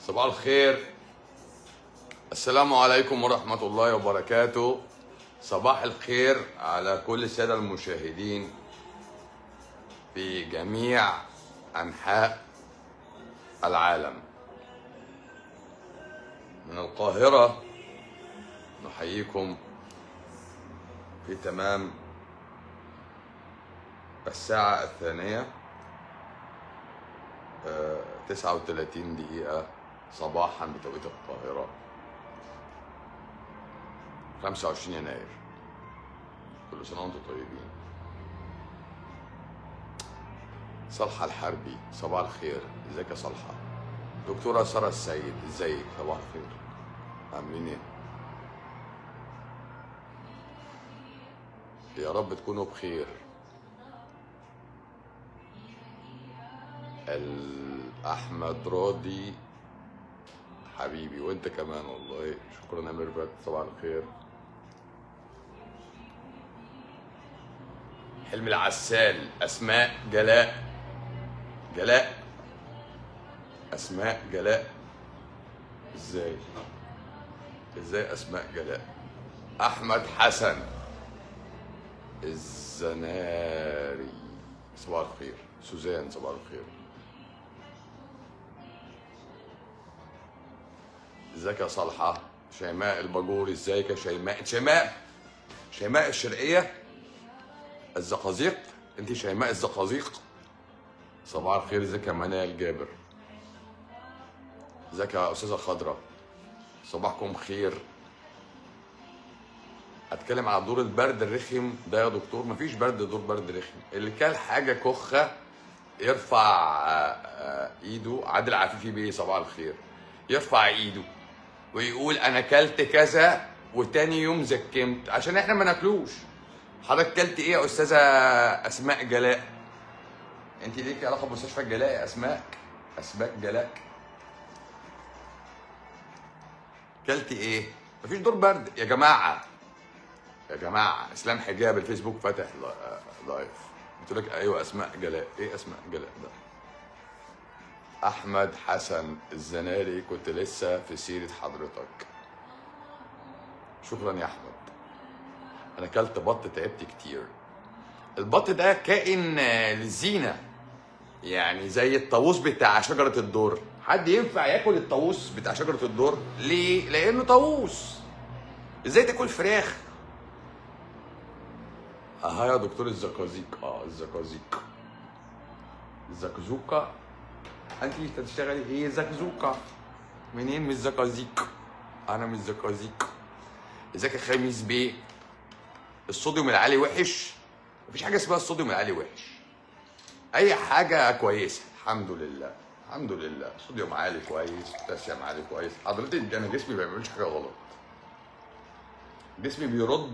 صباح الخير السلام عليكم ورحمة الله وبركاته صباح الخير على كل السادة المشاهدين في جميع أنحاء العالم من القاهرة نحييكم في تمام الساعة الثانية آه، 39 دقيقة صباحا بتوقيت القاهرة 25 يناير كل سنة وانتم طيبين صالحة الحربي صباح الخير ازيك يا صالحة دكتورة سارة السيد ازيك صباح الخير عاملين ايه يا رب تكونوا بخير احمد راضي حبيبي وانت كمان والله شكرا يا ميرفت صباح الخير حلم العسال اسماء جلاء جلاء اسماء جلاء ازاي ازاي اسماء جلاء احمد حسن الزناري صباح الخير سوزان صباح الخير ازيك يا صالحة شيماء الباجوري ازيك يا شيماء شيماء شيماء الشرقية الزقازيق انت شيماء الزقازيق صباح الخير ازيك يا منال جابر ازيك يا استاذة خضرة صباحكم خير اتكلم على دور البرد الرخم ده يا دكتور مفيش برد دور برد رخم اللي كان حاجه كخه يرفع آه، آه، ايده عادل عفيفي بيه صباح الخير يرفع ايده ويقول انا كلت كذا وتاني يوم زكمت عشان احنا ما ناكلوش حضرتك كلت ايه يا استاذه اسماء جلاء انت ليكي علاقه بمستشفى الجلاء يا اسماء اسماء جلاء كلت ايه مفيش دور برد يا جماعه يا جماعه اسلام حجاب الفيسبوك فاتح لا- لايف قلت لك ايوه اسماء جلاء ايه اسماء جلاء ده احمد حسن الزناري كنت لسه في سيره حضرتك شكرا يا احمد انا اكلت بط تعبت كتير البط ده كائن آه، للزينه يعني زي الطاووس بتاع شجره الدر حد ينفع ياكل الطاووس بتاع شجره الدر ليه لانه طاووس ازاي تاكل فراخ اه يا دكتور الزقازيق اه الزقازيق الزقزوقة انت بتشتغلي ايه زقزوقة منين من الزقازيق انا من الزقازيق ازيك يا خميس بيه الصوديوم العالي وحش مفيش حاجه اسمها الصوديوم العالي وحش اي حاجه كويسه الحمد لله الحمد لله صوديوم عالي كويس بوتاسيوم عالي كويس حضرتك انا جسمي ما بيعملش حاجه غلط جسمي بيرد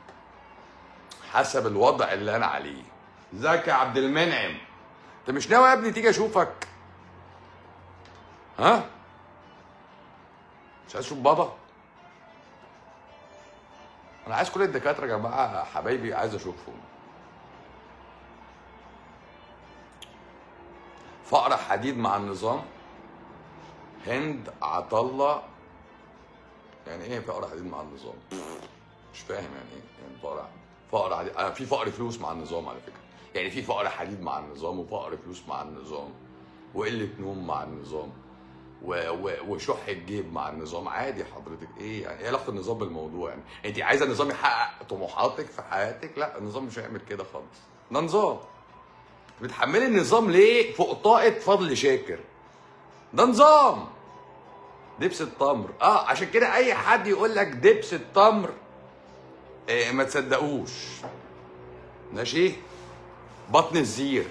حسب الوضع اللي انا عليه ازيك يا عبد المنعم انت مش ناوي يا ابني تيجي اشوفك ها مش عايز اشوف بابا انا عايز كل الدكاتره يا جماعه حبايبي عايز اشوفهم فقر حديد مع النظام هند عطله يعني ايه فقر حديد مع النظام مش فاهم يعني ايه يعني فقر فقر حديد آه في فقر فلوس مع النظام على فكره يعني في فقر حديد مع النظام وفقر فلوس مع النظام وقله نوم مع النظام و... و... وشح الجيب مع النظام عادي حضرتك ايه يعني ايه علاقه النظام بالموضوع يعني انت عايزه النظام يحقق طموحاتك في حياتك لا النظام مش هيعمل كده خالص ده نظام بتحملي النظام ليه فوق طاقه فضل شاكر ده نظام دبس التمر اه عشان كده اي حد يقول لك دبس التمر إيه ما تصدقوش ماشي بطن الزير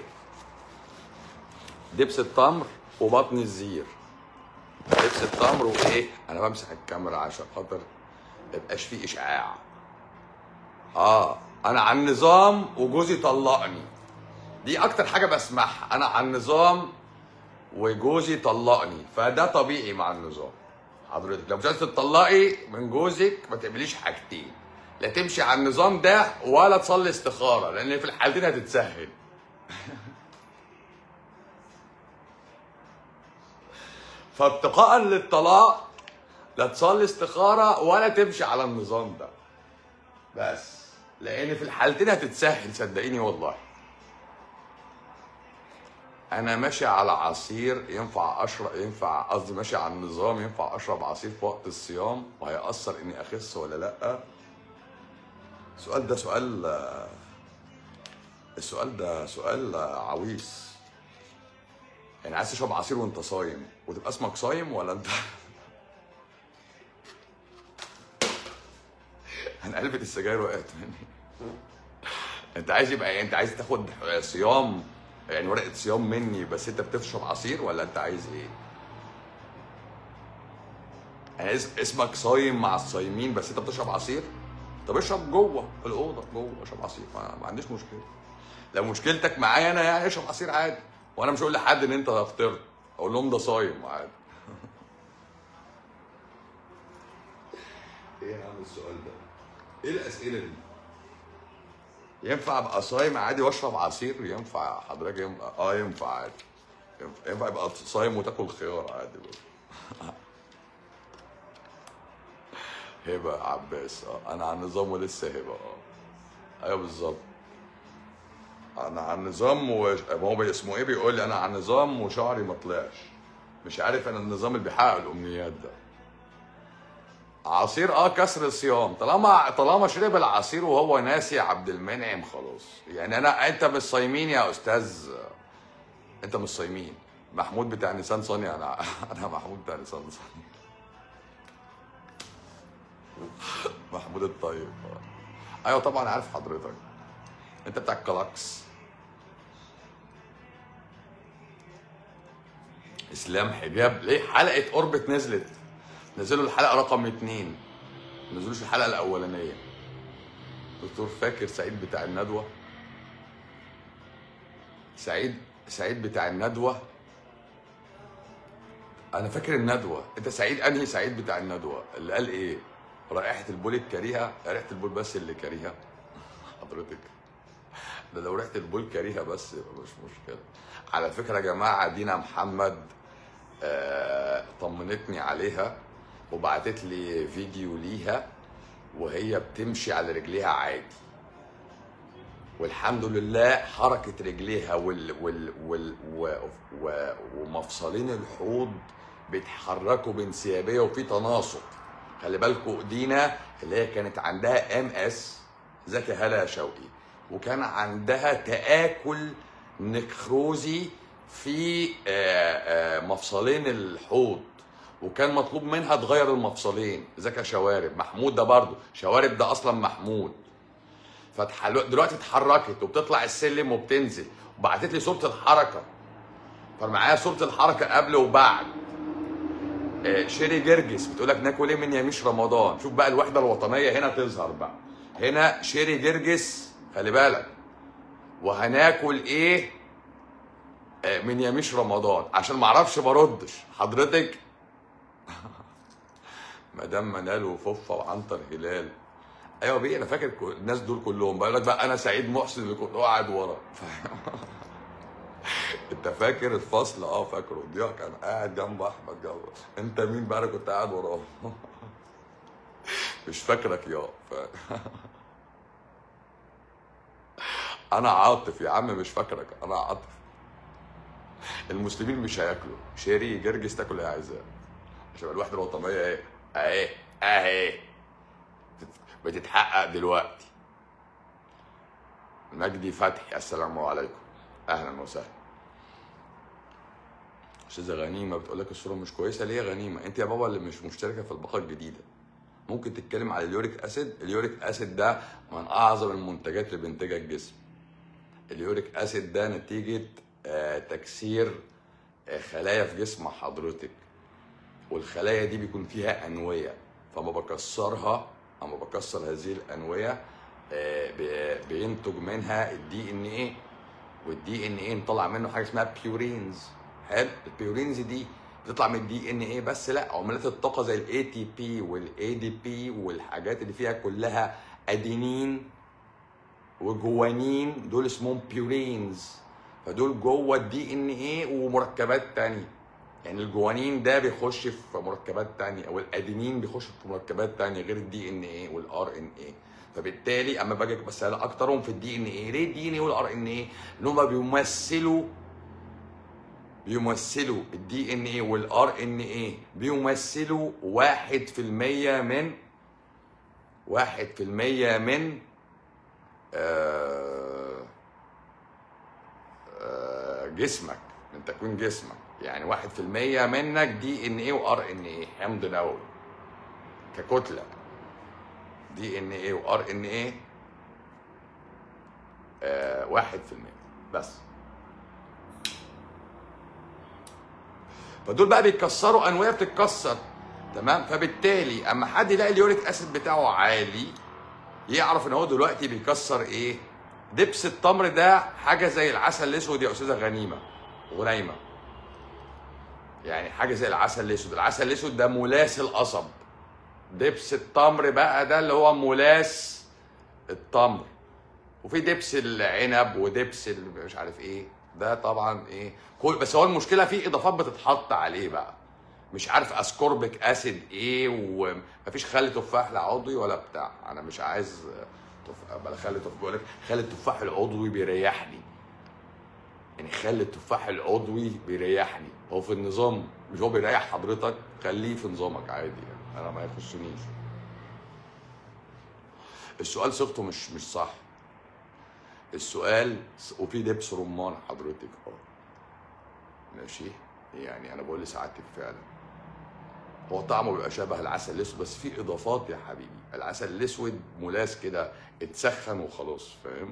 دبس التمر وبطن الزير دبس التمر وايه انا بمسح الكاميرا عشان خاطر ميبقاش فيه اشعاع اه انا على النظام وجوزي طلقني دي اكتر حاجه بسمعها انا على النظام وجوزي طلقني فده طبيعي مع النظام حضرتك لو مش عايزه تطلقي من جوزك ما تعمليش حاجتين لا تمشي على النظام ده ولا تصلي استخاره لان في الحالتين هتتسهل فاتقاء للطلاق لا تصلي استخاره ولا تمشي على النظام ده بس لان في الحالتين هتتسهل صدقيني والله انا ماشي على عصير ينفع اشرب ينفع قصدي ماشي على النظام ينفع اشرب عصير في وقت الصيام وهيأثر اني اخس ولا لا السؤال ده سؤال السؤال ده سؤال عويص يعني عايز تشرب عصير وانت صايم وتبقى اسمك صايم ولا انت انا علبة السجاير وقعت مني انت عايز يبقى انت عايز تاخد صيام يعني ورقة صيام مني بس انت بتشرب عصير ولا انت عايز ايه؟ يعني اس- اسمك صايم مع الصايمين بس انت بتشرب عصير؟ طب اشرب جوه في الاوضه جوه اشرب عصير ما, ما عنديش مشكله لو مشكلتك معايا انا يعني اشرب عصير عادي وانا مش هقول لحد ان انت فطرت اقول لهم ده صايم عادي ايه يا عم السؤال ده؟ ايه الاسئله دي؟ ينفع ابقى صايم عادي واشرب عصير ينفع حضرتك ينفع اه ينفع عادي ينفع, ينفع ابقى صايم وتاكل خيار عادي برضه هبه عباس اه انا على النظام ولسه هبه اه ايوه بالظبط انا على النظام و ما هو اسمه ايه بيقول لي انا على النظام وشعري ما طلعش مش عارف انا النظام اللي بيحقق الامنيات ده عصير اه كسر الصيام طالما طالما شرب العصير وهو ناسي يا عبد المنعم خلاص يعني انا انت مش صايمين يا استاذ انت مش صايمين محمود بتاع نيسان صاني انا انا محمود بتاع نيسان صاني محمود الطيب آه. ايوه طبعا عارف حضرتك انت بتاع الكلاكس اسلام حجاب ليه حلقه اوربت نزلت نزلوا الحلقه رقم اتنين ما نزلوش الحلقه الاولانيه دكتور فاكر سعيد بتاع الندوه سعيد سعيد بتاع الندوه انا فاكر الندوه انت سعيد انهي سعيد بتاع الندوه اللي قال ايه رائحه البول الكريهه ريحه البول بس اللي كريهه حضرتك ده لو ريحه البول كريهه بس يبقى مش مشكله على فكره يا جماعه دينا محمد آه طمنتني عليها وبعتت لي فيديو ليها وهي بتمشي على رجليها عادي والحمد لله حركة رجليها وال وال وال و و ومفصلين الحوض بيتحركوا بانسيابية وفي تناسق خلي بالكوا دينا اللي هي كانت عندها ام اس زكي هلا شوقي وكان عندها تآكل نكروزي في آه، آه، مفصلين الحوض وكان مطلوب منها تغير المفصلين زكا شوارب محمود ده برضه شوارب ده اصلا محمود فتحل... دلوقتي اتحركت وبتطلع السلم وبتنزل وبعتت لي صوره الحركه فمعايا صوره الحركه قبل وبعد آه، شيري جرجس بتقول لك ناكل ايه من يميش رمضان شوف بقى الوحده الوطنيه هنا تظهر بقى هنا شيري جرجس خلي بالك وهناكل ايه آه، من يميش رمضان عشان ما اعرفش بردش حضرتك مدام منال وفوفا وعنتر هلال ايوه بيه انا فاكر كل- الناس دول كلهم بقول لك بقى انا سعيد محسن اللي كنت قاعد ورا انت فاكر الفصل اه فاكره ضياء كان قاعد جنب احمد جنب انت مين بقى انا كنت قاعد وراه مش فاكرك يا ف... انا عاطف يا عم مش فاكرك انا عاطف المسلمين مش هياكلوا شيري جرجس تاكل ايه يا عايزاه عشان الوحده الوطنيه ايه اهي اهي بتتحقق دلوقتي مجدي فتحي السلام عليكم اهلا وسهلا استاذه غنيمه بتقول لك الصوره مش كويسه ليه يا غنيمه انت يا بابا اللي مش مشتركه في الباقه الجديده ممكن تتكلم على اليوريك اسيد اليوريك اسيد ده من اعظم المنتجات اللي بينتجها الجسم اليوريك اسيد ده نتيجه آه، تكسير آه، خلايا في جسم حضرتك والخلايا دي بيكون فيها انويه فما بكسرها اما بكسر هذه الانويه آه، بي- بينتج منها الدي ان ايه والدي ان ايه نطلع منه حاجه اسمها بيورينز حلو البيورينز دي بتطلع من الدي ان ايه بس لا عملات الطاقه زي الاي تي بي والاي دي بي والحاجات اللي فيها كلها ادينين وجوانين دول اسمهم بيورينز فدول جوه الدي ان ايه ومركبات تانية يعني الجوانين ده بيخش في مركبات تانية والادينين بيخش في مركبات تانية غير الدي ان ايه والار ان ايه فبالتالي اما باجي بسال اكترهم في الدي ان ايه ليه الدي ان ايه والار ان ايه ان هم بيمثلوا بيمثلوا الدي ان ايه والار ان ايه بيمثلوا واحد في المية من واحد في المية من آه آه جسمك من تكوين جسمك يعني واحد في المية منك دي ان ايه وار ان ايه حمض نووي ككتلة دي ان ايه وار ان ايه آه واحد في المية بس فدول بقى بيتكسروا انويه بتتكسر تمام فبالتالي اما حد يلاقي اليوريك اسيد بتاعه عالي يعرف ان هو دلوقتي بيكسر ايه دبس التمر ده حاجه زي العسل الاسود يا استاذه غنيمه غنيمه يعني حاجه زي العسل الاسود العسل الاسود ده ملاس القصب دبس التمر بقى ده اللي هو ملاس التمر وفي دبس العنب ودبس ال- مش عارف ايه ده طبعا ايه كل بس هو المشكله في اضافات بتتحط عليه بقى مش عارف اسكوربيك اسيد ايه ومفيش خل تفاح لا عضوي ولا بتاع انا مش عايز تفاح بلا خل تفاح بقول لك خل التفاح العضوي بيريحني يعني خل التفاح العضوي بيريحني هو في النظام مش هو بيريح حضرتك خليه في نظامك عادي يعني انا ما يخصنيش السؤال صيغته مش مش صح السؤال وفي دبس رمان حضرتك اه ماشي يعني انا بقول لسعادتك فعلا هو طعمه بيبقى شبه العسل الاسود بس في اضافات يا حبيبي العسل الاسود ملاس كده اتسخن وخلاص فاهم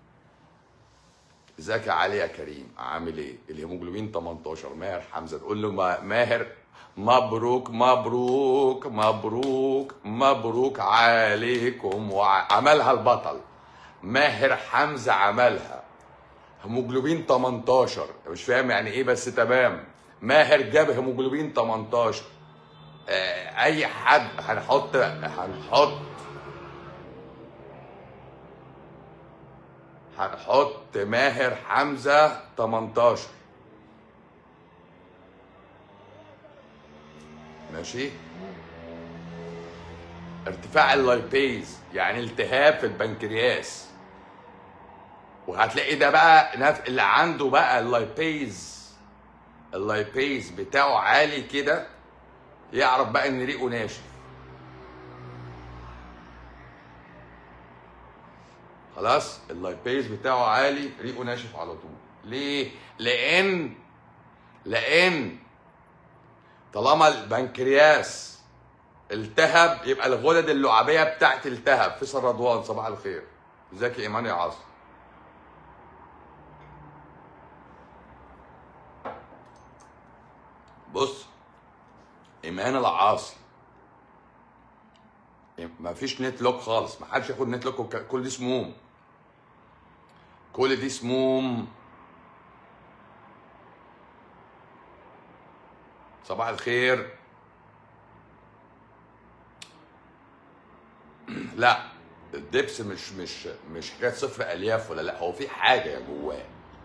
ازيك يا علي يا كريم عامل ايه الهيموجلوبين 18 ماهر حمزه تقول له ما- ماهر مبروك مبروك مبروك مبروك عليكم وعملها البطل ماهر حمزه عملها هيموجلوبين 18 مش فاهم يعني ايه بس تمام ماهر جاب هيموجلوبين 18 آه، اي حد هنحط هنحط هنحط ماهر حمزه 18 ماشي ارتفاع اللايبيز يعني التهاب في البنكرياس وهتلاقي ده بقى نف... اللي عنده بقى اللايبيز اللايبيز بتاعه عالي كده يعرف بقى ان ريقه ناشف خلاص اللايبيز بتاعه عالي ريقه ناشف على طول ليه لان لان طالما البنكرياس التهب يبقى الغدد اللعابيه بتاعت التهب فيصل رضوان صباح الخير ازيك يا ايمان يا عاصم بص ايمان العاصي ما فيش نت لوك خالص ما حدش ياخد نت لوك وك- كل دي سموم كل دي سموم صباح الخير لا الدبس مش مش مش حكايه صفر الياف ولا لا هو في حاجه جواه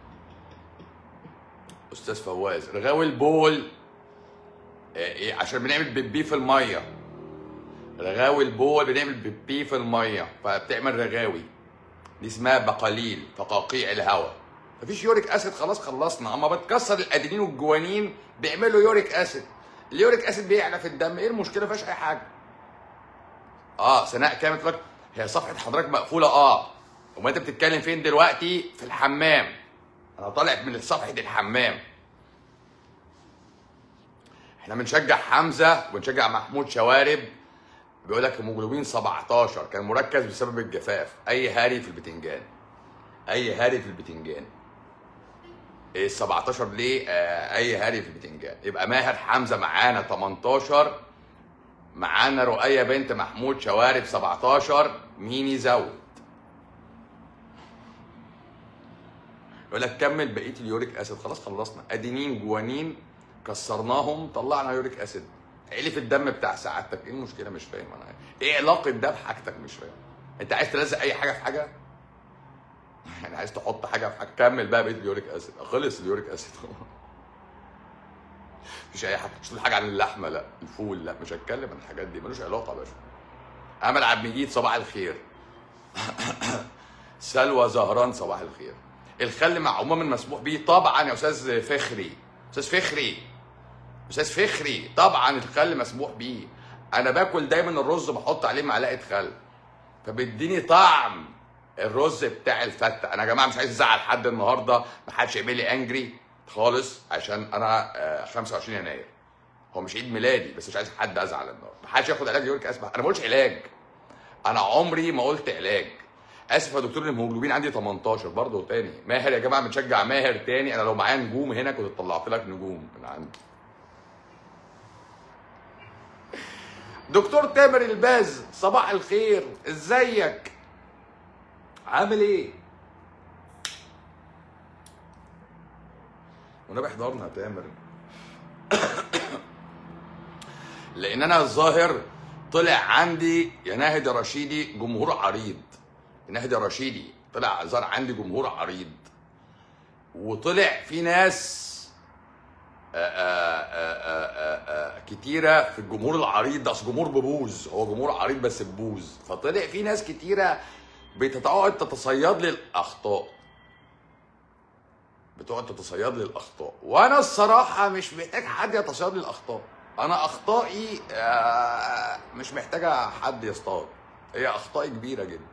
استاذ فواز رغاوي البول آه، إيه عشان بنعمل بيبي في الميه رغاوي البول بنعمل بيبي في الميه فبتعمل رغاوي دي اسمها بقاليل فقاقيع الهواء مفيش يوريك اسيد خلاص خلصنا اما بتكسر الادينين والجوانين بيعملوا يوريك اسيد اليوريك اسيد بيعلى في الدم ايه المشكله مفيهاش اي حاجه اه سناء كامل تقول لك هي صفحه حضرتك مقفوله اه وما انت بتتكلم فين دلوقتي في الحمام انا طالع من صفحه الحمام احنا بنشجع حمزه ونشجع محمود شوارب بيقول لك هيموجلوبين 17 كان مركز بسبب الجفاف اي هاري في البتنجان اي هاري في البتنجان ايه ال 17 ليه آه اي هاري في البتنجان يبقى ماهر حمزه معانا 18 معانا رؤية بنت محمود شوارب 17 مين يزود يقول لك كمل بقيه اليوريك اسيد خلاص خلصنا ادينين جوانين كسرناهم طلعنا يوريك اسيد عيلي في الدم بتاع سعادتك ايه المشكله مش فاهم انا ايه علاقه ده بحاجتك مش فاهم انت عايز تلزق اي حاجه في حاجه يعني عايز تحط حاجه في حاجه كمل بقى بقيه اليوريك اسيد خلص اليوريك اسيد مفيش اي حاجه مش هتقول حاجه عن اللحمه لا الفول لا مش هتكلم عن الحاجات دي ملوش علاقه يا باشا امل عبد المجيد صباح الخير سلوى زهران صباح الخير الخل مع عموما مسموح به طبعا يا استاذ فخري استاذ فخري استاذ فخري طبعا الخل مسموح بيه انا باكل دايما الرز بحط عليه معلقه خل فبيديني طعم الرز بتاع الفته انا يا جماعه مش عايز ازعل حد النهارده ما حدش يعمل لي انجري خالص عشان انا آه، 25 يناير هو مش عيد ميلادي بس مش عايز حد ازعل النهارده ما حدش ياخد علاج يقول لك اسمع انا ما بقولش علاج انا عمري ما قلت علاج اسف يا دكتور الهيموجلوبين عندي 18 برضه تاني ماهر يا جماعه بنشجع ماهر تاني انا لو معايا نجوم هنا كنت طلعت لك نجوم من عندي دكتور تامر الباز صباح الخير ازيك عامل ايه وانا بحضرنا يا تامر لان انا الظاهر طلع عندي يا ناهد يا رشيدي جمهور عريض ناهد يا رشيدي طلع ظهر عندي جمهور عريض وطلع في ناس آآ آآ آآ آآ كتيره في الجمهور العريض ده اصل جمهور ببوز هو جمهور عريض بس ببوز فطلع في ناس كتيره بتقعد تتصيد لي الاخطاء بتقعد تتصيد لي الاخطاء وانا الصراحه مش محتاج حد يتصيد لي الاخطاء انا اخطائي آه، مش محتاجه حد يصطاد هي اخطائي كبيره جدا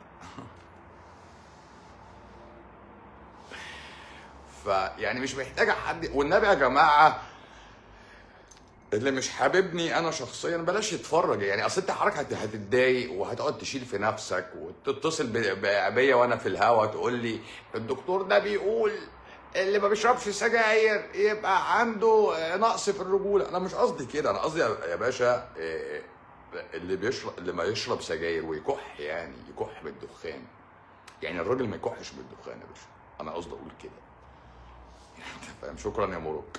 فيعني مش محتاجه حد والنبي يا جماعه اللي مش حاببني انا شخصيا بلاش يتفرج يعني اصل انت حضرتك هت- هتتضايق وهتقعد تشيل في نفسك وتتصل ب- ب- بيا وانا في الهوا تقول لي الدكتور ده بيقول اللي ما بيشربش سجاير يبقى عنده نقص في الرجوله انا مش قصدي كده انا قصدي يا يا باشا إيه، اللي بيشرب اللي ما يشرب سجاير ويكح يعني يكح بالدخان يعني الراجل ما يكحش بالدخان يا باشا انا قصدي اقول كده انت فاهم شكرا يا مروك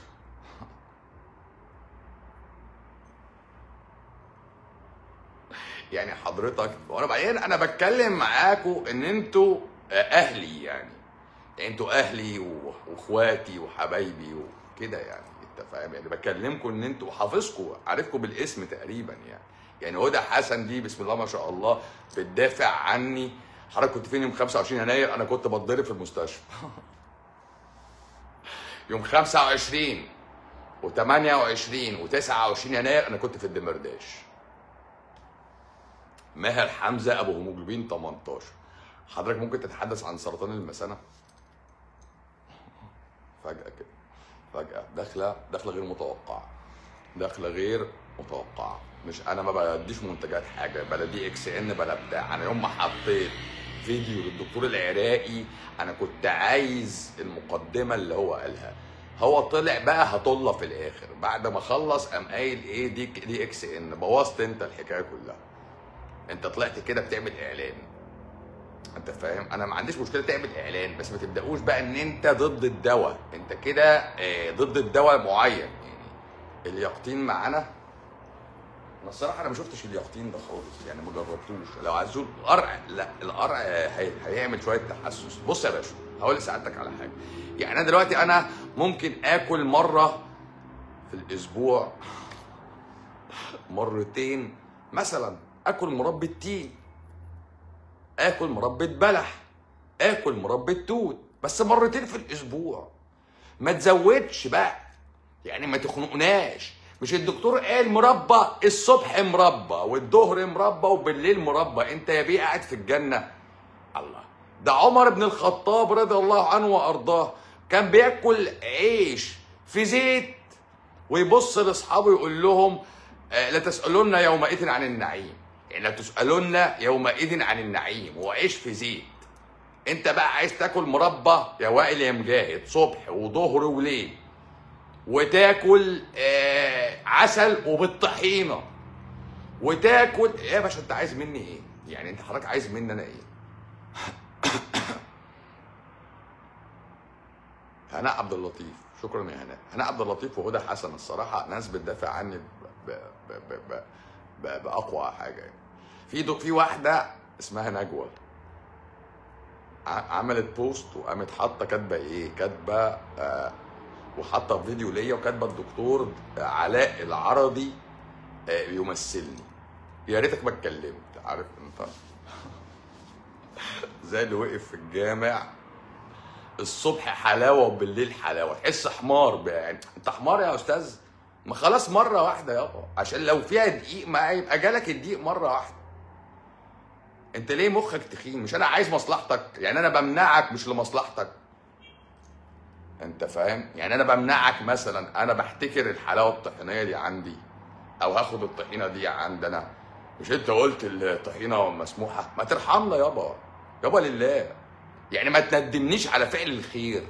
يعني حضرتك وانا بعدين انا بتكلم معاكم ان انتوا اهلي يعني يعني انتوا اهلي و- واخواتي وحبايبي وكده يعني انت فاهم يعني بكلمكم ان انتوا حافظكم عارفكم بالاسم تقريبا يعني يعني هدى حسن دي بسم الله ما شاء الله بتدافع عني حضرتك كنت فين يوم 25 يناير انا كنت بتضرب في المستشفى يوم 25 و28 و29 يناير انا كنت في الدمرداش ماهر حمزه ابو هيموجلوبين 18 حضرتك ممكن تتحدث عن سرطان المثانه فجاه كده فجاه داخله داخله غير متوقعه داخله غير متوقعه مش انا ما بديش منتجات حاجه بلا دي اكس ان بلا بتاع انا يوم ما حطيت فيديو للدكتور العراقي انا كنت عايز المقدمه اللي هو قالها هو طلع بقى هطله في الاخر بعد ما خلص قام قايل ايه دي دي اكس ان بوظت انت الحكايه كلها انت طلعت كده بتعمل اعلان انت فاهم انا ما عنديش مشكله تعمل اعلان بس ما تبداوش بقى ان انت ضد الدواء انت كده آه، ضد الدواء معين يعني اليقطين معانا انا الصراحه انا ما شفتش اليقطين ده خالص يعني ما جربتوش لو عايزين القرع لا القرع هي... هيعمل شويه تحسس بص يا باشا هقول لسعادتك على حاجه يعني انا دلوقتي انا ممكن اكل مره في الاسبوع مرتين مثلا اكل مربى تين اكل مربى بلح اكل مربى توت بس مرتين في الاسبوع ما تزودش بقى يعني ما تخنقناش مش الدكتور قال مربى الصبح مربى والظهر مربى وبالليل مربى انت يا بيه قاعد في الجنه الله ده عمر بن الخطاب رضي الله عنه وارضاه كان بياكل عيش في زيت ويبص لاصحابه يقول لهم آه، لا تسالون يومئذ عن النعيم يعني لا تسالون يومئذ عن النعيم وعيش في زيت انت بقى عايز تاكل مربى يا وائل يا مجاهد صبح وظهر وليل وتاكل آه عسل وبالطحينه وتاكل إيه يا باشا انت عايز مني ايه؟ يعني انت حضرتك عايز مني انا ايه؟ هناء عبد اللطيف شكرا يا هناء هناء عبد اللطيف وهدى حسن الصراحه ناس بتدافع عني ب... ب... ب... ب... ب... ب... باقوى حاجه يعني. في دو... في واحده اسمها نجوى ع- عملت بوست وقامت حاطه كاتبه ايه؟ كاتبه آه وحاطه فيديو ليا وكاتبه الدكتور علاء العرضي آه، يمثلني يا ريتك ما اتكلمت عارف انت زي اللي وقف في الجامع الصبح حلاوه وبالليل حلاوه تحس حمار بقى يعني انت حمار يا استاذ ما خلاص مره واحده يابا عشان لو فيها دقيق ما يبقى جالك الدقيق مره واحده انت ليه مخك تخين مش انا عايز مصلحتك يعني انا بمنعك مش لمصلحتك انت فاهم يعني انا بمنعك مثلا انا بحتكر الحلاوه الطحينيه دي عندي او هاخد الطحينه دي عندنا مش انت قلت الطحينه مسموحه ما ترحمنا يابا يابا لله يعني ما تندمنيش على فعل الخير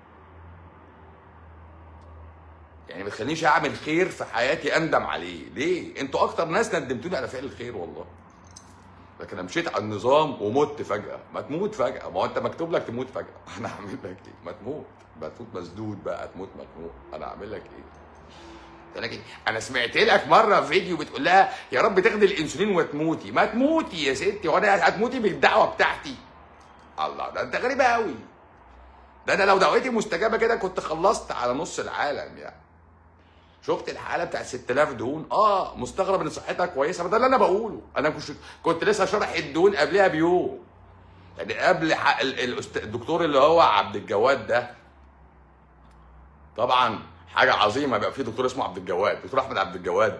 يعني ما تخلينيش اعمل خير في حياتي اندم عليه ليه انتوا اكتر ناس ندمتوني على فعل الخير والله لكن انا مشيت على النظام ومت فجاه ما تموت فجاه ما هو انت مكتوب لك تموت فجاه انا هعمل لك ايه ما تموت ما تموت مسدود بقى تموت مخنوق انا هعمل لك ايه لكن انا سمعت لك مره فيديو بتقول لها يا رب تاخدي الانسولين وتموتي ما تموتي يا ستي وانا هتموتي بالدعوه بتاعتي الله ده انت غريبه قوي ده انا لو دعوتي مستجابه كده كنت خلصت على نص العالم يعني شفت الحاله بتاعت 6000 دهون اه مستغرب ان صحتها كويسه ما ده اللي انا بقوله انا كنت كنت لسه شارح الدهون قبلها بيوم يعني قبل ح- ال- الأست- الدكتور اللي هو عبد الجواد ده طبعا حاجه عظيمه بقى في دكتور اسمه عبد الجواد دكتور احمد عبد الجواد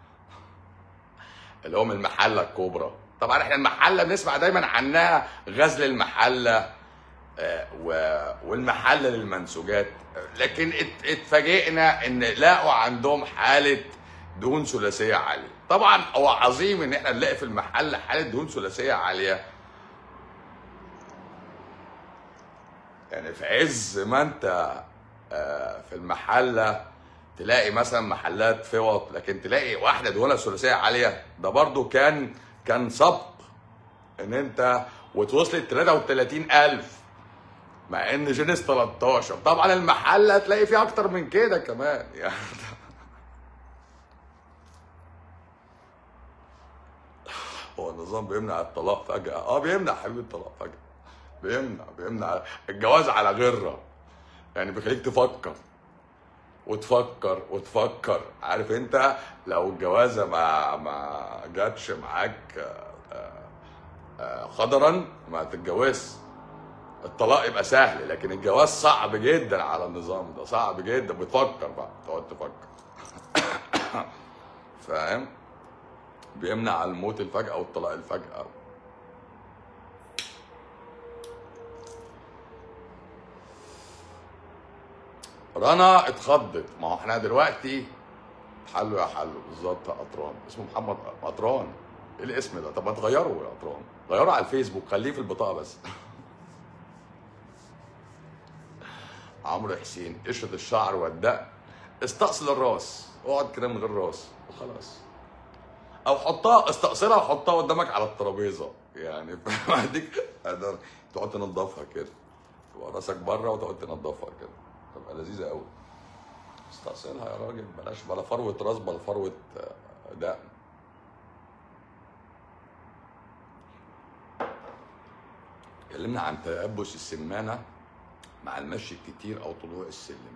اللي هو من المحله الكبرى طبعا احنا المحله بنسمع دايما عنها غزل المحله آه، و- والمحله للمنسوجات لكن ات- اتفاجئنا ان لقوا عندهم حاله دهون ثلاثيه عاليه طبعا هو عظيم ان احنا نلاقي في المحله حاله دهون ثلاثيه عاليه يعني في عز ما انت آه، في المحله تلاقي مثلا محلات فوط لكن تلاقي واحده دهونها ثلاثيه عاليه ده برضو كان كان سبق ان انت وتوصلت 33000 مع ان جينيس 13 طبعا المحله تلاقي فيه اكتر من كده كمان يعني هو النظام بيمنع الطلاق فجأة اه بيمنع حبيبي الطلاق فجأة بيمنع بيمنع الجواز على غرة يعني بيخليك تفكر وتفكر وتفكر عارف انت لو الجوازة ما ما جاتش معاك آه، آه، خضرا ما تتجوزش الطلاق يبقى سهل لكن الجواز صعب جدا على النظام ده صعب جدا بتفكر بقى تقعد تفكر فاهم بيمنع الموت الفجأة والطلاق الفجأة رنا اتخضت ما هو احنا دلوقتي حلو يا حلو بالظبط يا قطران اسمه محمد قطران ايه الاسم ده طب ما تغيره يا قطران غيره على الفيسبوك خليه في البطاقه بس عمرو حسين قشرة الشعر والدقن استأصل الراس اقعد كده من غير راس وخلاص او حطها استأصلها وحطها قدامك على الترابيزه يعني فاهم هديك هقدر تقعد تنضفها كده تبقى راسك بره وتقعد تنضفها كده تبقى لذيذه قوي استأصلها يا راجل بلاش بلا فروه راس بلا فروه آه، دقن اتكلمنا عن تيبس السمانه مع المشي الكتير او طلوع السلم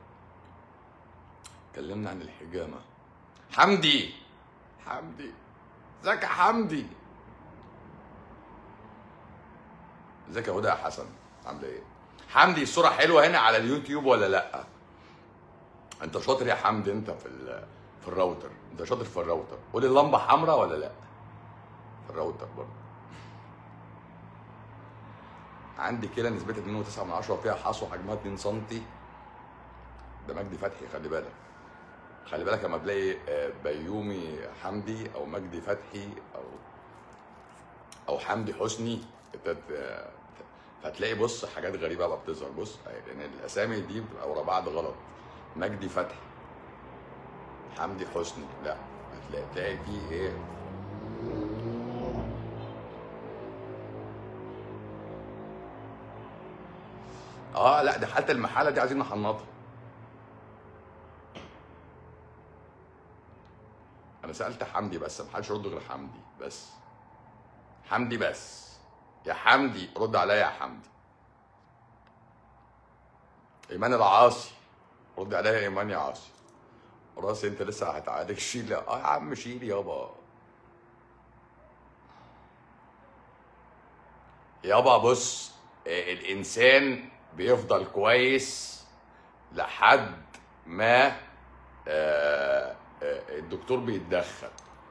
اتكلمنا عن الحجامه حمدي حمدي ازيك يا حمدي ازيك يا هدى يا حسن عامله ايه حمدي الصوره حلوه هنا على اليوتيوب ولا لا انت شاطر يا حمدي انت في ال- في الراوتر انت شاطر في الراوتر قول اللمبه حمراء ولا لا في الراوتر برضه عندي كلى نسبتها 2.9 من 10 وفيها حصوه حجمها 2 سم ده مجدي فتحي خلي بالك خلي بالك لما تلاقي آه، بيومي حمدي او مجدي فتحي او او حمدي حسني انت ت- هتلاقي بص حاجات غريبه بقى بتظهر بص لان الاسامي دي بتبقى ورا بعض غلط مجدي فتحي حمدي حسني لا هتلاقي تلاقي فيه ايه اه لا ده حتى المحاله دي عايزين نحنطها انا سالت حمدي بس محدش يرد غير حمدي بس حمدي بس يا حمدي رد عليا يا حمدي ايمان العاصي رد عليا ايمان يا عاصي راسي انت لسه هتعالج شيل اه يا عم شيل يابا يابا بص آه، الانسان بيفضل كويس لحد ما آه، آه، الدكتور بيتدخل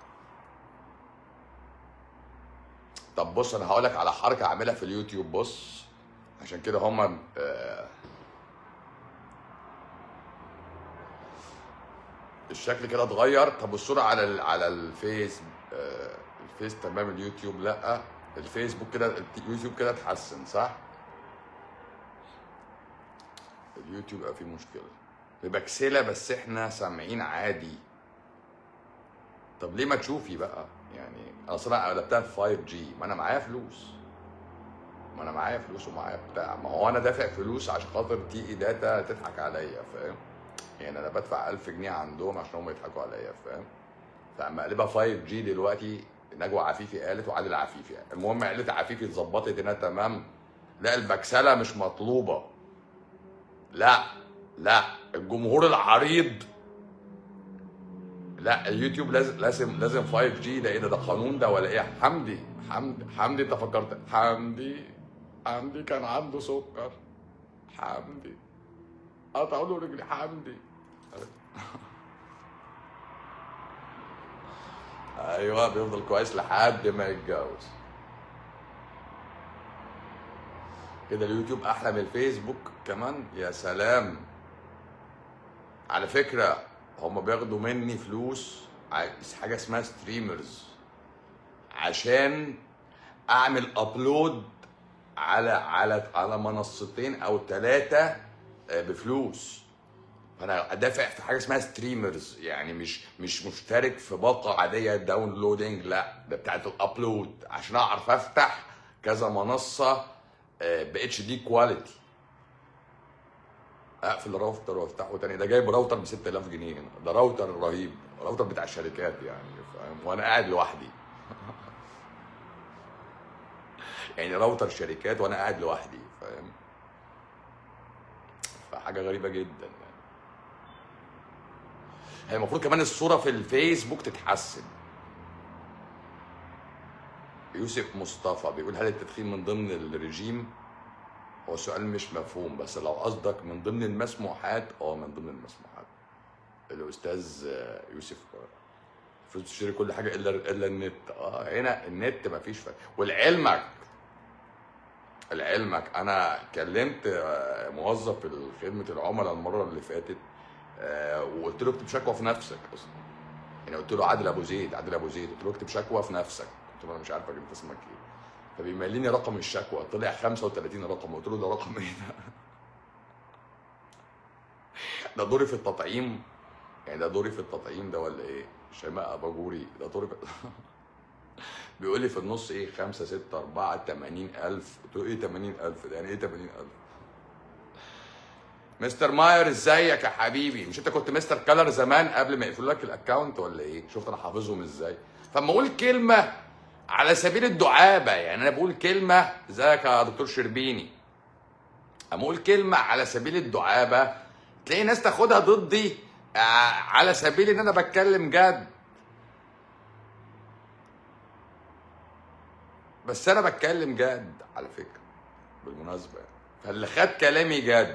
طب بص انا هقول لك على حركه اعملها في اليوتيوب بص عشان كده هما آه، الشكل كده اتغير طب الصوره على ال- على الفيس آه، الفيس تمام اليوتيوب لا الفيسبوك كده اليوتيوب كده اتحسن صح اليوتيوب بقى فيه مشكله ببكسله بس احنا سامعين عادي طب ليه ما تشوفي بقى يعني اصل انا قلبتها في 5 جي ما انا معايا فلوس ما انا معايا فلوس ومعايا بتاع ما هو انا دافع فلوس عشان خاطر تي اي داتا تضحك عليا فاهم يعني انا بدفع 1000 جنيه عندهم عشان هم يضحكوا عليا فاهم فاما اقلبها 5 جي دلوقتي نجوى عفيفي قالت وعادل عفيفي قال. المهم قالت عفيفي اتظبطت هنا تمام لا البكسله مش مطلوبه لا لا الجمهور العريض لا اليوتيوب لازم لازم لازم 5 جي ده ايه ده ده قانون ده ولا ايه حمدي حمدي حمدي انت فكرت حمدي حمدي كان عنده سكر حمدي قطعوا له رجلي حمدي ايوه بيفضل كويس لحد ما يتجوز كده اليوتيوب احلى من الفيسبوك كمان يا سلام على فكره هم بياخدوا مني فلوس ع- حاجه اسمها ستريمرز عشان اعمل ابلود على على على منصتين او ثلاثه بفلوس فانا ادافع في حاجه اسمها ستريمرز يعني مش مش مشترك في باقه عاديه داونلودنج لا ده بتاعت الابلود عشان اعرف افتح كذا منصه ب اتش دي كواليتي اقفل الراوتر وافتحه تاني ده جايب راوتر ب 6000 جنيه هنا ده راوتر رهيب راوتر بتاع الشركات يعني فاهم وانا قاعد لوحدي يعني راوتر شركات وانا قاعد لوحدي فاهم فحاجه غريبه جدا يعني هي المفروض كمان الصوره في الفيسبوك تتحسن يوسف مصطفى بيقول هل التدخين من ضمن الرجيم هو سؤال مش مفهوم بس لو قصدك من ضمن المسموحات اه من ضمن المسموحات الاستاذ آه، يوسف المفروض تشتري كل حاجه الا الا النت اه هنا النت مفيش فرق ولعلمك لعلمك انا كلمت آه، موظف في خدمه العملاء المره اللي فاتت آه، وقلت له اكتب شكوى في نفسك اصلا يعني قلت له عادل ابو زيد عادل ابو زيد قلت له اكتب شكوى في نفسك قلت له انا مش عارفك انت اسمك ايه فبيمليني رقم الشكوى طلع 35 رقم قلت له ده رقم ايه ده؟ ده دوري في التطعيم يعني ده دوري في التطعيم ده ولا ايه؟ شيماء باجوري ده دوري في بيقول لي في النص ايه 5 6 4 80000 قلت له ايه 80000 ده يعني ايه 80000 مستر ماير ازيك يا حبيبي مش انت كنت مستر كلر زمان قبل ما يقفلوا لك الاكونت ولا ايه شفت انا حافظهم ازاي فاما اقول كلمه على سبيل الدعابه يعني انا بقول كلمه ازيك يا دكتور شربيني اما اقول كلمه على سبيل الدعابه تلاقي ناس تاخدها ضدي آه، على سبيل ان انا بتكلم جد بس انا بتكلم جد على فكره بالمناسبه يعني. فاللي خد كلامي جد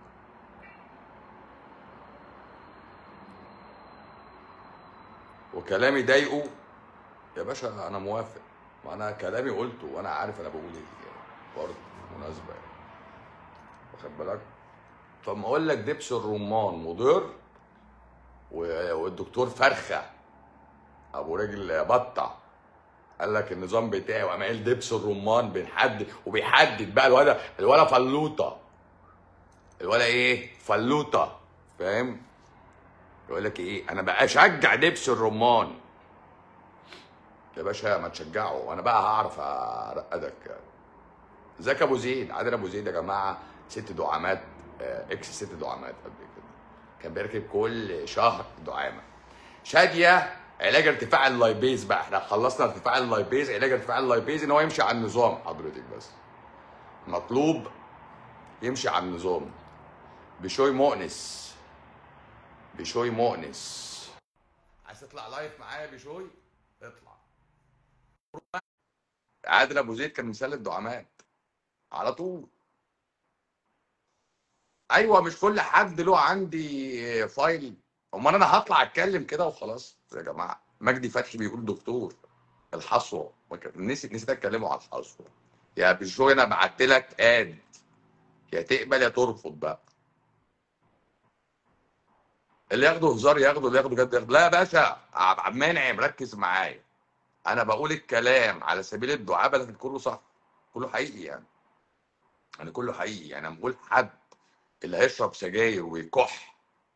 وكلامي ضايقه يا باشا انا موافق ما انا كلامي قلته وانا عارف انا بقول ايه يعني برضه مناسبه يعني واخد بالك فما اقول لك دبس الرمان مضر و- والدكتور فرخه ابو رجل بطه قال لك النظام بتاعي وقام قايل دبس الرمان بنحدد وبيحدد بقى الولا الولا فلوطه الولا ايه فلوطه فاهم يقول لك ايه انا بقى اشجع دبس الرمان يا باشا ما تشجعه وانا بقى هعرف ارقدك يعني ازيك يا ابو زيد عادل ابو زيد يا جماعه ست دعامات آه، اكس ست دعامات قبل كده كان بيركب كل شهر دعامه شاديه علاج ارتفاع اللايبيز بقى احنا خلصنا ارتفاع اللايبيز علاج ارتفاع اللايبيز ان هو يمشي على النظام حضرتك بس مطلوب يمشي على النظام بشوي مؤنس بشوي مؤنس عايز تطلع لايف معايا بشوي اطلع عادل ابو زيد كان مثال الدعامات على طول ايوه مش كل حد له عندي فايل امال انا هطلع اتكلم كده وخلاص يا جماعه مجدي فتحي بيقول دكتور الحصوه ما كان- نسيت نسيت اتكلموا على الحصوه يا بشوي انا بعت لك اد يا تقبل يا ترفض بقى اللي ياخده هزار ياخده اللي ياخده جد ياخده لا يا باشا عبد عبد المنعم ركز معايا انا بقول الكلام على سبيل الدعابه لكن كله صح كله حقيقي يعني يعني كله حقيقي يعني انا بقول حد اللي هيشرب سجاير ويكح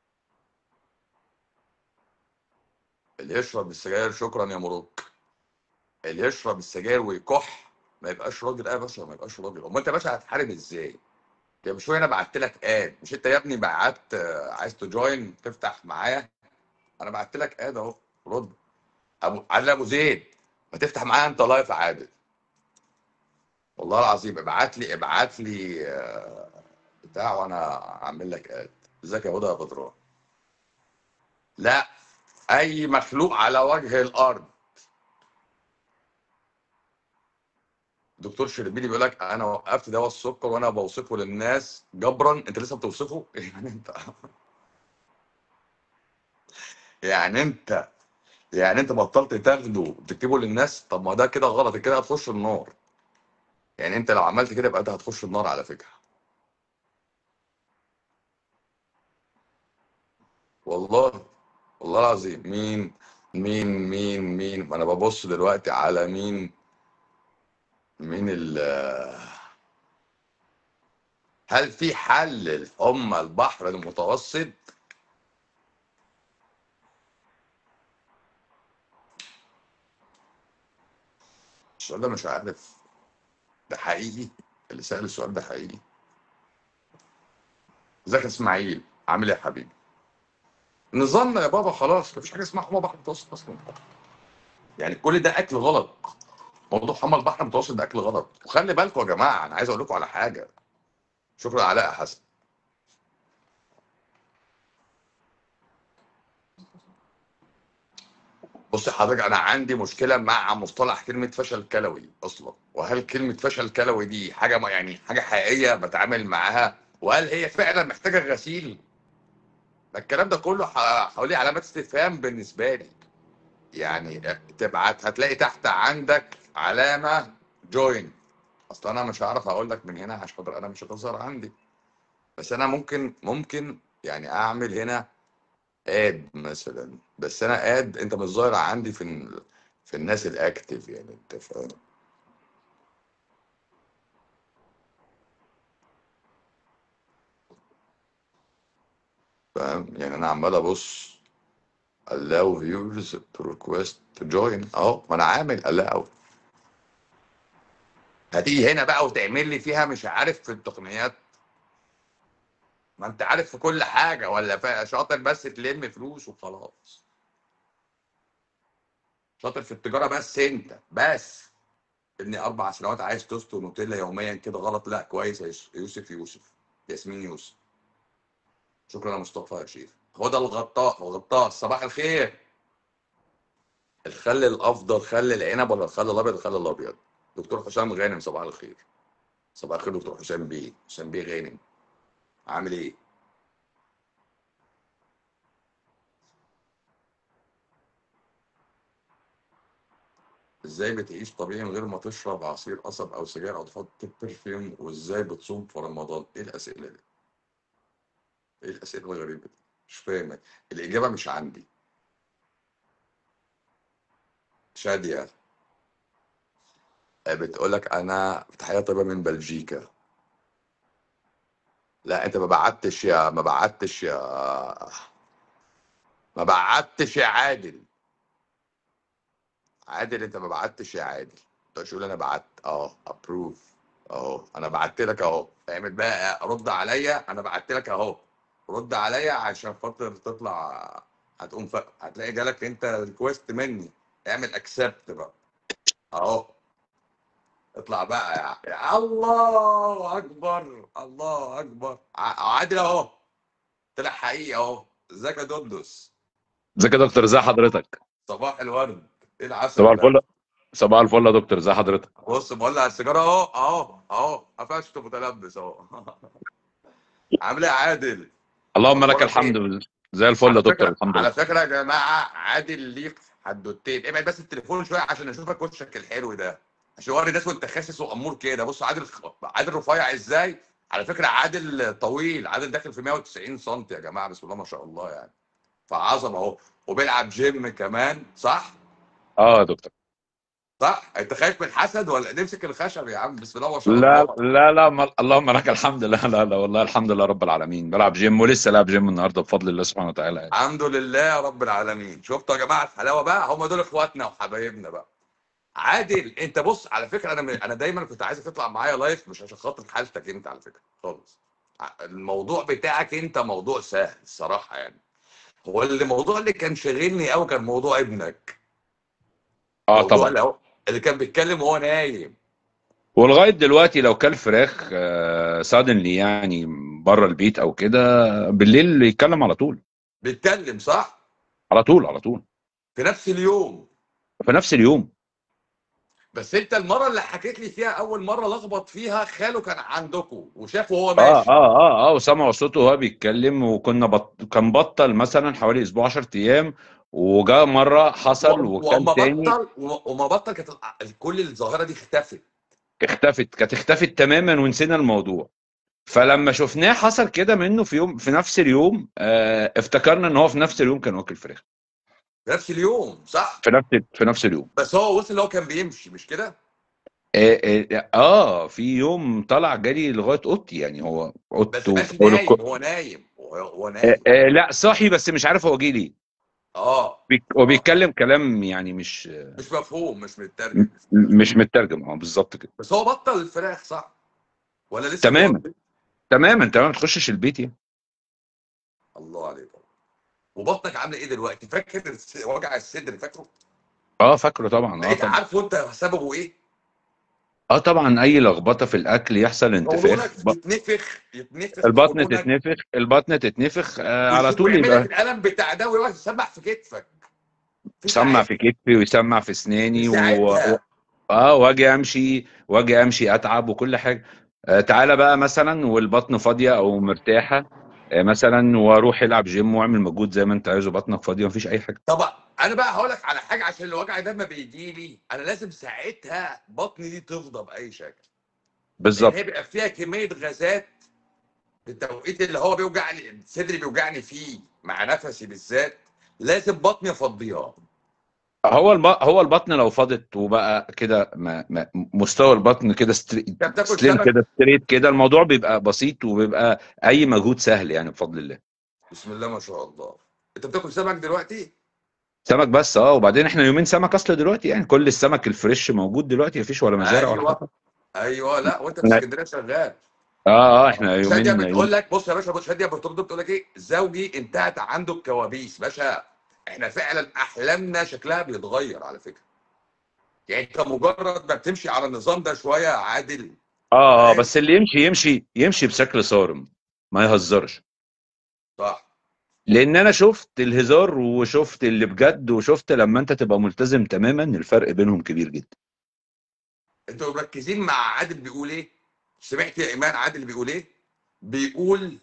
اللي يشرب السجاير شكرا يا مروك اللي يشرب السجاير ويكح ما يبقاش راجل اه يا باشا ما يبقاش راجل امال انت يا باشا هتحارب ازاي؟ يا مش انا بعت لك اد مش انت يا ابني بعت آه، عايز تجوين تفتح معايا انا بعت لك اد اهو رد ابو عادل ابو زيد ما تفتح معايا انت لايف عادل والله العظيم ابعت لي ابعت لي آه، بتاع وانا اعمل لك اد ازيك يا هدى يا بدران لا اي مخلوق على وجه الارض دكتور شربيني بيقول لك انا وقفت دواء السكر وانا بوصفه للناس جبرا انت لسه بتوصفه يعني انت يعني انت يعني انت بطلت تاخده وتكتبه للناس طب ما ده كده غلط كده هتخش النار يعني انت لو عملت كده يبقى انت هتخش النار على فكره والله والله العظيم مين مين مين مين ما انا ببص دلوقتي على مين مين ال هل في حل الحمى البحر المتوسط السؤال ده مش عارف ده حقيقي اللي سأل السؤال ده حقيقي ازيك يا اسماعيل عامل ايه يا حبيبي نظامنا يا بابا خلاص مفيش حاجه اسمها حمى بحر متوسط اصلا يعني كل ده اكل غلط موضوع حمى البحر المتوسط ده اكل غلط وخلي بالكم يا جماعه انا عايز اقول لكم على حاجه شكرا علاء يا حسن بص حضرتك انا عندي مشكله مع مصطلح كلمه فشل كلوي اصلا وهل كلمه فشل كلوي دي حاجه ما يعني حاجه حقيقيه بتعامل معاها وهل هي فعلا محتاجه غسيل ده الكلام ده كله ح- حواليه علامات استفهام بالنسبه لي يعني تبعت هتلاقي تحت عندك علامه جوين اصل انا مش هعرف اقول لك من هنا عشان خاطر انا مش هتظهر عندي بس انا ممكن ممكن يعني اعمل هنا اد مثلا بس انا اد انت مش ظاهر عندي في ال- في الناس الاكتف يعني انت فاهم فاهم يعني انا عمال ابص allow viewers to request to join اهو ما انا عامل allow هتيجي هنا بقى وتعمل لي فيها مش عارف في التقنيات ما انت عارف في كل حاجه ولا فا- شاطر بس تلم فلوس وخلاص شاطر في التجاره بس انت بس ابني اربع سنوات عايز تسطو نوتيلا يوميا كده غلط لا كويس يا يوس- يوسف يوسف ياسمين يوسف شكرا يا مصطفى يا شيخ هدى الغطاء الغطاس صباح الخير الخل الافضل خل العنب ولا الخل الابيض الخل الابيض دكتور حسام غانم صباح الخير صباح الخير دكتور حسام بيه حسام بيه غانم عامل ايه ازاي بتعيش طبيعي من غير ما تشرب عصير قصب او سجاير او تحط برفيوم وازاي بتصوم في رمضان ايه الاسئله دي ايه الاسئله الغريبه دي مش فاهم الاجابه مش عندي شاديه بتقول لك انا تحيه طيبه من بلجيكا لا انت ما بعتش يا ما بعتش يا ما بعتش يا عادل عادل انت ما بعتش يا عادل انت تقول انا بعت اه ابروف اهو انا بعت لك اهو اعمل بقى رد عليا انا بعت لك اهو رد عليا عشان خاطر تطلع هتقوم ف... هتلاقي جالك انت ريكويست مني اعمل اكسبت بقى اهو اطلع بقى يا, يا الله اكبر الله اكبر ع- عادل اهو طلع حقيقي اهو ازيك يا دندس ازيك يا دكتور ازي حضرتك صباح الورد ايه العسل صباح ده الفل صباح الفل يا دكتور ازي حضرتك بص مولع السيجاره اهو اهو اهو قفشت متلبس اهو عامل ايه يا عادل اللهم لك اخبارك ايه الحمد زي الفل يا على دكتور فكره الحمد على لله فكره يا جماعه عادل ليك حدوتين ابعد بس التليفون شويه عشان اشوفك وشك الحلو ده عشان اوري الناس وانت خاسس وامور كده بص عادل عادل رفيع ازاي على فكره عادل طويل عادل داخل في 190 سم يا جماعه بسم الله ما شاء الله يعني فعظمه اهو وبيلعب جيم كمان صح اه يا دكتور صح انت خايف من الحسد ولا نمسك الخشب يا عم بسم الله ما شاء لا الله لا لا ما- اللهم لك الحمد لا لا لا والله الحمد لله رب العالمين بلعب جيم ولسه لعب جيم النهارده بفضل الله سبحانه وتعالى يعني الحمد لله يا رب العالمين شفتوا يا جماعه الحلاوه بقى هم دول اخواتنا وحبايبنا بقى عادل انت بص على فكره انا انا دايما كنت عايزك تطلع معايا لايف مش عشان خاطر حالتك انت على فكره خالص ع- الموضوع بتاعك انت موضوع سهل الصراحه يعني هو الموضوع اللي كان شاغلني قوي كان موضوع ابنك اه موضوع طبعا اللي هو اللي كان بيتكلم وهو نايم ولغايه دلوقتي لو كل فراخ سادنلي يعني بره البيت او كده بالليل يتكلم على طول بيتكلم صح على طول على طول في نفس اليوم في نفس اليوم بس انت المره اللي حكيت لي فيها اول مره لخبط فيها خاله كان عندكم وشافه وهو اه ماشي اه اه اه وسمع صوته وهو بيتكلم وكنا بط... كان بطل مثلا حوالي اسبوع 10 ايام وجاء مره حصل و- وكان وما تاني بطل وما بطل كانت ال- كل الظاهره دي اختفت اختفت كانت اختفت تماما ونسينا الموضوع فلما شفناه حصل كده منه في يوم في نفس اليوم آه افتكرنا ان هو في نفس اليوم كان واكل فراخ في نفس اليوم صح في نفس في نفس اليوم بس هو وصل اللي هو كان بيمشي مش كده آه, آه, اه في يوم طلع جري لغايه اوضتي يعني هو بس اوضته ماشي في نايم هو نايم هو هو آه نايم آه لا صاحي بس مش عارف هو جه ليه اه بيك- اه وبيتكلم كلام يعني مش مش مفهوم مش م- مترجم مش مترجم اه بالظبط كده بس هو بطل الفراخ صح ولا لسه جوه تماما البيت تماما تماما ما تخشش البيت يعني الله عليك وبطنك عامله ايه دلوقتي فاكر الس- وجع الصدر فاكره اه فاكره طبعا اه بقيت طبعا عارفه انت سببه ايه اه طبعا اي لخبطه في الاكل يحصل انتفاخ قولونك ب- يتنفخ يتنفخ البطن قولونك تتنفخ البطن تتنفخ آه على ويشوف طول ويعمل لك يبقى الالم بتاع ده ويقعد يسمع في كتفك في يسمع ساعات في كتفي ويسمع في في اسناني و... و... ساعتها اه واجي امشي واجي امشي اتعب وكل حاجه آه تعالى بقى مثلا والبطن فاضيه او مرتاحه آه مثلا واروح العب جيم واعمل مجهود زي ما انت عايزه بطنك فاضيه مفيش اي حاجه طب انا بقى هقول لك على حاجه عشان الوجع ده ما بيجي لي انا لازم ساعتها بطني دي تفضى باي شكل لان بالظبط هي بيبقى فيها كميه غازات في التوقيت اللي هو بيوجعني صدري بيوجعني فيه مع نفسي بالذات لازم بطني افضيها هو الب... هو البطن لو فاضت وبقى كده ما... ما... مستوى البطن كده ستري... انت بتاكل سليم سمك كده ستريت كده الموضوع بيبقى بسيط وبيبقى اي مجهود سهل يعني بفضل الله بسم الله ما شاء الله انت بتاكل سمك دلوقتي سمك بس اه وبعدين احنا يومين سمك اصل دلوقتي يعني كل السمك الفريش موجود دلوقتي مفيش ولا مزارع ولا ايوه حاجه ايوه لا وانت في لا. اسكندريه شغال اه اه احنا شاديه يومين بتقول لك بص يا باشا بص شاديه بترد بتقول لك ايه زوجي انتهت عنده الكوابيس باشا احنا فعلا احلامنا شكلها بيتغير على فكره يعني انت مجرد ما بتمشي على النظام ده شويه عادل اه اه فاهم بس اللي يمشي يمشي يمشي بشكل صارم ما يهزرش صح لان انا شفت الهزار وشفت اللي بجد وشفت لما انت تبقى ملتزم تماما الفرق بينهم كبير جدا انتوا مركزين مع عادل بيقول ايه سمعت يا ايمان عادل بيقول ايه بيقول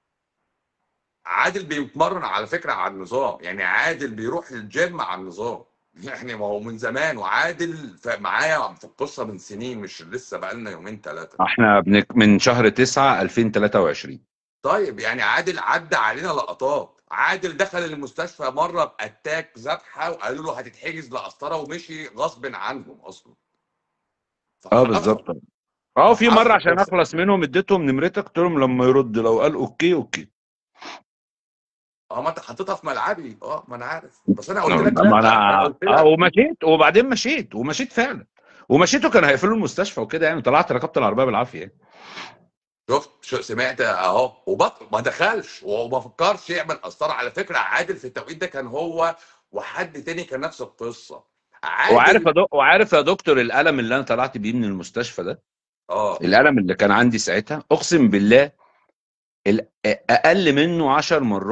عادل بيتمرن على فكره على النظام يعني عادل بيروح الجيم على النظام يعني ما هو من زمان وعادل ف- معايا في القصه من سنين مش لسه بقالنا يومين ثلاثه احنا بنك من شهر 9 2023 طيب يعني عادل عدى علينا لقطات عادل دخل المستشفى مره باتاك ذبحه وقالوا له هتتحجز لقسطره ومشي غصب عنهم اصلا اه فحصل بالظبط اه في مره فحصل عشان اخلص منهم اديتهم نمرتك قلت لهم لما يرد لو قال اوكي اوكي اه ما انت حطيتها في ملعبي اه ما انا عارف بس انا قلت لك ما لا انا انا قلت اه لك ومشيت وبعدين مشيت ومشيت فعلا ومشيت وكان هيقفلوا المستشفى وكده يعني طلعت ركبت العربيه بالعافيه يعني شفت شو سمعت اهو وبطل ما دخلش وما فكرش يعمل قسطره على فكره عادل في التوقيت ده كان هو وحد تاني كان نفس القصه وعارف عادل يا دك... وعارف يا دكتور الالم اللي انا طلعت بيه من المستشفى ده اه الالم اللي كان عندي ساعتها اقسم بالله ال- اقل منه عشر مرات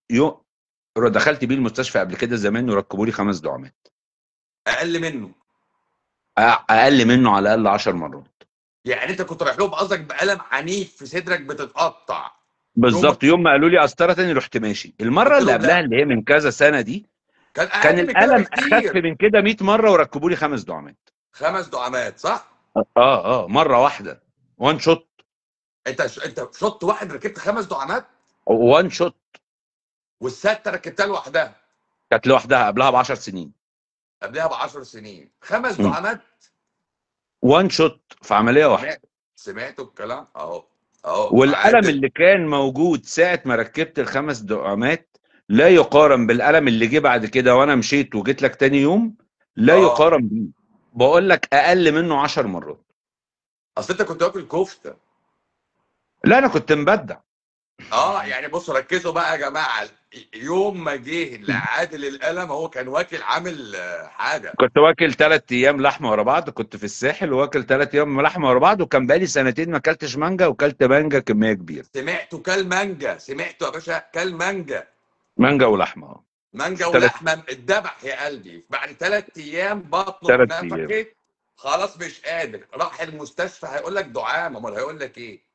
يوم دخلت بيه المستشفى قبل كده زمان وركبوا لي خمس دعامات اقل منه أ- اقل منه على الاقل 10 مرات يعني انت كنت رايح لهم قصدك بقلم عنيف في صدرك بتتقطع بالظبط يوم ما قالوا لي قسطره تاني رحت ماشي المره قلت اللي له قبلها لا. اللي هي من كذا سنه دي كان اقل كان من كده الالم اخف بكتير من كده 100 مره وركبوا لي خمس دعامات خمس دعامات صح؟ اه اه مره واحده وان شوت انت انت شوط واحد ركبت خمس دعامات وان شوت والسته ركبتها لوحدها كانت لوحدها قبلها ب 10 سنين قبلها ب 10 سنين خمس مم. دعامات وان شوت في عمليه واحده سمعت سمعتوا الكلام اهو اهو والالم عادل. اللي كان موجود ساعه ما ركبت الخمس دعامات لا يقارن بالالم اللي جه بعد كده وانا مشيت وجيت لك تاني يوم لا آه. يقارن بيه بقول لك اقل منه 10 مرات اصل انت كنت واكل كفته لا انا كنت مبدع اه يعني بصوا ركزوا بقى يا جماعه يوم ما جه لعادل القلم هو كان واكل عامل آه، حاجه كنت واكل ثلاث ايام لحمه ورا بعض كنت في الساحل واكل ثلاث ايام لحمه ورا بعض وكان بقالي سنتين ما اكلتش مانجا وكلت مانجا كميه كبيره سمعتوا كل مانجا سمعتوا يا باشا كل مانجا مانجا ولحمه آه. مانجا تلات- ولحمه اتذبح يا قلبي بعد ثلاث ايام بطنه تلات اتنفخت خلاص مش قادر راح المستشفى هيقول لك دعامه امال هيقول لك ايه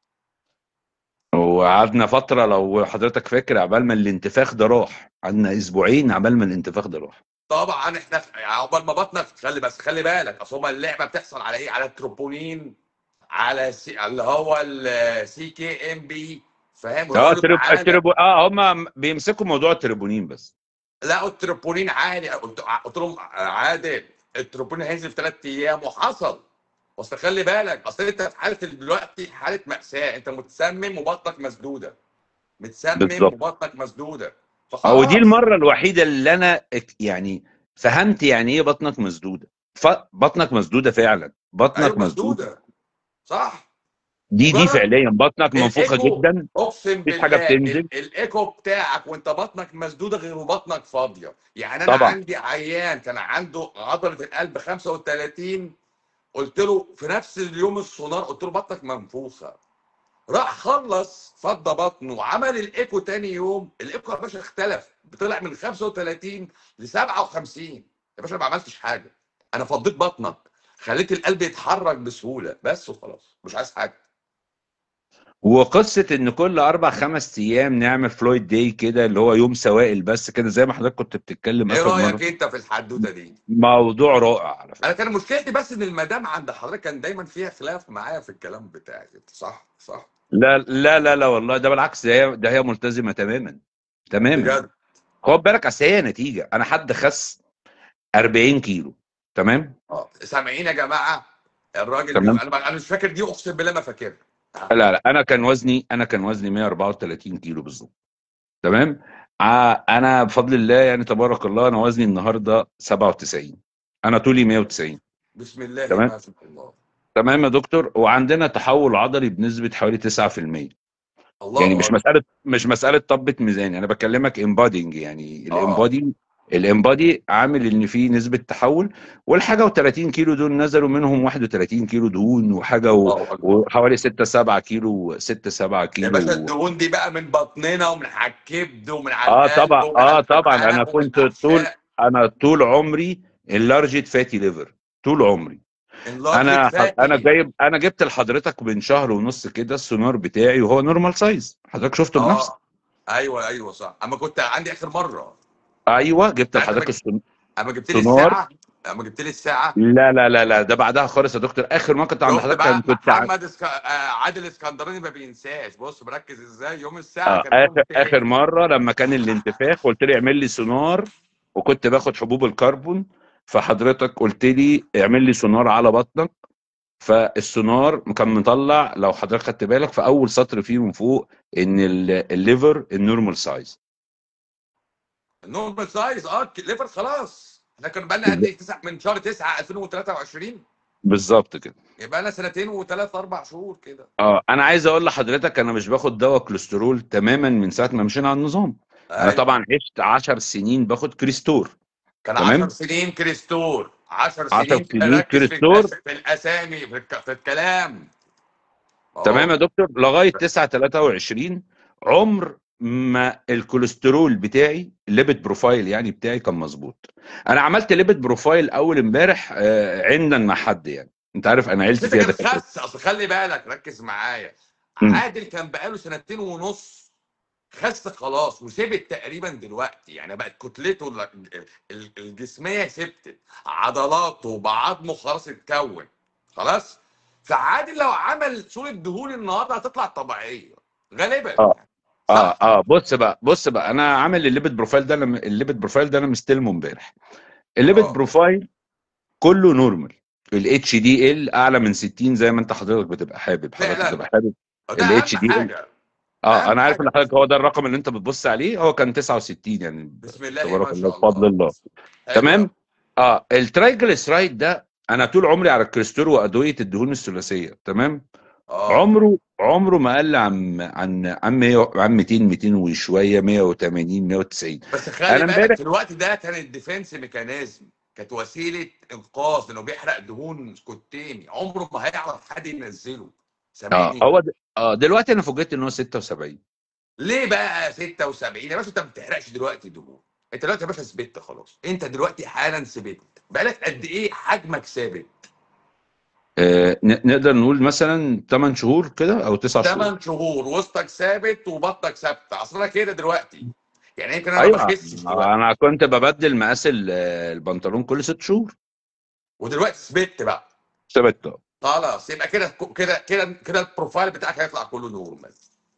وقعدنا فتره لو حضرتك فاكر عبال ما الانتفاخ ده راح قعدنا اسبوعين عبال ما الانتفاخ ده راح طبعا احنا عقبال ما بطنك خلي بس خلي بالك اصل هما اللعبه بتحصل على ايه على التروبونين على سي... اللي هو السي كي ام بي فاهم اه ويقولوا التريب... تعالى- التريبو... اه هم بيمسكوا موضوع التريبونين بس لقوا التروبونين عالي قلت قلت لهم عادل التروبونين هينزل في ثلاث ايام وحصل بس خلي بالك اصل انت في حاله دلوقتي حاله ماساه انت متسمم وبطنك مسدوده متسمم بالظبط. وبطنك مسدوده او فخلاص دي المره الوحيده اللي انا اك- يعني فهمت يعني ايه بطنك مسدوده ف... بطنك مسدوده فعلا بطنك ايوه مسدوده مسدوده صح دي دي مجرد فعليا بطنك منفوخه الإيكو. جدا اقسم مفيش بالله حاجة بتنزل. ال- الايكو بتاعك وانت بطنك مسدوده غير وبطنك فاضيه يعني انا طبعا. عندي عيان كان عنده عضله القلب 35 قلت له في نفس اليوم السونار قلت له بطنك منفوخه راح خلص فضى بطنه وعمل الايكو تاني يوم الايكو يا باشا اختلف طلع من 35 ل 57 يا باشا ما عملتش حاجه انا فضيت بطنك خليت القلب يتحرك بسهوله بس وخلاص مش عايز حاجه وقصه ان كل اربع خمس ايام نعمل فلويد داي كده اللي هو يوم سوائل بس كده زي ما حضرتك كنت بتتكلم ايه اخر رايك مره انت في الحدوته دي موضوع رائع على فكره انا كان مشكلتي بس ان المدام عند حضرتك كان دايما فيها خلاف معايا في الكلام بتاعي صح صح لا لا لا لا والله ده بالعكس ده هي ده هي ملتزمه تماما تماما بجد خد بالك اصل هي نتيجه انا حد خس 40 كيلو تمام اه سامعين يا جماعه الراجل تمام. انا انا مش فاكر دي اقسم بالله ما فاكرها لا لا انا كان وزني انا كان وزني 134 كيلو بالظبط تمام ع- انا بفضل الله يعني تبارك الله انا وزني النهارده 97 انا طولي 190 بسم الله تمام. ما شاء الله تمام يا دكتور وعندنا تحول عضلي بنسبه حوالي 9% الله يعني مش أكبر. مساله مش مساله طبه ميزان انا بكلمك امبادينج يعني آه. الامبادي الامبادي عامل ان في نسبه تحول والحاجه و30 كيلو دول نزلوا منهم 31 كيلو دهون وحاجه و... الله أكبر. وحوالي 6 7 كيلو 6 7 يا كيلو باشا الدهون دي بقى من بطننا ومن على الكبد ومن على اه القلب طبعا ومن اه على طبعا الأمعاء انا ومن كنت الأحشاء. طول انا طول عمري اللارجت فاتي ليفر طول عمري انا enlarged fatty. انا جايب انا جبت لحضرتك من شهر ونص كده السونار بتاعي وهو نورمال سايز حضرتك شفته بنفسك اه ايوه ايوه صح اما كنت عندي اخر مره ايوه جبت عندك- لحضرتك السونار اما جبت لي سونار. الساعه اما جبت لي الساعه لا لا لا لا ده بعدها خالص يا دكتور اخر ما كنت عند شفت حضرتك بقى كان كنت عن- محمد اسك... آه عادل اسكندراني ما بينساش بص مركز ازاي يوم الساعه آه كان يوم اخر تاني. اخر مره لما كان الانتفاخ قلت لي اعمل لي سونار وكنت باخد حبوب الكربون فحضرتك قلت لي اعمل لي سونار على بطنك فالسونار كان مطلع لو حضرتك خدت بالك في اول سطر فيه من فوق ان ال- الليفر النورمال سايز نورمال سايز اه الليفر خلاص احنا كنا بقى لنا قد ايه تسع من شهر 9 2023 بالظبط كده يبقى لنا سنتين وثلاث اربع شهور كده اه انا عايز اقول لحضرتك انا مش باخد دواء كوليسترول تماما من ساعه ما مشينا على النظام انا أيوة. طبعا عشت 10 سنين باخد كريستور كان تمام. 10 سنين كريستور 10 10 سنين سنين ركز في كريستور. الأس- في الاسامي في, الك... في الكلام أهو. تمام يا دكتور لغايه 9 23 عمر ما الكوليسترول بتاعي الليبيد بروفايل يعني بتاعي كان مظبوط انا عملت ليبيد بروفايل اول امبارح آه، عندا مع حد يعني انت عارف انا عيلتي انت فيها كان دكاتره خس اصل خلي بالك ركز معايا مم. عادل كان بقاله سنتين ونص خس خلاص وثبت تقريبا دلوقتي يعني بقت كتلته ال- ال- الجسميه ثبتت عضلاته بعظمه خلاص اتكون خلاص فعادل لو عمل صوره دهون النهارده هتطلع طبيعيه غالبا اه اه صح اه بص بقى بص بقى انا عامل الليبيد بروفايل ده انا الليبيد بروفايل ده انا مستلمه امبارح الليبيد اه بروفايل كله نورمال الاتش دي ال اعلى من 60 زي ما انت حضرتك بتبقى حابب حضرتك فعلا بتبقى حابب ده الاتش اهم دي ال حاجه اه اهم انا عارف حاجه ان حضرتك هو ده الرقم اللي انت بتبص عليه هو كان 69 يعني بسم الله تبارك ما الله شاء بفضل الله الله حلو تمام قوي اه الترايجليسرايد ده انا طول عمري على الكوليسترول وادويه الدهون الثلاثيه تمام اه عمره عمره ما قل عن عن عن 100 عن 200 200 وشويه 180 190 بس خلي انا بالك امبارح في الوقت ده كان الديفنس ميكانيزم كانت وسيله انقاذ لانه بيحرق دهون كتيني عمره ما هيعرف حد ينزله اه سامعني هو د... اه دلوقتي انا فوجئت ان هو 76 ليه بقى 76 يا باشا انت ما بتحرقش دلوقتي دهون انت دلوقتي يا باشا ثبت خلاص انت دلوقتي حالا ثبت بقالك قد ايه حجمك ثابت آه ن... نقدر نقول مثلا 8 شهور كده او 9 شهور 8 شهور وسطك ثابت وبطنك ثابته اصل انا كده دلوقتي يعني يمكن انا ما ايوه بخسش دلوقتي انا كنت ببدل مقاس ال- البنطلون كل 6 شهور ودلوقتي ثبت بقى ثابت خلاص يبقى كده كده كده كده البروفايل بتاعك هيطلع كله نورمال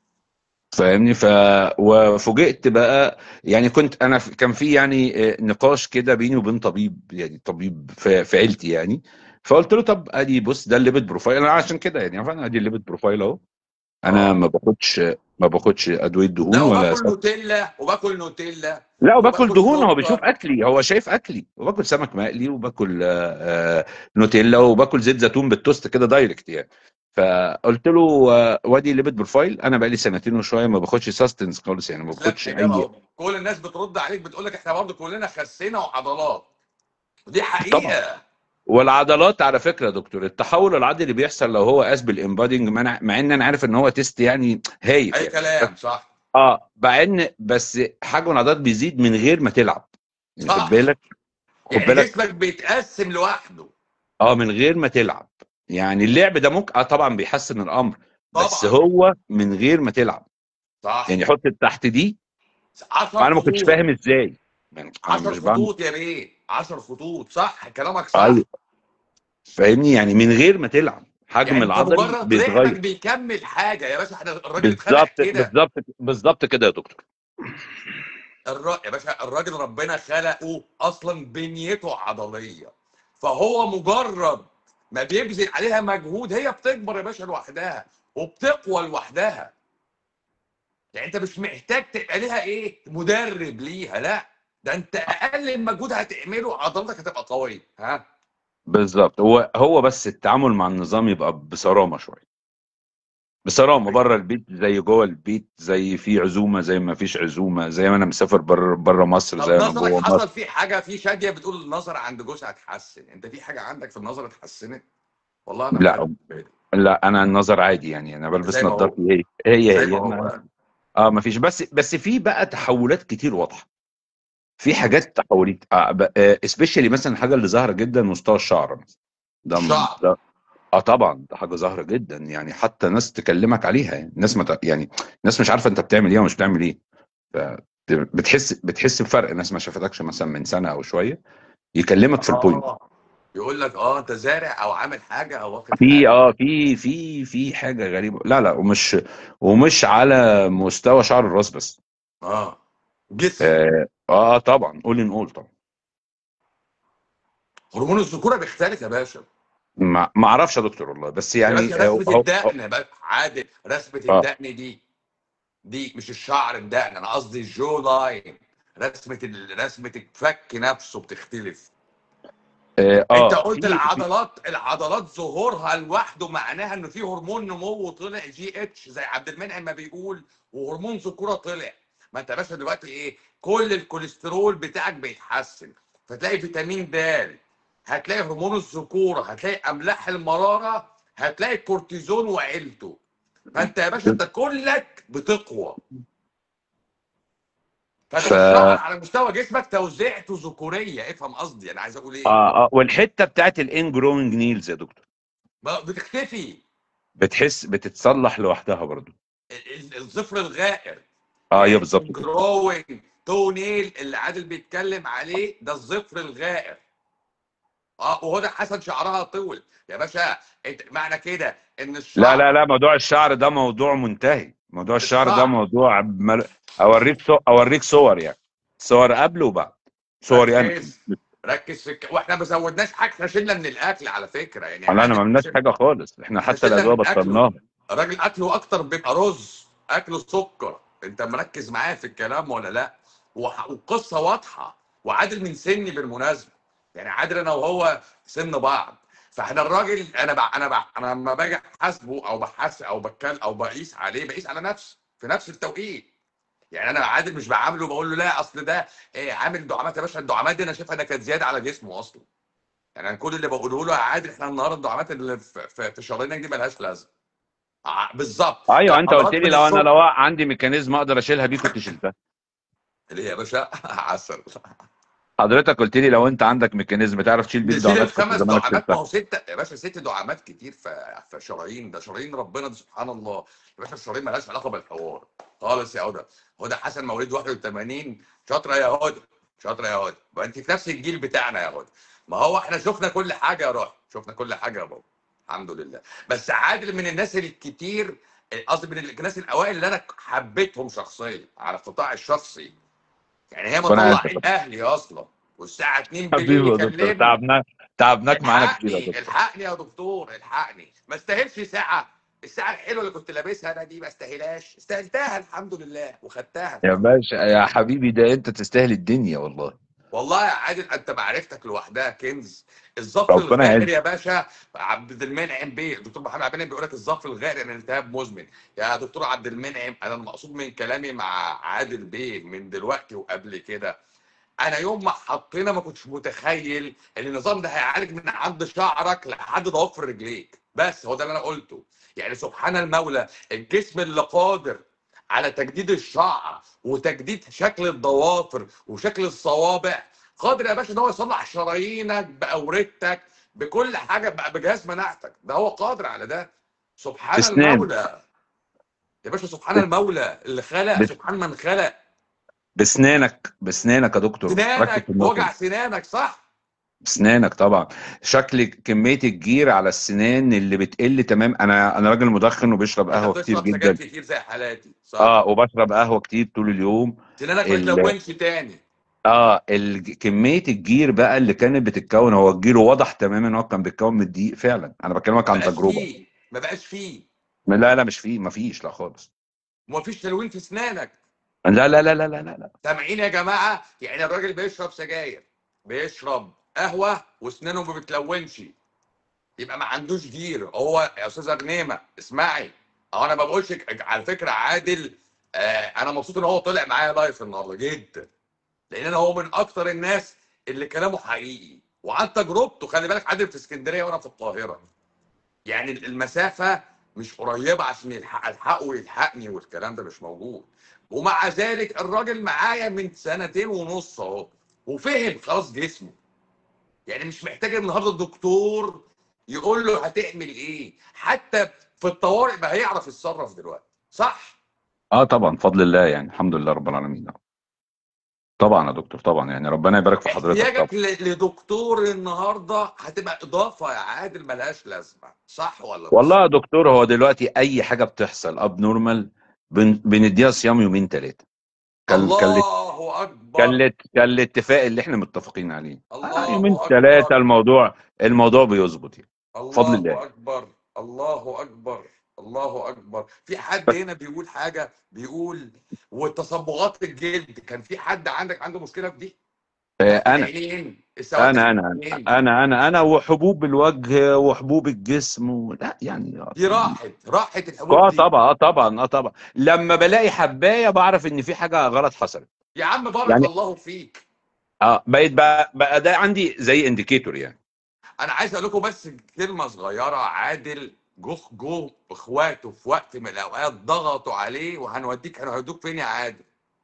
فاهمني ف وفوجئت بقى يعني كنت انا في- كان في يعني آه، نقاش كده بيني وبين طبيب يعني طبيب في, في عيلتي يعني فقلت له طب ادي بص ده الليبيد بروفايل انا عشان كده يعني فانا ادي الليبيد بروفايل اهو انا اه ما باخدش ما باخدش ادويه دهون لا ولا وباكل سكر نوتيلا وباكل نوتيلا لا وباكل وباكل دهون هو بيشوف سكر اكلي هو شايف اكلي وباكل سمك مقلي وباكل آه، آه، نوتيلا وباكل زيت زيتون بالتوست كده دايركت يعني فقلت له آه، وادي ليبيد بروفايل انا بقالي سنتين وشويه ما باخدش ساستنس خالص يعني ما بس لك باخدش اجابه اي اهو كل الناس بترد عليك بتقول لك احنا برضه كلنا خسينا وعضلات ودي طبعا حقيقه والعضلات على فكره يا دكتور التحول العضلي اللي بيحصل لو هو قاس بالامبادنج مع مع ان انا عارف ان هو تيست يعني هايف اي يعني كلام صح اه مع ان بس حجم العضلات بيزيد من غير ما تلعب يعني خد صح بالك خد يعني بالك جسمك بيتقسم لوحده اه من غير ما تلعب يعني اللعب ده ممكن اه طبعا بيحسن الامر بس طبعا هو من غير ما تلعب صح يعني حط تحت دي 10 انا ما كنتش خطوط فاهم ازاي يعني انا 10 مش بعمل خطوط يا بيه 10 خطوط صح كلامك صح ايوه فاهمني يعني من غير ما تلعب حجم يعني انت العضلي مجرد لعبك بيتغير بيكمل حاجه يا باشا احنا الراجل اتخلق بالظبط كده بالظبط بالظبط كده يا دكتور الر... يا باشا الراجل ربنا خلقه اصلا بنيته عضليه فهو مجرد ما بيبذل عليها مجهود هي بتكبر يا باشا لوحدها وبتقوى لوحدها يعني انت مش محتاج تبقى ليها ايه مدرب ليها لا ده انت اقل مجهود هتعمله عضلتك هتبقى قويه ها بالظبط هو هو بس التعامل مع النظام يبقى بصرامه شويه بصرامه بره البيت زي جوه البيت زي في عزومه زي ما فيش عزومه زي ما انا مسافر بره بره مصر طب زي ما نظرك جوه حصل مصر فيه حاجه في شاديه بتقول النظر عند جوزها اتحسن انت في حاجه عندك في النظر اتحسنت والله انا ما لا خدت بالي لا انا النظر عادي يعني انا بلبس زي ما هو نظارتي هي هي زي هي ما هو ما اه ما فيش بس بس في بقى تحولات كتير واضحه في حاجات تحولات آه سبيشالي مثلا الحاجه اللي ظاهره جدا مستوى الشعر مثلا ده الشعر ده اه طبعا ده حاجه ظاهره جدا يعني حتى ناس تكلمك عليها يعني ناس مت... يعني ناس مش عارفه انت بتعمل ايه ومش بتعمل ايه ف بتحس بتحس بفرق ناس ما شافتكش مثلا من سنه او شويه يكلمك في البوينت اه يقول لك اه انت زارع او عامل حاجه او واخد في حاجه اه في في في حاجه غريبه لا لا ومش ومش على مستوى شعر الراس بس اه جسم اه, آه طبعا قول نقول طبعا هرمون الذكوره بيختلف يا باشا ما ما اعرفش يا دكتور والله بس يا يعني باشا هو رسمه هو الدقن يا باشا عادل رسمه اه الدقن دي دي مش الشعر الدقن انا قصدي الجو لاين رسمه ال- رسمه الفك نفسه بتختلف اه انت آه، قلت في في العضلات العضلات ظهورها لوحده معناها ان في هرمون نمو طلع جي اتش زي عبد المنعم ما بيقول وهرمون ذكوره طلع ما انت يا باشا دلوقتي ايه كل الكوليسترول بتاعك بيتحسن فتلاقي فيتامين د هتلاقي هرمون الذكوره هتلاقي املاح المراره هتلاقي الكورتيزون وعيلته فانت يا باشا انت كلك بتقوى فانت ف- بتشرح على مستوى جسمك توزيعته ذكوريه افهم قصدي انا عايز اقول ايه اه اه والحته بتاعت الان جروينج نيلز يا دكتور ما بتختفي بتحس بتتصلح لوحدها برضو ال- ال- الظفر الغائر اه ايوه بالظبط كده. جروينج تونيل اللي عادل بيتكلم عليه ده الظفر الغائر اه وهو ده حسن شعرها طول يا باشا انت معنى كده ان الشعر لا لا لا موضوع الشعر ده موضوع منتهي موضوع الشعر ده الشعر. موضوع مل... اوريك صو... اوريك صور يعني صور قبل وبعد صوري انا ركز ركز في الك... واحنا ما زودناش حاجه احنا شلنا من الاكل على فكره يعني انا عادل ما عملناش شل- حاجه خالص احنا إحنا حتى شلنا الادويه من أكله. بطلناها الراجل اكله اكتر بيبقى رز اكله سكر انت مركز معايا في الكلام ولا لا وح- والقصه واضحه وعادل من سني بالمناسبه يعني عادل انا وهو سن بعض فاحنا الراجل انا بع... انا بع... انا لما باجي احاسبه او بحاسب او بتكلم او بقيس عليه بقيس على نفسي في نفس التوقيت يعني انا عادل مش بعامله بقول له لا اصل ده إيه عامل دعامات يا باشا الدعامات دي انا شايفها انها كانت زياده على جسمه اصلا يعني انا كل اللي بقوله له يا عادل احنا النهارده الدعامات اللي في, في, في شرايينك دي ملهاش لازمه ع- بالظبط ايوه انت أمراض قلت لي من لو انا السكر. لو عندي ميكانيزم اقدر اشيلها بيه كنت شلتها ليه يا باشا عسل حضرتك قلت لي لو انت عندك ميكانيزم تعرف تشيل بيه نشيل الدعامات كنت الخمس زمانك دعامات ما شلتها هو ستة يا باشا ست دعامات كتير في في شرايين ده شرايين ربنا دي سبحان الله يا باشا الشرايين مالهاش علاقه بالحوار خالص يا هدى هدى حسن مواليد 81 شاطره يا هدى شاطره يا هدى ما انت في نفس الجيل بتاعنا يا هدى ما هو احنا شفنا كل حاجه يا روح شفنا كل حاجه يا بابا الحمد لله بس عادل من الناس الكتير قصدي من الناس الاوائل اللي انا حبيتهم شخصيا على القطاع الشخصي يعني هي ربنا مطلع يعزك. عين اهلي اصلا والساعه 2 حبيبي بالليل يا دكتور يكلمني تعبناك تعبناك معانا كتير يا الحقني دكتور الحقني يا دكتور الحقني ما استاهلش ساعه الساعه الحلوه اللي كنت لابسها انا دي ما استاهلهاش استاهلتها الحمد لله وخدتها يا باشا يا حبيبي ده انت تستاهل الدنيا والله والله يا عادل انت معرفتك لوحدها كنز الظفر ربنا الغائر يعزك. يا باشا عبد المنعم بيه الدكتور محمد عبد المنعم بيقول لك الظفر الغائر يعني التهاب مزمن يا دكتور عبد المنعم انا المقصود من كلامي مع عادل بيه من دلوقتي وقبل كده انا يوم ما حطينا ما كنتش متخيل ان النظام ده هيعالج من عند شعرك لحد ضوافر رجليك بس هو ده اللي انا قلته يعني سبحان المولى الجسم اللي قادر على تجديد الشعر وتجديد شكل الضوافر وشكل الصوابع قادر يا باشا ان هو يصلح شرايينك باورتك بكل حاجه بقى بجهاز مناعتك ده هو قادر على ده سبحان بسنان. المولى يا باشا سبحان المولى اللي خلق بس- سبحان من خلق بسنانك بسنانك يا دكتور ركز سنانك في النقطة وجع دي. سنانك صح بسنانك طبعا شكل كميه الجير على السنان اللي بتقل تمام انا انا راجل مدخن وبشرب انت قهوه كتير بتشرب سجاير جدا كتير زي حالاتي صح اه وبشرب قهوه كتير طول اليوم سنانك ما ال- تلونش تاني اه ال- كميه الجير بقى اللي كانت بتتكون هو الجير واضح تماما ان هو كان بيتكون من الدقيق فعلا انا بكلمك ما عن بقاش تجربه فيه ما بقاش فيه لا لا مش فيه ما فيش لا خالص وما فيش تلوين في اسنانك لا لا لا لا لا لا, لا. سامعين يا جماعه يعني الراجل بيشرب سجاير بيشرب قهوه واسنانه ما بتلونش يبقى ما عندوش جير هو يا استاذه غنيمه اسمعي اهو انا ما بقولش ك- على فكره عادل آه انا مبسوط ان هو طلع معايا لايف النهارده جدا لان انا هو من اكتر الناس اللي كلامه حقيقي وعن تجربته خلي بالك عادل في اسكندريه وانا في القاهره يعني المسافه مش قريبه عشان يلحق الحقه ويلحقني والكلام ده مش موجود ومع ذلك الراجل معايا من سنتين ونص اهو وفهم خلاص جسمه يعني مش محتاج النهارده الدكتور يقول له هتعمل ايه حتى في الطوارئ بقى هيعرف يتصرف دلوقتي صح اه طبعا بفضل الله يعني الحمد لله رب العالمين طبعا يا دكتور طبعا يعني ربنا يبارك في حضرتك طبعا احتياجك ل- لدكتور النهارده هتبقى اضافه يا عادل ملهاش لازمه صح ولا مش والله صح؟ يا دكتور هو دلوقتي اي حاجه بتحصل اب نورمال بن... بنديها صيام يومين ثلاثه كان كان الات- الله اكبر كان الات- كان الاتفاق اللي احنا متفقين عليه الله آه يومين أكبر. ثلاثه الموضوع الموضوع بيظبط يعني بفضل الله الله. اكبر الله اكبر الله اكبر في حد هنا بيقول حاجه بيقول وتصبغات الجلد كان في حد عندك عنده مشكله في دي آه انا العينين السواد انا انا العينين. انا انا انا وحبوب الوجه وحبوب الجسم و... لا يعني دي راحت راحت اه الحبوب دي طبعا اه طبعا اه طبعا لما بلاقي حبايه بعرف ان في حاجه غلط حصلت يا عم بارك يعني- الله فيك اه بقيت بقى, بقى ده عندي زي انديكيتور يعني انا عايز اقول لكم بس كلمه صغيره عادل جوخ جو اخواته في وقت من الاوقات ضغطوا عليه وهنوديك هنودوك فين يا عادل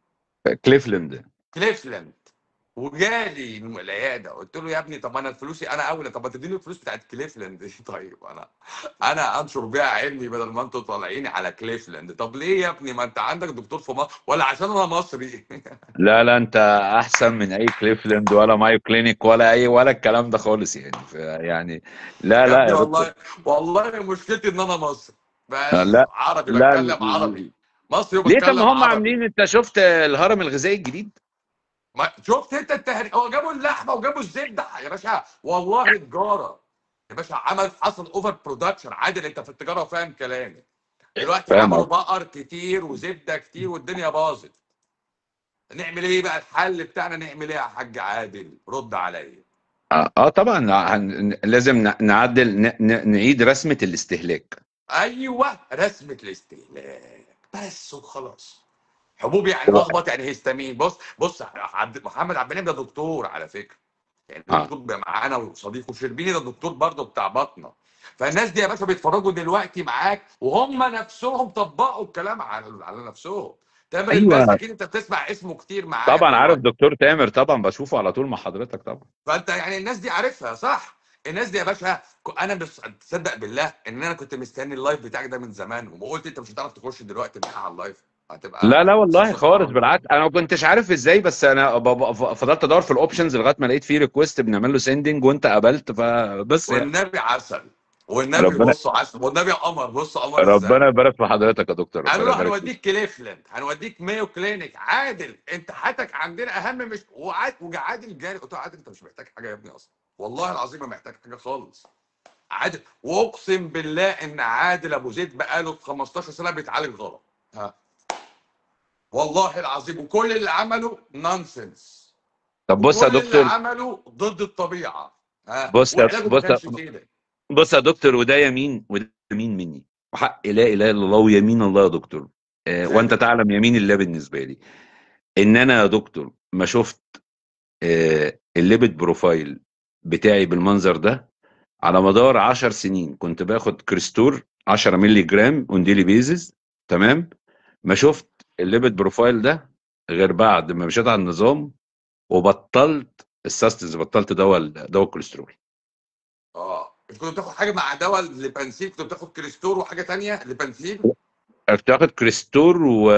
كليفلاند كليفلاند وجالي العياده قلت له يا ابني طب انا فلوسي انا اولى طب ما تديني الفلوس بتاعت كليفلاند دي طيب انا انا انشر بيها علمي بدل ما انتوا طالعيني على كليفلاند طب ليه يا ابني ما انت عندك دكتور في مصر ولا عشان انا مصري لا لا انت احسن من اي كليفلاند ولا مايو كلينيك ولا اي ولا الكلام ده خالص يعني ف- يعني لا يا لا ابني يا والله دكتور والله مشكلتي ان انا مصري بس لا عربي لا بتكلم عربي مصري ليه طب وبتكلم ما هم عربي عاملين انت شفت الهرم الغذائي الجديد ما شفت انت التهريج هو جابوا اللحمه وجابوا الزبده يا باشا والله تجاره يا باشا عمل حصل اوفر برودكشن عادل انت في التجاره وفاهم كلامي دلوقتي فاهم عملوا قصدي بقر كتير وزبده كتير والدنيا باظت نعمل ايه بقى الحل بتاعنا نعمل ايه يا حاج عادل رد عليا اه آه طبعا هن- لازم ن- نعدل ن- ن- نعيد رسمة الاستهلاك ايوه رسمه الاستهلاك بس وخلاص حبوب يعني هو- لخبط يعني هيستامين بص بص عبد محمد عبد المنعم ده دكتور على فكره يعني اه دكتور بقى معانا وصديقه شربيني ده دكتور برضه بتاع بطنه فالناس دي يا باشا بيتفرجوا دلوقتي معاك وهم نفسهم طبقوا الكلام على على نفسهم تامر الباز ايوه اكيد انت بتسمع اسمه كتير معاك طبعا عارف قريب دكتور تامر طبعا بشوفه على طول مع حضرتك طبعا فانت يعني الناس دي عارفها صح الناس دي يا باشا ك- انا بس تصدق بالله ان انا كنت مستني اللايف بتاعك ده من زمان وقلت انت مش هتعرف تخش دلوقتي معايا على اللايف لا هتبقى لا والله قصه خالص صعبه بالعكس انا ما كنتش عارف ازاي بس انا ب- ب- فضلت ادور في الاوبشنز لغايه ما لقيت فيه ريكوست بنعمل له سيندنج وانت قبلت فبس يعني والنبي عسل والنبي ربنا بص عسل والنبي قمر بص قمر ازاي ربنا يبارك في حضرتك يا دكتور قالوا ربنا له يبارك فيك هنوديك كليفلاند هنوديك مايو كلينيك عادل انت حياتك عندنا اهم مش وعاد وعادل جاري قلت له عادل انت مش محتاج حاجه يا ابني اصلا والله العظيم ما محتاج حاجه خالص عادل واقسم بالله ان عادل ابو زيد بقاله 15 سنه بيتعالج غلط ها والله العظيم وكل اللي عمله نونسنس طب بص يا وكل اللي دكتور عمله ضد الطبيعه ها بص يا وعلاجه ما بص كانش يا كده بص يا دكتور وده يمين وده يمين مني وحق لا اله الا الله ويمين الله يا دكتور آه وانت ثابت تعلم يمين الله بالنسبه لي ان انا يا دكتور ما شفت آه الليبت بروفايل بتاعي بالمنظر ده على مدار 10 سنين كنت باخد كريستور 10 مللي جرام اون ديلي بيزز تمام ما شفت الليبت بروفايل ده غير بعد ما مشيت على النظام وبطلت الساستنز بطلت دواء دواء الكوليسترول اه انت كنت بتاخد حاجه مع دواء لبنسيل كنت بتاخد كريستور وحاجه تانية لبنسيل كنت باخد كريستور و...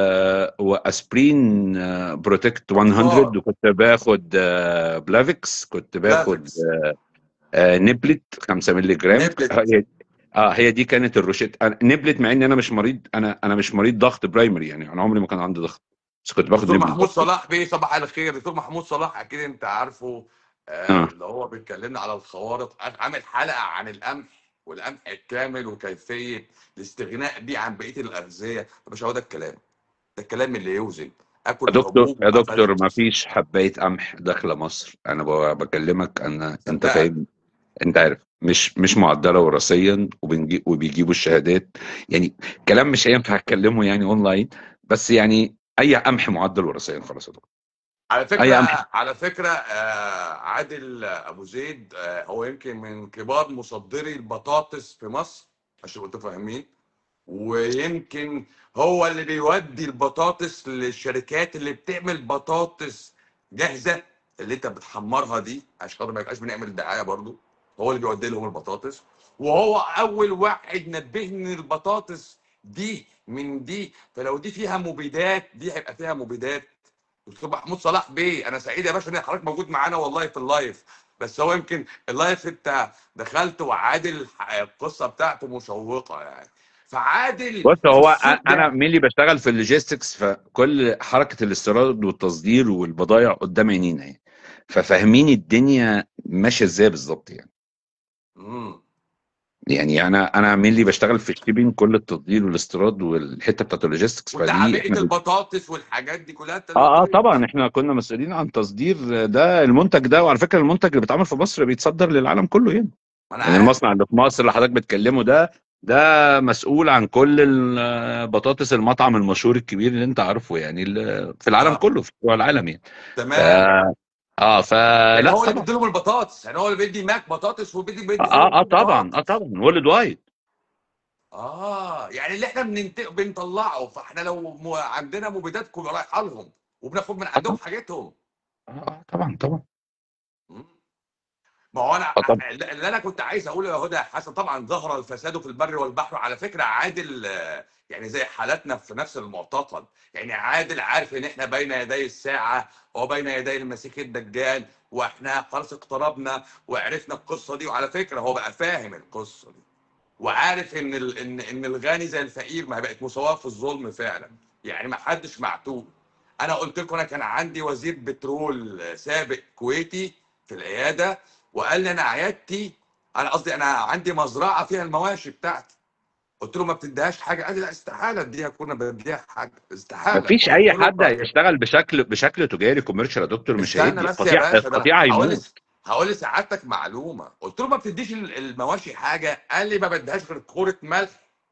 واسبرين آه، بروتكت 100 الله وكنت باخد آه، بلافيكس كنت باخد بلافكس آه، نبلت 5 مللي جرام نبلت هي اه هي دي كانت الروشيت أنا نبلت مع ان انا مش مريض انا انا مش مريض ضغط برايمري يعني انا عمري ما كان عندي ضغط بس كنت باخد دكتور نبلت محمود بس صلاح بيه صباح الخير دكتور محمود صلاح اكيد انت عارفه آه اه اللي هو بيتكلمنا على الخوارط عامل حلقه عن القمح والقمح الكامل وكيفيه الاستغناء بيه عن بقيه الاغذيه يا باشا هو ده الكلام ده الكلام اللي يوزن يا اكل دكتور حبوب يا دكتور ما وقفلت فيش حبايه قمح داخله مصر انا ب- بكلمك انا انت صدقك فاهم انت عارف مش مش معدله وراثيا وبنجي وبيجيبوا الشهادات يعني كلام مش هينفع اتكلمه يعني اونلاين بس يعني اي قمح معدل وراثيا خلاص يا دكتور على اي فكره قمح على فكره آه عادل ابو زيد آه هو يمكن من كبار مصدري البطاطس في مصر عشان انتوا فاهمين ويمكن هو اللي بيودي البطاطس للشركات اللي بتعمل بطاطس جاهزه اللي انت بتحمرها دي عشان خاطر ما يبقاش بنعمل دعايه برضو هو اللي بيودي لهم البطاطس وهو اول واحد نبهني إن البطاطس دي من دي فلو دي فيها مبيدات دي هيبقى فيها مبيدات دكتور محمود صلاح بيه انا سعيد يا باشا ان حضرتك موجود معانا والله في اللايف بس هو يمكن اللايف انت دخلت وعادل القصه بتاعته مشوقه يعني فعادل بص في هو السوق أ- انا ده مين اللي بشتغل في اللوجيستكس فكل حركه الاستيراد والتصدير والبضائع قدام عينينا يعني ففاهمين الدنيا ماشيه ازاي بالظبط يعني امم يعني انا انا مين اللي بشتغل في الشيبين كل التصدير والاستيراد والحته بتاعت اللوجيستكس فدي وتعبئه احنا البطاطس والحاجات دي كلها انت اللي اه اه بتقول طبعا احنا كنا مسؤولين عن تصدير ده المنتج ده وعلى فكره المنتج اللي بيتعمل في مصر بيتصدر للعالم كله يعني ما انا يعني عارف المصنع اللي في مصر اللي حضرتك بتكلمه ده ده مسؤول عن كل البطاطس المطعم المشهور الكبير اللي انت عارفه يعني ال- في العالم اه كله في دول العالم يعني ف تمام اه يعني فلا هو اللي طبعا بيدي لهم البطاطس يعني هو اللي بيدي ماك بطاطس وبيدي بيدي اه اه فيلم طبعا اه بطاطس طبعا وورلد وايد اه يعني اللي احنا بننت... بنطلعه فاحنا لو م... عندنا مبيدات كلها رايحه لهم وبناخد من عندهم حاجتهم اه اه طبعا طبعا مم. ما هو انا اه طبعا اللي انا كنت عايز اقوله يا هدى يا حسن طبعا ظهر الفساد في البر والبحر على فكره عادل آه، يعني زي حالاتنا في نفس المعتقد يعني عادل عارف ان احنا بين يدي الساعه وبين يدي المسيح الدجال واحنا خلاص اقتربنا وعرفنا القصه دي وعلى فكره هو بقى فاهم القصه دي وعارف ان ال- ان ان الغني زي الفقير ما هي بقت مساواه في الظلم فعلا يعني ما حدش معتوه انا قلت لكم انا كان عندي وزير بترول سابق كويتي في العياده وقال لي انا عيادتي انا قصدي انا عندي مزرعه فيها المواشي بتاعتي قلت له ما بتديهاش حاجه قال لي لا استحاله اديها كنا بديها حاجه استحاله مفيش قلت اي له حد طب هيشتغل بشكل بشكل تجاري كوميرشال يا دكتور مش استنى هيدي بس يا القطيع باشا ده القطيع انا هقول هيموت هقول لسعادتك معلومه قلت له ما بتديش ال- المواشي حاجه قال لي ما بديهاش غير كوره ملح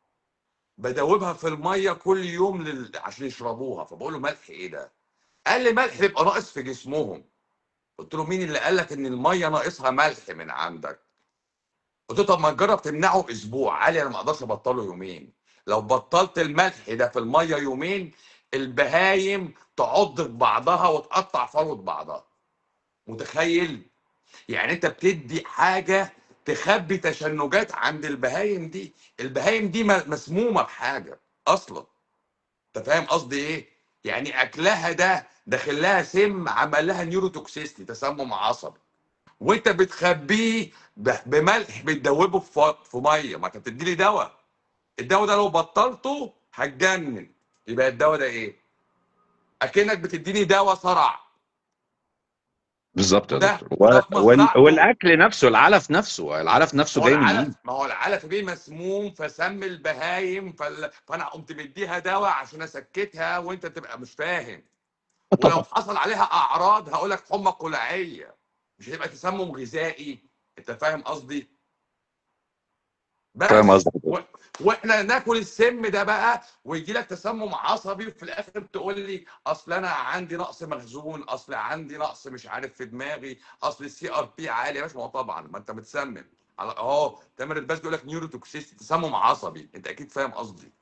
بدوبها في الميه كل يوم لل... عشان يشربوها فبقول له ملح ايه ده قال لي ملح بيبقى ناقص في جسمهم قلت له مين اللي قال لك ان الميه ناقصها ملح من عندك قلت له طب ما تجرب تمنعه اسبوع قال لي انا ما اقدرش ابطله يومين لو بطلت الملح ده في الميه يومين البهايم تعض في بعضها وتقطع فروه بعضها متخيل يعني انت بتدي حاجه تخبي تشنجات عند البهايم دي البهايم دي م- مسمومه بحاجه اصلا انت فاهم قصدي ايه يعني اكلها ده داخل لها سم عمل لها نيوروتوكسيستي تسمم عصبي وانت بتخبيه ب- بملح بتدوبه في ف- في ميه ما انت بتدي لي دواء الدواء ده لو بطلته هتجنن يبقى الدواء ده ايه اكنك بتديني دواء صرع بالظبط يا وده دكتور وده و... في وال... مصلحته والاكل نفسه العلف نفسه العلف ما نفسه هو جاي من العلف مين ما هو العلف بيه مسموم فسم البهايم فال... فانا قمت مديها دواء عشان اسكتها وانت تبقى مش فاهم آه ولو طبعا حصل عليها اعراض هقول لك حمى قلعيه مش هيبقى تسمم غذائي انت فاهم قصدي فاهم بس قصدك و... واحنا ناكل السم ده بقى ويجي لك تسمم عصبي وفي الاخر تقول لي اصل انا عندي نقص مخزون اصل عندي نقص مش عارف في دماغي اصل السي ار بي عالي يا باشا ما هو طبعا ما انت بتسمم على اهو تامر الباس بيقول لك نيوروتوكسيستي تسمم عصبي انت اكيد فاهم قصدي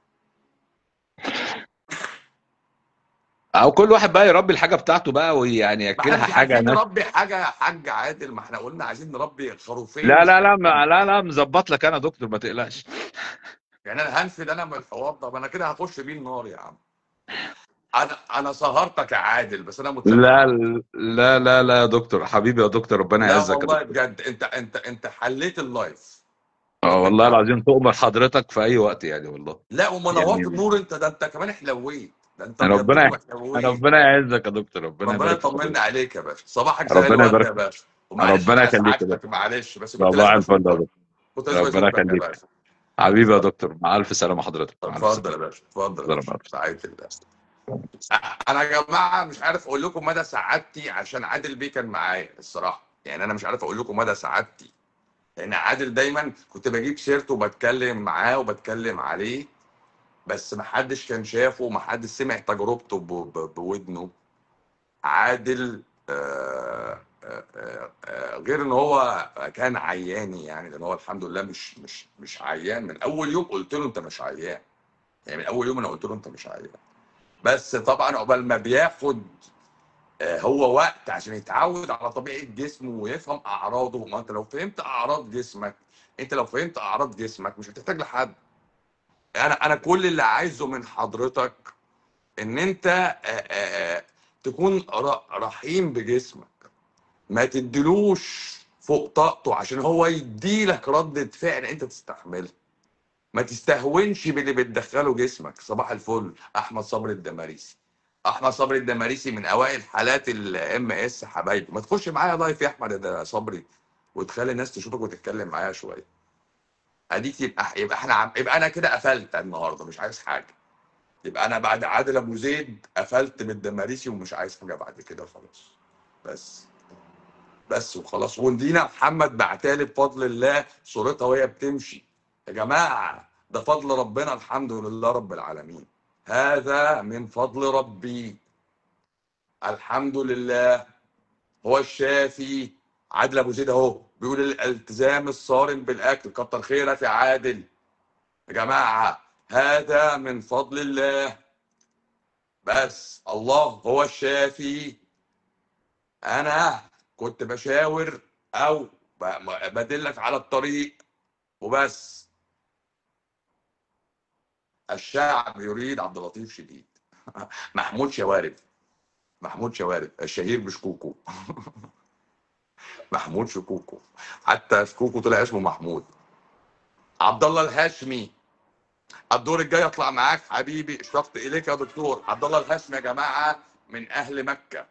او كل واحد بقى يربي الحاجه بتاعته بقى ويعني ما احنا ياكلها مش حاجه عايزين ناس نربي حاجه يا حاج عادل ما احنا قلنا عايزين نربي خروفين لا مش لا لا خروفين ما- لا لا مظبط لك انا يا دكتور ما تقلقش يعني انا هنفد انا من الحوار ده ما انا كده هخش بيه النار يا عم انا انا سهرتك يا عادل بس انا متشكر لا لا لا لا يا دكتور حبيبي يا دكتور ربنا لا يعزك يا والله دكتور بجد انت انت انت حليت اللايف اه والله بجد العظيم تؤمر حضرتك في اي وقت يعني والله لا وما نورت يعني النور انت ده انت كمان حلويت ده انت بيضتني ربنا وحلويت ربنا يعزك يا دكتور ربنا ربنا يبارك في يطمنا حضرتك عليك يا باشا صباحك زي ربنا الورد يا يبارك باشا ومعلش ربنا على يخليك يا سعادتك دكتور معلش بس كنت صباح لازم الفل يا اشوفك دكتور كنت لازم ربنا اشوفك يا يخليك باشا حبيبي يا اتفضل دكتور مع الف سلامه حضرتك مع الف اتفضل يا سلامه باشا اتفضل يا سلام باشا عليكم سعادة الله انا يا جماعه مش عارف اقول لكم مدى سعادتي عشان عادل بيه كان معايا الصراحه يعني انا مش عارف اقول لكم مدى سعادتي لان عادل دايما كنت بجيب سيرته وبتكلم معاه وبتكلم عليه بس محدش كان شافه ومحدش سمع تجربته ب- ب- بودنه عادل آه، آه، آه، آه، غير ان هو كان عياني يعني لان هو الحمد لله مش مش مش عيان من اول يوم قلت له انت مش عيان يعني من اول يوم انا قلت له انت مش عيان بس طبعا عقبال ما بياخد آه، هو وقت عشان يتعود على طبيعه جسمه ويفهم اعراضه ما انت لو فهمت اعراض جسمك انت لو فهمت اعراض جسمك مش هتحتاج لحد انا انا كل اللي عايزه من حضرتك ان انت آه، آه، آه، تكون ر- رحيم بجسمك ما تديلوش فوق طاقته عشان هو يديلك ردة فعل انت تستحملها ما تستهونش باللي بتدخله جسمك صباح الفل احمد صبري الدماريسي احمد صبري الدماريسي من اوائل حالات الام اس حبايبي ما تخش معايا لايف يا احمد يا صبري وتخلي الناس تشوفك وتتكلم معايا شويه اديك يبقى يبقى احنا عم... يبقى انا كده قفلت النهارده مش عايز حاجه يبقى انا بعد عادل ابو زيد قفلت بالدماريسي ومش عايز حاجه بعد كده خلاص بس بس وخلاص ودينا محمد بعتالي بفضل الله صورتها وهي بتمشي يا جماعه ده فضل ربنا الحمد لله رب العالمين هذا من فضل ربي الحمد لله هو الشافي عادل ابو زيد اهو بيقول الالتزام الصارم بالاكل كتر خيرك يا عادل يا جماعه هذا من فضل الله بس الله هو الشافي انا كنت بشاور او ب- بدلك على الطريق وبس الشعب يريد عبد اللطيف شديد محمود شوارب محمود شوارب الشهير بشكوكو محمود شكوكو حتى شكوكو طلع اسمه محمود عبد الله الهاشمي الدور الجاي اطلع معاك حبيبي اشتقت اليك يا دكتور عبد الله الهاشمي يا جماعه من اهل مكه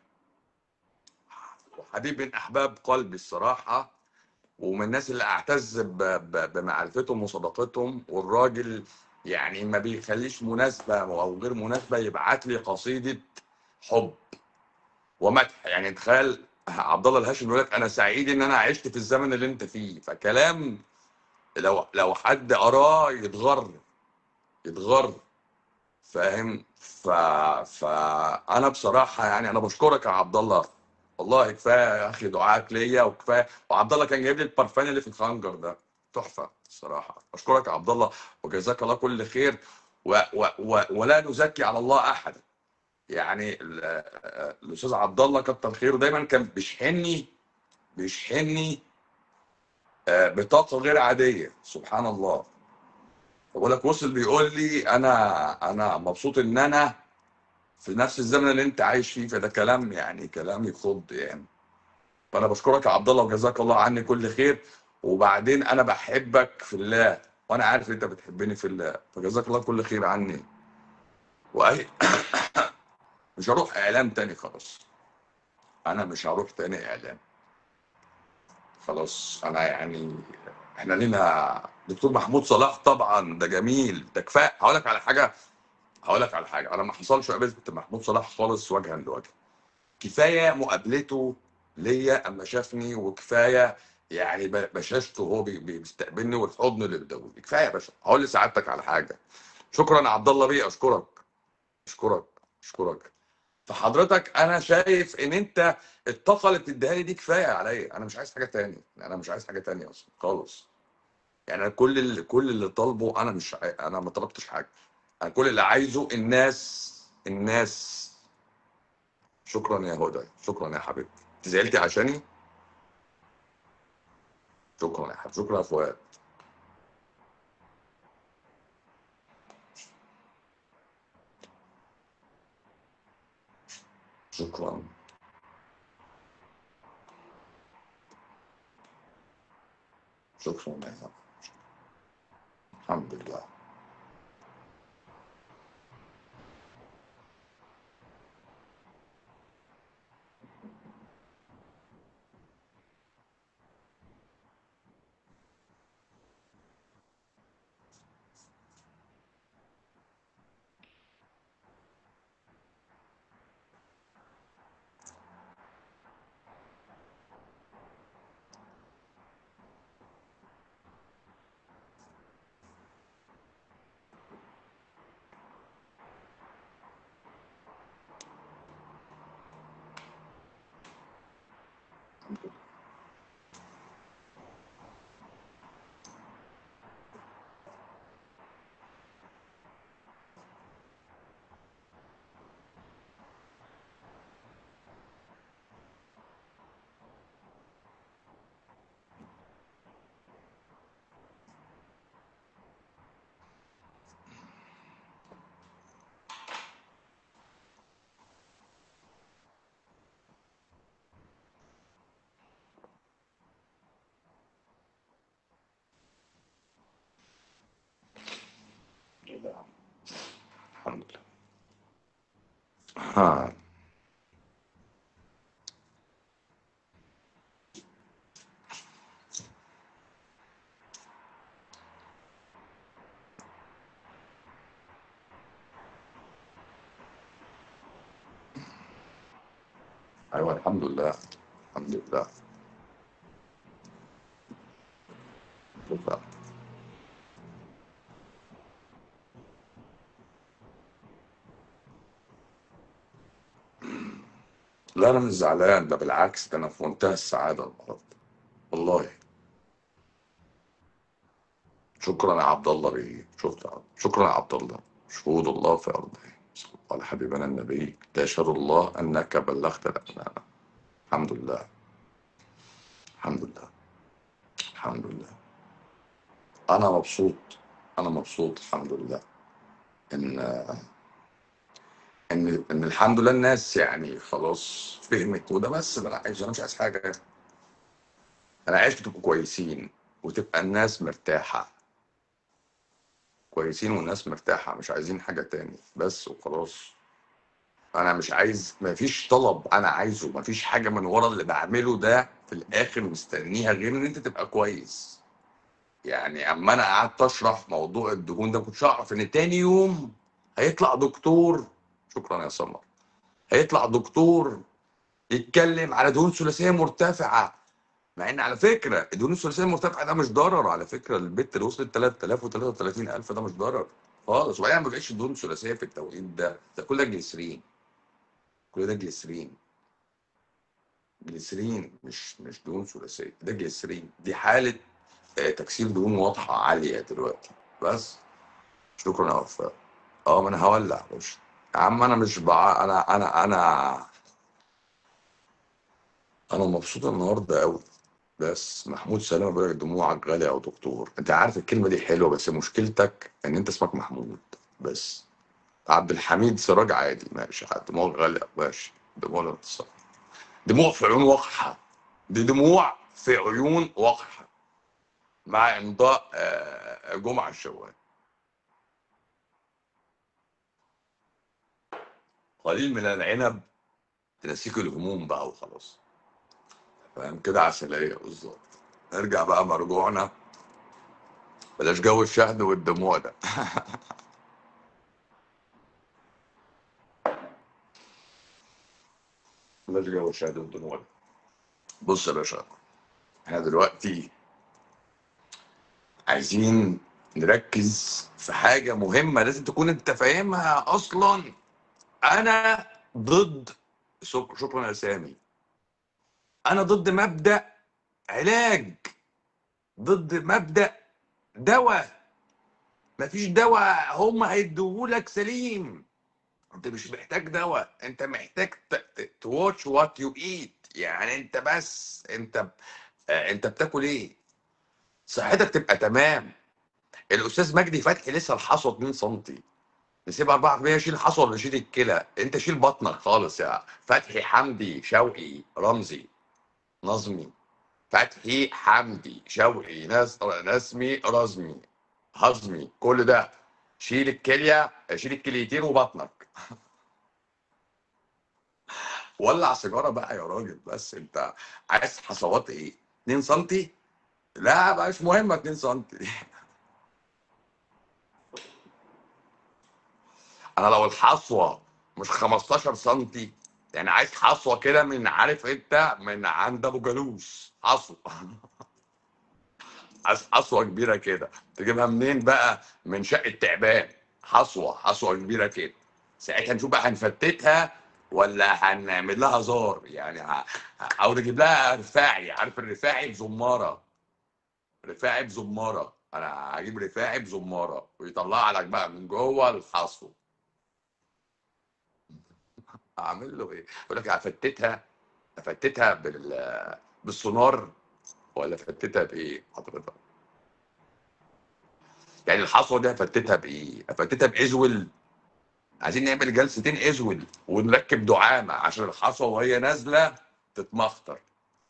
وحبيب من احباب قلبي الصراحه ومن الناس اللي اعتز ب- ب- بمعرفتهم وصداقتهم والراجل يعني ما بيخليش مناسبه او غير مناسبه يبعت لي قصيده حب ومدح يعني تخيل عبد الله الهاشمي يقول لك انا سعيد ان انا عشت في الزمن اللي انت فيه فكلام لو لو حد قراه يتغر يتغر فاهم ف فانا بصراحه يعني انا بشكرك يا عبد الله والله كفايه يا اخي دعاك ليا وكفايه وعبد الله كان جايب لي البرفان اللي في الخنجر ده تحفه الصراحه بشكرك يا عبد الله وجزاك الله كل خير و و و ولا نزكي على الله احدا يعني ال- آه، الاستاذ عبد الله كتر خيره دايما كان بيشحنني بيشحنني آه، بطاقه غير عاديه سبحان الله بقول لك وصل بيقول لي انا انا مبسوط ان انا في نفس الزمن اللي انت عايش فيه فده كلام يعني كلام يخض يعني فانا بشكرك يا عبد الله وجزاك الله عني كل خير وبعدين انا بحبك في الله وانا عارف ان انت بتحبني في الله فجزاك الله كل خير عني واي مش هروح اعلام تاني خلاص انا مش هروح تاني اعلام خلاص انا يعني احنا لينا دكتور محمود صلاح طبعا ده جميل ده كفايه هقول لك على حاجه هقول لك على حاجه انا ما حصلش قابلت محمود صلاح خالص وجها لوجه كفايه مقابلته ليا اما شافني وكفايه يعني ب- بشاشته وهو بي- بي- بيستقبلني والحضن اللي بدولي كفايه يا باشا هقول لسعادتك على حاجه شكرا يا عبد الله بيه اشكرك اشكرك اشكرك فحضرتك انا شايف ان انت الطاقه اللي بتديها لي دي كفايه عليا انا مش عايز حاجه تاني انا مش عايز حاجه تانية اصلا خالص يعني أنا كل اللي كل اللي طالبه انا مش عاي... انا ما طلبتش حاجه انا كل اللي عايزه الناس الناس شكرا يا هدى شكرا يا حبيبتي انت زعلتي عشاني شكرا يا حبيبي شكرا يا فؤاد شكرا شكرا يا حبيبي. الحمد لله الحمد لله الحمد لله ها ايوه الحمد لله الحمد لله شكرا لا انا مش زعلان ده بالعكس ده انا في منتهى السعاده النهارده والله شكرا يا عبد الله بيه شكرا شكرا يا عبد الله شهود الله في ارضه قال حبيبنا النبي يشهد الله انك بلغت الامانه الحمد لله الحمد لله الحمد لله انا مبسوط انا مبسوط الحمد لله ان ان ان الحمد لله الناس يعني خلاص فهمت وده بس اللي انا عايزه انا مش عايز حاجه انا عايز تبقوا كويسين وتبقى الناس مرتاحه كويسين والناس مرتاحه مش عايزين حاجه تاني بس وخلاص انا مش عايز مفيش طلب انا عايزه مفيش حاجه من ورا اللي بعمله ده في الاخر مستنيها غير ان انت تبقى كويس يعني اما انا قعدت اشرح موضوع الدهون ده ما كنتش اعرف ان تاني يوم هيطلع دكتور شكرا يا سمر هيطلع دكتور يتكلم على دهون ثلاثيه مرتفعه مع ان على فكره الدهون الثلاثيه المرتفعه ده مش ضرر على فكره البت اللي وصلت 3000 و33 الف ده مش ضرر خالص وبعدين ما بقتش دهون ثلاثيه في التوقيت ده ده كل ده جليسرين كل ده جليسرين جليسرين مش مش دهون ثلاثيه ده جليسرين دي حاله آه، تكسير دهون واضحه عاليه دلوقتي بس شكرا يا وفاء اه ما انا هولع مش يا عم انا مش بع... انا انا انا انا مبسوط النهارده قوي بس محمود سلامه بيقول لك دموعك غاليه يا دكتور انت عارف الكلمه دي حلوه بس مشكلتك ان انت اسمك محمود بس عبد الحميد سراج عادي ماشي دموع غاليه ماشي دموع الاتصال دموع في عيون وقحه دي دموع في عيون وقحه مع امضاء آه، جمعه الشوال قليل من العنب تنسيك الهموم بقى وخلاص فاهم كده عسلية بالظبط نرجع بقى مرجوعنا بلاش جو الشهد والدموع ده بلاش جو الشهد والدموع ده بص يا باشا احنا دلوقتي عايزين نركز في حاجة مهمة لازم تكون انت فاهمها اصلا انا ضد شك- شكرا يا سامي انا ضد مبدأ علاج ضد مبدأ دواء مفيش دواء هم هيدوهولك سليم انت مش محتاج دواء انت محتاج تواتش وات يو ايت يعني انت بس انت آه، انت بتاكل ايه صحتك تبقى تمام الاستاذ مجدي فتحي لسه الحصوه 2 سم نسيب 4% شيل الحصوه ولا شيل الكلى انت شيل بطنك خالص يا فتحي حمدي شوقي رمزي نظمي فتحي حمدي شوقي ناس نسمي رزمي هضمي كل ده شيل الكليه شيل الكليتين وبطنك ولع سيجاره بقى يا راجل بس انت عايز حصوات ايه 2 سم لا بقى مش مهمه 2 سم انا لو الحصوه مش 15 سم يعني عايز حصوه كده من عارف انت من عند ابو جالوس حصوه عايز حصوه كبيره كده تجيبها منين بقى من شقه تعبان حصوه حصوه كبيره كده ساعتها نشوف بقى هنفتتها ولا هنعمل لها زار يعني ه- ه- او نجيب لها رفاعي عارف الرفاعي بزماره رفاعي بزماره انا هجيب رفاعي بزماره ويطلع لك بقى من جوه الحصو اعمل له ايه؟ يقول لك هفتتها افتتها بال بالسونار ولا فتتها بايه حضرتك؟ يعني الحصوه دي هفتتها بايه؟ هفتتها بازول عايزين نعمل جلستين ازول ونركب دعامه عشان الحصوه وهي نازله تتمخطر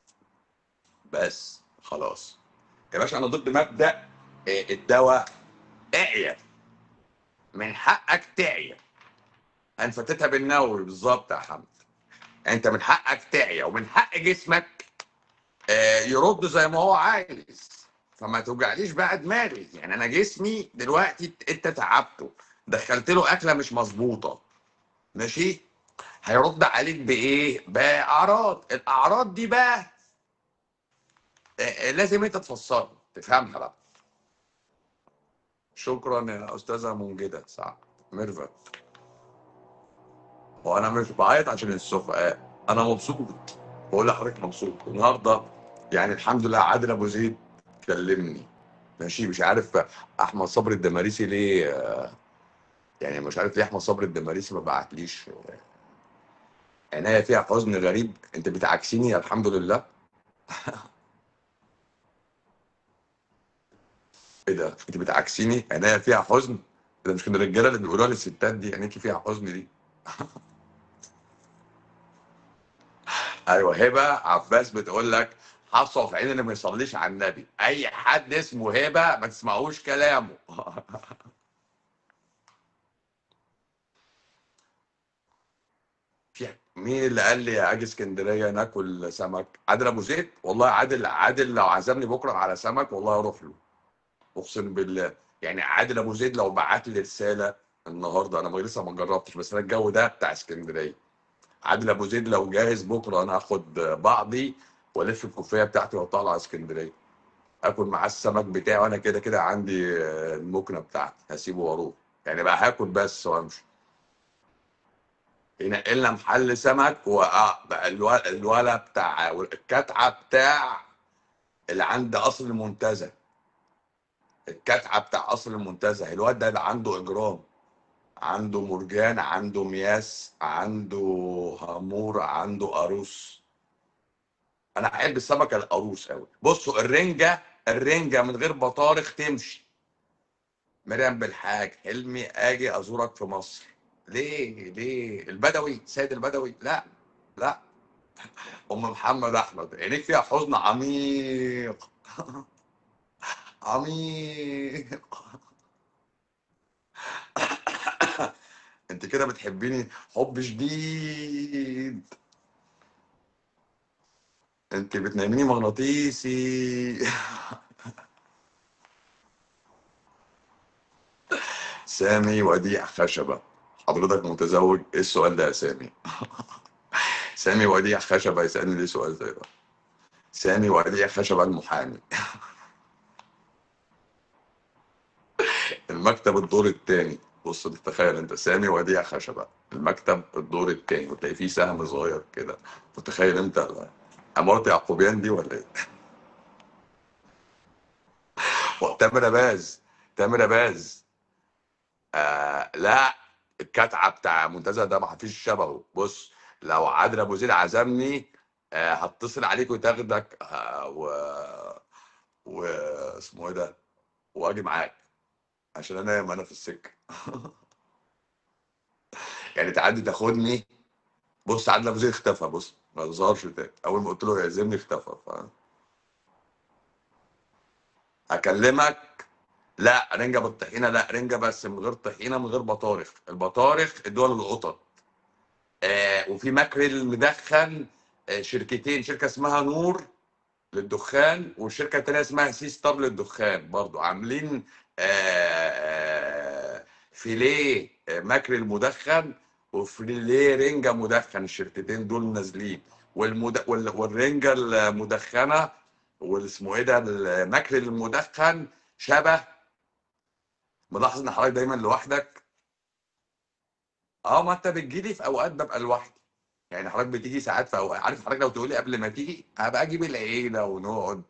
بس خلاص يا باشا انا ضد مبدا إيه، الدواء اعيا من حقك تعيا هنفتتها بالنووي بالظبط يا حمد انت من حقك تعيا ومن حق جسمك آه، يرد زي ما هو عايز فما توجعليش بقى دماغي يعني انا جسمي دلوقتي انت تعبته دخلت له اكله مش مظبوطه ماشي هيرد عليك بايه باعراض الاعراض دي بقى آه، آه، لازم انت تفسرها تفهمها بقى شكرا يا استاذه منجده سعد ميرفت وانا مش بعيط عشان السفهاء انا مبسوط بقول لحضرتك مبسوط النهارده يعني الحمد لله عادل ابو زيد كلمني ماشي مش عارف احمد صبري الدماريسي ليه يعني مش عارف ليه احمد صبري الدماريسي ما بعتليش عناية فيها حزن غريب انت بتعكسيني الحمد لله ايه ده انت بتعكسيني عناية فيها حزن ده مش كان الرجاله اللي بيقولوها للستات دي عينيكي فيها حزن دي ايوه هبه عباس بتقول لك حافظه في عين اللي ما يصليش على النبي اي حد اسمه هبه ما تسمعوش كلامه في مين اللي قال لي اجي اسكندريه ناكل سمك عادل ابو زيد والله عادل عادل لو عزمني بكره على سمك والله اروح له اقسم بالله يعني عادل ابو زيد لو بعت لي رساله النهارده انا لسه ما جربتش بس انا الجو ده بتاع اسكندريه عادل ابو زيد لو جاهز بكره انا هاخد بعضي والف الكوفيه بتاعتي واطلع على اسكندريه اكل معاه السمك بتاعي وانا كده كده عندي المكنه بتاعتي هسيبه واروح يعني بقى هاكل بس وامشي ينقل لنا محل سمك وبقى الولا بتاع الكتعه بتاع اللي عند قصر المنتزه الكتعه بتاع قصر المنتزه الواد ده, ده عنده اجرام عنده مرجان عنده مياس عنده هامور عنده قاروس انا احب السمكه القاروس قوي بصوا الرنجه الرنجه من غير بطارخ تمشي مريم بالحاج حلمي اجي ازورك في مصر ليه ليه البدوي سيد البدوي لا لا ام محمد احمد عينيك فيها حزن عميق عميق انت كده بتحبيني حب شديد انت بتناميني مغناطيسي سامي وديع خشبة حضرتك متزوج ايه السؤال ده يا سامي سامي وديع خشبة يسألني ليه سؤال زي ده سامي وديع خشبة المحامي المكتب الدور الثاني بص تتخيل انت سامي وديع خشبه المكتب الدور الثاني وتلاقي فيه سهم صغير كده متخيل انت عمارة يعقوبيان دي ولا ايه؟ تامر باز تامر باز آه لا الكتعه بتاع منتزه ده ما فيش شبهه بص لو عادل ابو زيد عزمني آه هتصل عليك وتاخدك آه و و اسمه ايه ده واجي معاك عشان انام انا في السكه يعني تعدي تاخدني بص عادل ابو زيد اختفى بص ما ظهرش تاني اول ما قلت له يعزمني اختفى ف اكلمك لا رنجه بالطحينه لا رنجه بس من غير طحينه من غير بطارخ البطارخ الدول القطط آه وفي ماكريل مدخن آه شركتين شركه اسمها نور للدخان والشركه الثانيه اسمها سي ستار للدخان برضو عاملين آه فيليه ماكريل مدخن وفيليه رنجه مدخن الشركتين دول نازلين والمد... وال... والرنجه المدخنه والاسمه ايه ده الماكريل المدخن شبه ملاحظ ان حضرتك دايما لوحدك اه ما انت بتجيلي في اوقات ببقى لوحدي يعني حضرتك بتيجي ساعات في اوقات عارف حضرتك لو تقولي قبل ما تيجي هبقى اجيب العيله ونقعد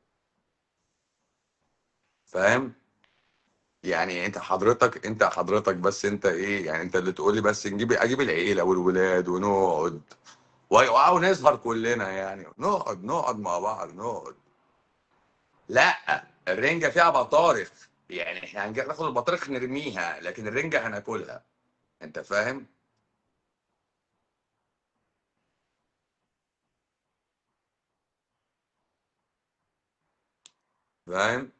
فاهم يعني انت حضرتك انت حضرتك بس انت ايه يعني انت اللي تقولي بس نجيب اجيب العيله والولاد ونقعد ويقعوا نسهر كلنا يعني نقعد نقعد مع بعض نقعد لا الرنجه فيها بطارخ يعني احنا هناخد البطارخ نرميها لكن الرنجه هناكلها انت فاهم فاهم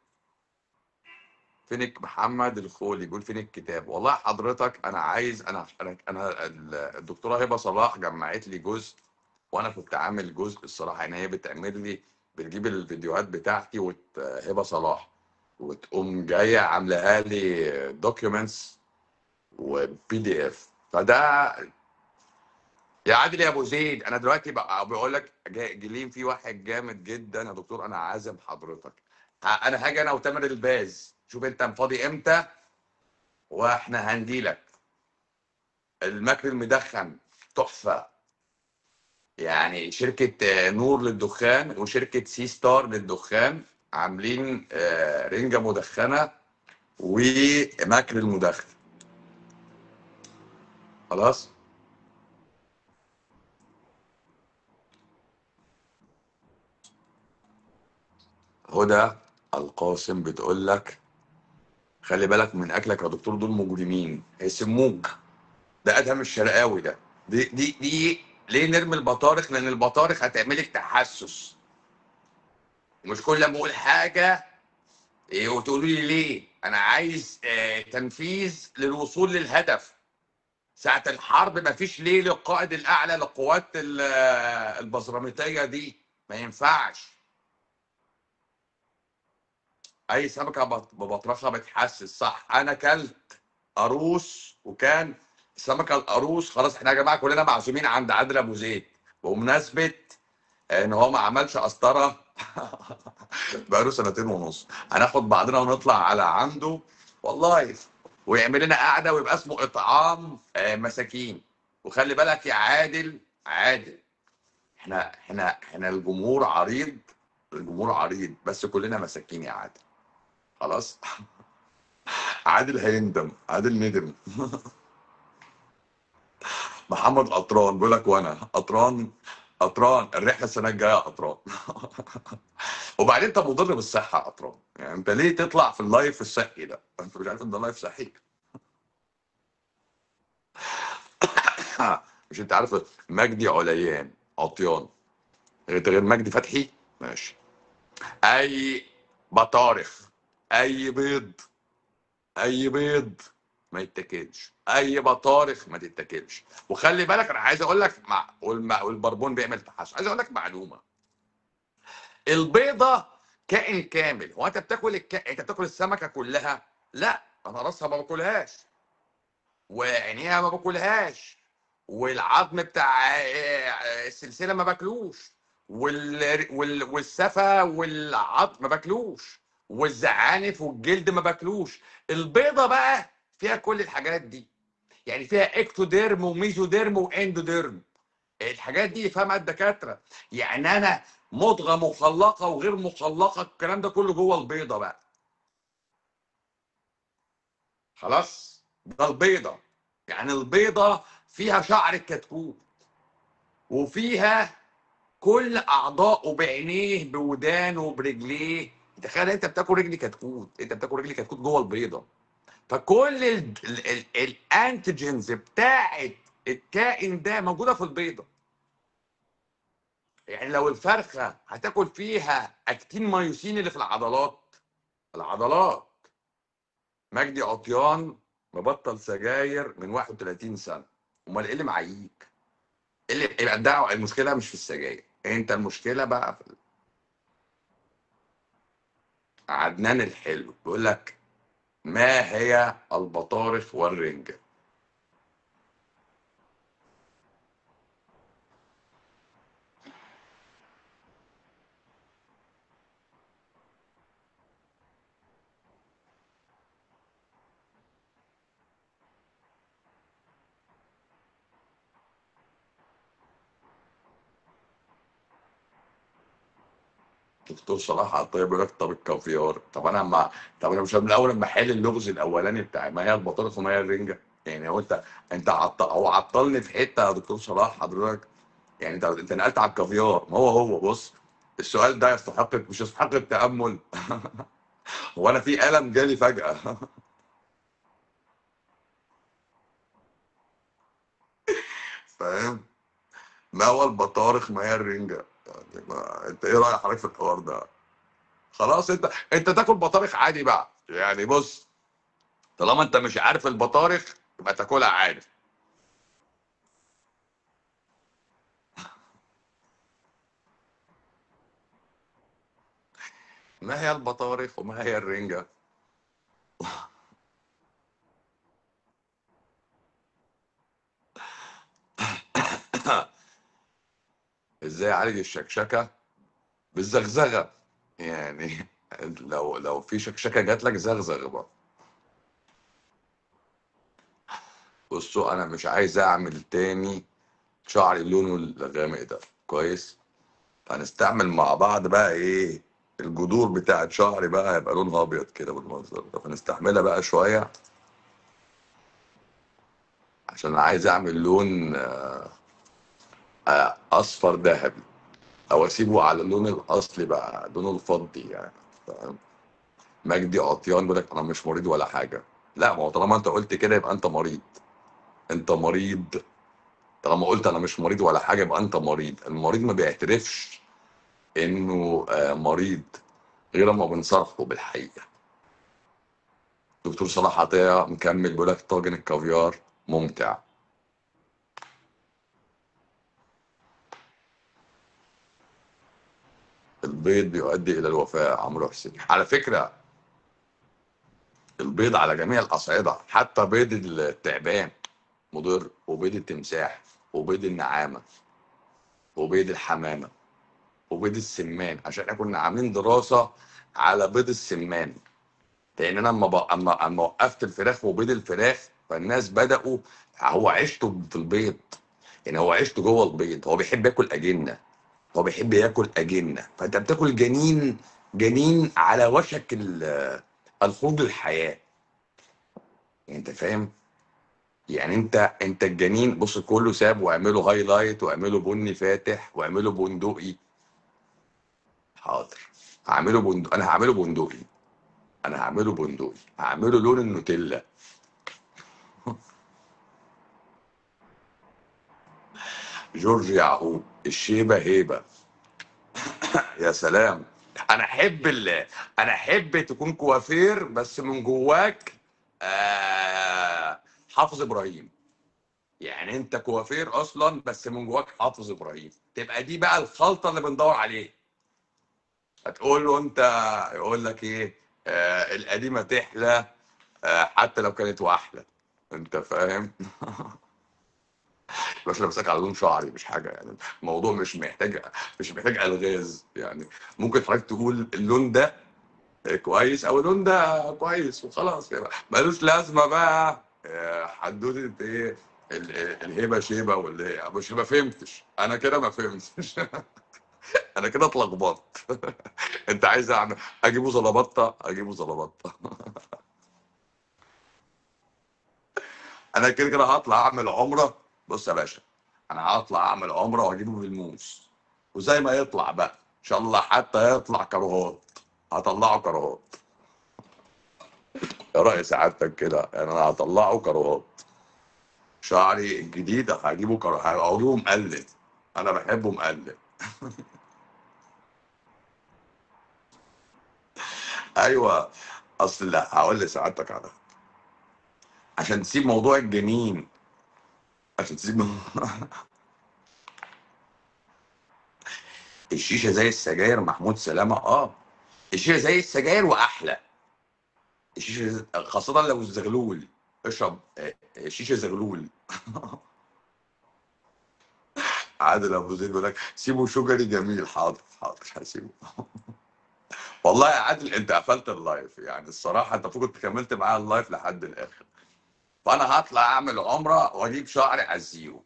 فينك محمد الخولي يقول فين الكتاب والله حضرتك انا عايز انا انا انا الدكتوره هبه صلاح جمعت لي جزء وانا كنت عامل جزء الصراحه يعني هي بتعمل لي بتجيب الفيديوهات بتاعتي وهبه صلاح وتقوم جايه عاملاها لي دوكيومنتس وبي دي اف فده يا عادل يا ابو زيد انا دلوقتي بقى بقول لك جليم في واحد جامد جدا يا دكتور انا عازم حضرتك انا هاجي انا وتامر الباز شوف انت فاضي امتى واحنا هنديلك المكر المدخن تحفه يعني شركه نور للدخان وشركه سي ستار للدخان عاملين رنجه مدخنه ومكر المدخن خلاص هدى القاسم بتقول لك خلي بالك من اكلك يا دكتور دول مجرمين هيسموك ده ادهم الشرقاوي ده دي دي دي ليه نرمي البطارخ لان البطارخ هتعملك تحسس مش كل ما اقول حاجه إيه وتقولوا لي ليه انا عايز آه تنفيذ للوصول للهدف ساعة الحرب مفيش ليه للقائد الأعلى للقوات ال- آه، البزراميطية دي ما ينفعش أي سمكة بط- ببطرخة بتحسس صح أنا كلت قاروص وكان السمكة القاروص خلاص احنا يا جماعة كلنا معزومين عند عادل أبو زيد بمناسبة إن هو ما عملش قسطرة بقاله سنتين ونص هناخد بعضنا ونطلع على عنده والله ويعمل لنا قعده ويبقى اسمه اطعام آه، مساكين وخلي بالك يا عادل عادل احنا احنا احنا الجمهور عريض الجمهور عريض بس كلنا مساكين يا عادل خلاص عادل هيندم عادل ندم محمد قطران بيقول لك وانا قطران قطران الرحله السنه الجايه قطران وبعدين انت مضر بالصحه يا قطران يعني انت ليه تطلع في اللايف الصحي ده انت مش عارف ان ده لايف صحي مش انت عارف مجدي عليان عطيان غير غير مجدي فتحي ماشي اي بطارخ اي بيض اي بيض ما يتاكلش اي بطارخ ما تتاكلش وخلي بالك انا عايز اقول لك مع والم- والبربون بيعمل تحسس عايز اقول لك معلومه البيضه كائن كامل هو انت بتاكل الك... انت بتاكل السمكه كلها لا انا راسها ما باكلهاش وعينيها ما باكلهاش والعظم بتاع آه، السلسله ما باكلوش وال... وال... والسفه والعظم ما باكلوش والزعانف والجلد ما باكلوش البيضه بقى فيها كل الحاجات دي يعني فيها اكتوديرم وميزوديرم واندوديرم الحاجات دي يفهمها الدكاتره يعني انا مضغه مخلقه وغير مخلقه الكلام ده كله جوه البيضه بقى خلاص ده البيضه يعني البيضه فيها شعر الكتكوت وفيها كل اعضائه بعينيه بودانه برجليه تخيل انت بتاكل رجل كتكوت انت بتاكل رجل كتكوت جوه البيضه فكل ال- ال- ال- الانتيجينز بتاعت الكائن ده موجوده في البيضه يعني لو الفرخه هتاكل فيها اكتين مايوسين اللي في العضلات العضلات مجدي عطيان مبطل سجاير من 31 سنه امال ايه اللي معييك؟ إيه اللي يبقى الدعوه المشكله مش في السجاير انت المشكله بقى في عدنان الحلو بيقول لك ما هي البطارخ والرنجة دكتور صلاح عطيه بيقول لك طب الكافيار طب انا ما طب انا مش من الاول لما احل اللغز الاولاني بتاعي ما هي البطارخ وما هي الرنجه يعني هو انت انت عط... هو عطلني في حته يا دكتور صلاح حضرتك يعني انت انت نقلت على الكافيار ما هو هو بص السؤال ده يستحق مش يستحق التامل هو انا في الم جالي فجاه فاهم ما هو البطارخ ما هي الرنجه يعني ما... انت ايه رايك حضرتك في الحوار ده خلاص انت انت تاكل بطارخ عادي بقى يعني بص طالما انت مش عارف البطارخ يبقى تاكلها عادي ما هي البطارخ وما هي الرنجه ازاي اعالج الشكشكه بالزغزغه يعني لو لو في شكشكه جات لك زغزغ بقى بصوا انا مش عايز اعمل تاني شعري لونه الغامق ده كويس هنستعمل مع بعض بقى ايه الجذور بتاعت شعري بقى هيبقى لونها ابيض كده بالمنظر ده فنستحملها بقى شويه عشان عايز اعمل لون آه، آه، اصفر ذهبي او اسيبه على اللون الاصلي بقى لونه الفضي يعني فاهم مجدي عطيان بيقول لك انا مش مريض ولا حاجه لا ما هو طالما انت قلت كده يبقى انت مريض انت مريض طالما قلت انا مش مريض ولا حاجه يبقى انت مريض المريض ما بيعترفش انه آه، مريض غير لما بنصرحه بالحقيقه دكتور صلاح عطيه مكمل بيقول لك طاجن الكافيار ممتع البيض بيؤدي الى الوفاه عمرو حسين على فكره البيض على جميع الاصعده حتى بيض التعبان مضر وبيض التمساح وبيض النعامه وبيض الحمامه وبيض السمان عشان احنا كنا عاملين دراسه على بيض السمان لان انا اما ب- اما اما وقفت الفراخ وبيض الفراخ فالناس بداوا هو عيشته في البيض يعني هو عيشته جوه البيض هو بيحب ياكل اجنه هو بيحب ياكل اجنه فانت بتاكل جنين جنين على وشك ال- الخروج للحياه يعني انت فاهم يعني انت انت الجنين بص كله ساب واعمله هايلايت واعمله بني فاتح واعمله بندقي حاضر هعمله بندق انا هعمله بندقي انا هعمله بندقي هعمله لون النوتيلا جورج يعقوب الشيبه هيبه يا سلام انا احب ال... انا احب تكون كوافير بس من جواك آه... حافظ ابراهيم يعني انت كوافير اصلا بس من جواك حافظ ابراهيم تبقى دي بقى الخلطه اللي بندور عليها هتقول له انت يقول لك ايه آه القديمه تحلى آه حتى لو كانت واحلى انت فاهم بس انا بسالك على لون شعري مش حاجه يعني الموضوع مش محتاج مش محتاج الغاز يعني ممكن حضرتك تقول اللون ده كويس او اللون ده كويس وخلاص يعني ملوش لازمه بقى آه، حدوته ايه ال- ال- الهبه شيبه ولا ايه مش ما فهمتش انا كده ما فهمتش انا كده اتلخبطت انت عايز اعمل اجيبه زلبطه اجيبه زلبطه انا كده كده هطلع اعمل عمره بص يا باشا انا هطلع اعمل عمره واجيبه بالموس وزي ما يطلع بقى ان شاء الله حتى يطلع كروهات هطلعه كروهات يا رأي سعادتك كده يعني انا هطلعه كروهات شعري الجديد هجيبه كرو هجيبه مقلد انا بحبه مقلد ايوه اصل لا هقول لسعادتك على عشان تسيب موضوع الجنين عشان تسيب الشيشه زي السجاير محمود سلامه اه الشيشه زي السجاير واحلى الشيشه زي- خاصه لو الزغلول اشرب آه، آه، شيشه زغلول عادل ابو زيد بيقول لك سيبه شجري جميل حاضر حاضر هسيبه والله يا عادل انت قفلت اللايف يعني الصراحه انت المفروض كنت كملت معايا اللايف لحد الاخر فانا هطلع اعمل عمره واجيب شعري على الزيرو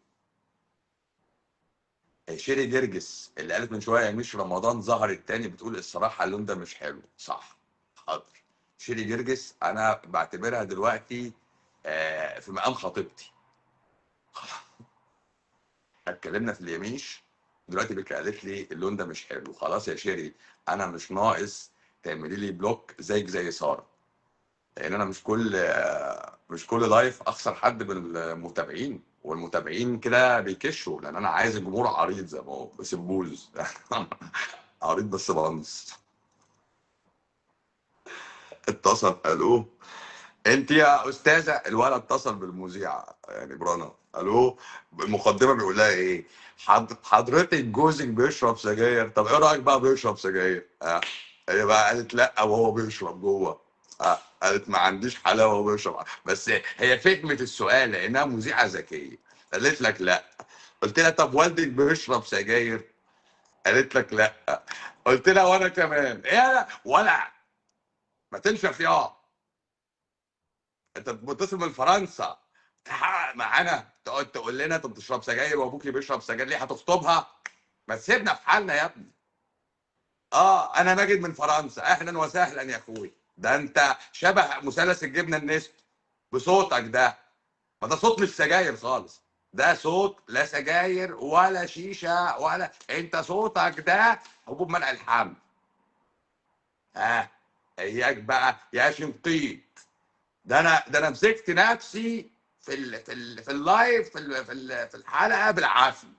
شيري جرجس اللي قالت من شويه مش رمضان ظهر التاني بتقول الصراحه اللون ده مش حلو صح حاضر شيري جرجس انا بعتبرها دلوقتي آه، في مقام خطيبتي اتكلمنا في اليميش دلوقتي بك قالت لي اللون ده مش حلو خلاص يا شيري انا مش ناقص تعملي لي بلوك زيك زي ساره لان انا مش كل آه، مش كل لايف اخسر حد من المتابعين والمتابعين كده بيكشوا لان انا عايز الجمهور عريض زي ما هو بس بوز عريض بس بنص اتصل الو انت يا استاذه الولد اتصل بالمذيعه يعني برانا الو المقدمه بيقول لها ايه حض- حضرتك جوزك بيشرب سجاير طب ايه رايك بقى بيشرب سجاير آه. هي بقى قالت لا وهو بيشرب جوه آه. قالت ما عنديش حلاوه وهو بيشرب بس هي فهمت السؤال لانها مذيعه ذكيه قالت لك لا قلت لها طب والدك بيشرب سجاير قالت لك لا قلت لها وانا كمان ايه ولا ما تنشف يا انت بتتصل من فرنسا تحقق معانا تقعد تقول لنا انت بتشرب سجاير وابوكي بيشرب سجاير ليه هتخطبها ما تسيبنا في حالنا يا ابني اه انا ماجد من فرنسا اهلا وسهلا يا اخوي ده انت شبه مثلث الجبنه النسبي بصوتك ده ما ده صوت مش سجاير خالص ده صوت لا سجاير ولا شيشه ولا انت صوتك ده حبوب منع الحمل ها اياك بقى يا شنقيط ده انا ده انا مسكت نفسي في ال في ال في اللايف في ال في, ال في الحلقه بالعافيه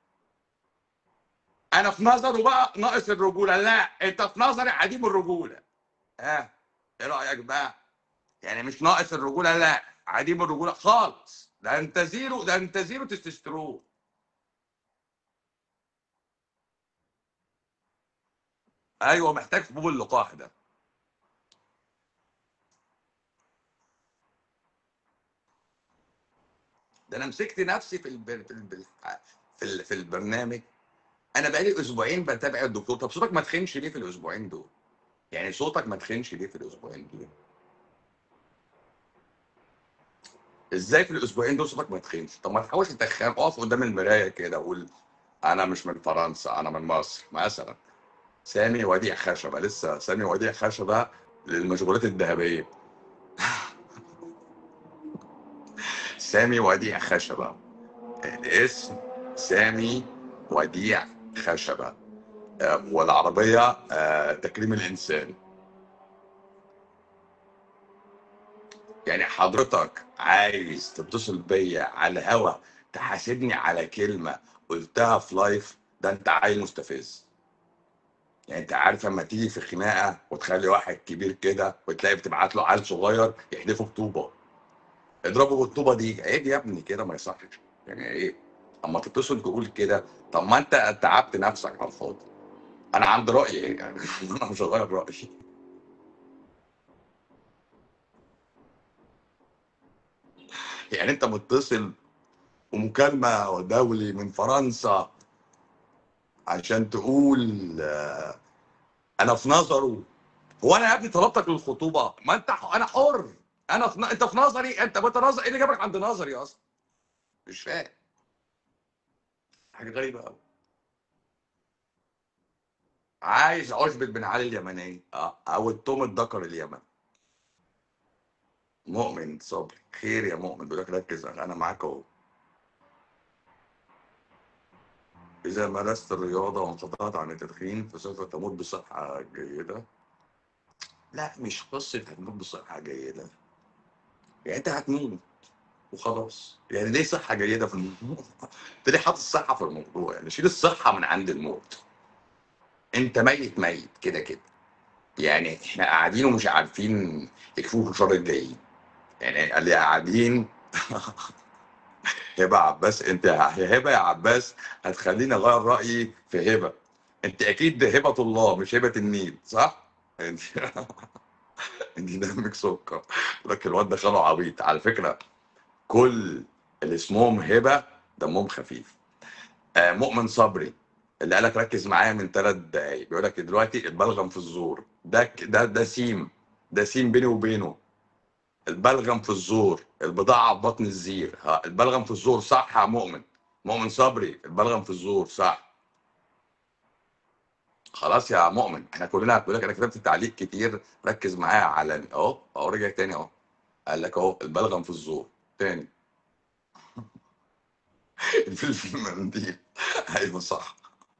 انا في نظره بقى ناقص الرجوله لا انت في نظري عديم الرجوله ها ايه رايك بقى يعني مش ناقص الرجوله لا عديم الرجوله خالص ده انت زيرو ده انت زيرو تستوستيرون ايوه محتاج حبوب اللقاح ده ده انا مسكت نفسي في الب... في الب... في, ال... في البرنامج انا بقالي اسبوعين بتابع الدكتور طب صوتك ما تخنش ليه في الاسبوعين دول يعني صوتك ما تخنش ليه في الاسبوعين دول ازاي في الاسبوعين دول صوتك ما تخنش طب ما تحاولش تتخن اقف قدام المرايه كده وقول انا مش من فرنسا انا من مصر مثلا سامي وديع خشبه لسه سامي وديع خشبه للمشغولات الذهبيه سامي وديع خشبه الاسم سامي وديع خشبه آه، والعربيه آه، تكريم الانسان يعني حضرتك عايز تتصل بيا على الهوا تحاسبني على كلمه قلتها في لايف ده انت عيل مستفز يعني انت عارف لما تيجي في خناقه وتخلي واحد كبير كده وتلاقي بتبعت له عيل صغير يحدفه بطوبه اضربه بالطوبه دي عيب يا ابني كده ما يصحش يعني ايه اما تتصل تقول كده طب ما انت تعبت نفسك على الفاضي انا عندي راي يعني انا مش هغير رايي يعني انت متصل ومكالمه دولي من فرنسا عشان تقول آه، انا في نظره هو انا يا ابني طلبتك للخطوبه ما انت ح- انا حر انا في ن- انت في نظري انت انت نظر ايه اللي جابك عند نظري اصلا مش فاهم حاجه غريبه قوي عايز عشبة بن علي اليمنية اه، او التوم الدكر اليمني مؤمن صبري خير يا مؤمن بيقول لك ركز انا معاك اهو إذا مارست الرياضة وانقطعت عن التدخين فسوف تموت بصحة جيدة لا مش قصة هتموت بصحة جيدة يعني أنت هتموت وخلاص يعني ليه صحة جيدة في الموضوع؟ أنت ليه حاطط الصحة في الموضوع؟ يعني شيل الصحة من عند الموت أنت ميت ميت كده كده يعني إحنا قاعدين ومش عارفين يكفوك شر الجايين يعني اللي قاعدين هبه عباس انت يا هبه يا عباس هتخليني اغير رايي في هبه انت اكيد هبه الله مش هبه النيل صح؟ انت انت دمك سكر لكن الواد ده خاله عبيط على فكره كل اللي اسمهم هبه دمهم خفيف آه مؤمن صبري اللي قالك ركز معايا من ثلاث دقايق بيقول لك دلوقتي البلغم في الزور ده ده ده سيم ده سيم بيني وبينه البلغم في الزور البضاعة في بطن الزير ها البلغم في الزور صح يا مؤمن مؤمن صبري البلغم في الزور صح خلاص يا مؤمن احنا كلنا بقول لك انا كتبت تعليق كتير ركز معايا على اهو اهو رجع تاني اهو قال لك اهو البلغم في الزور تاني الفلفل المنديل ايوه صح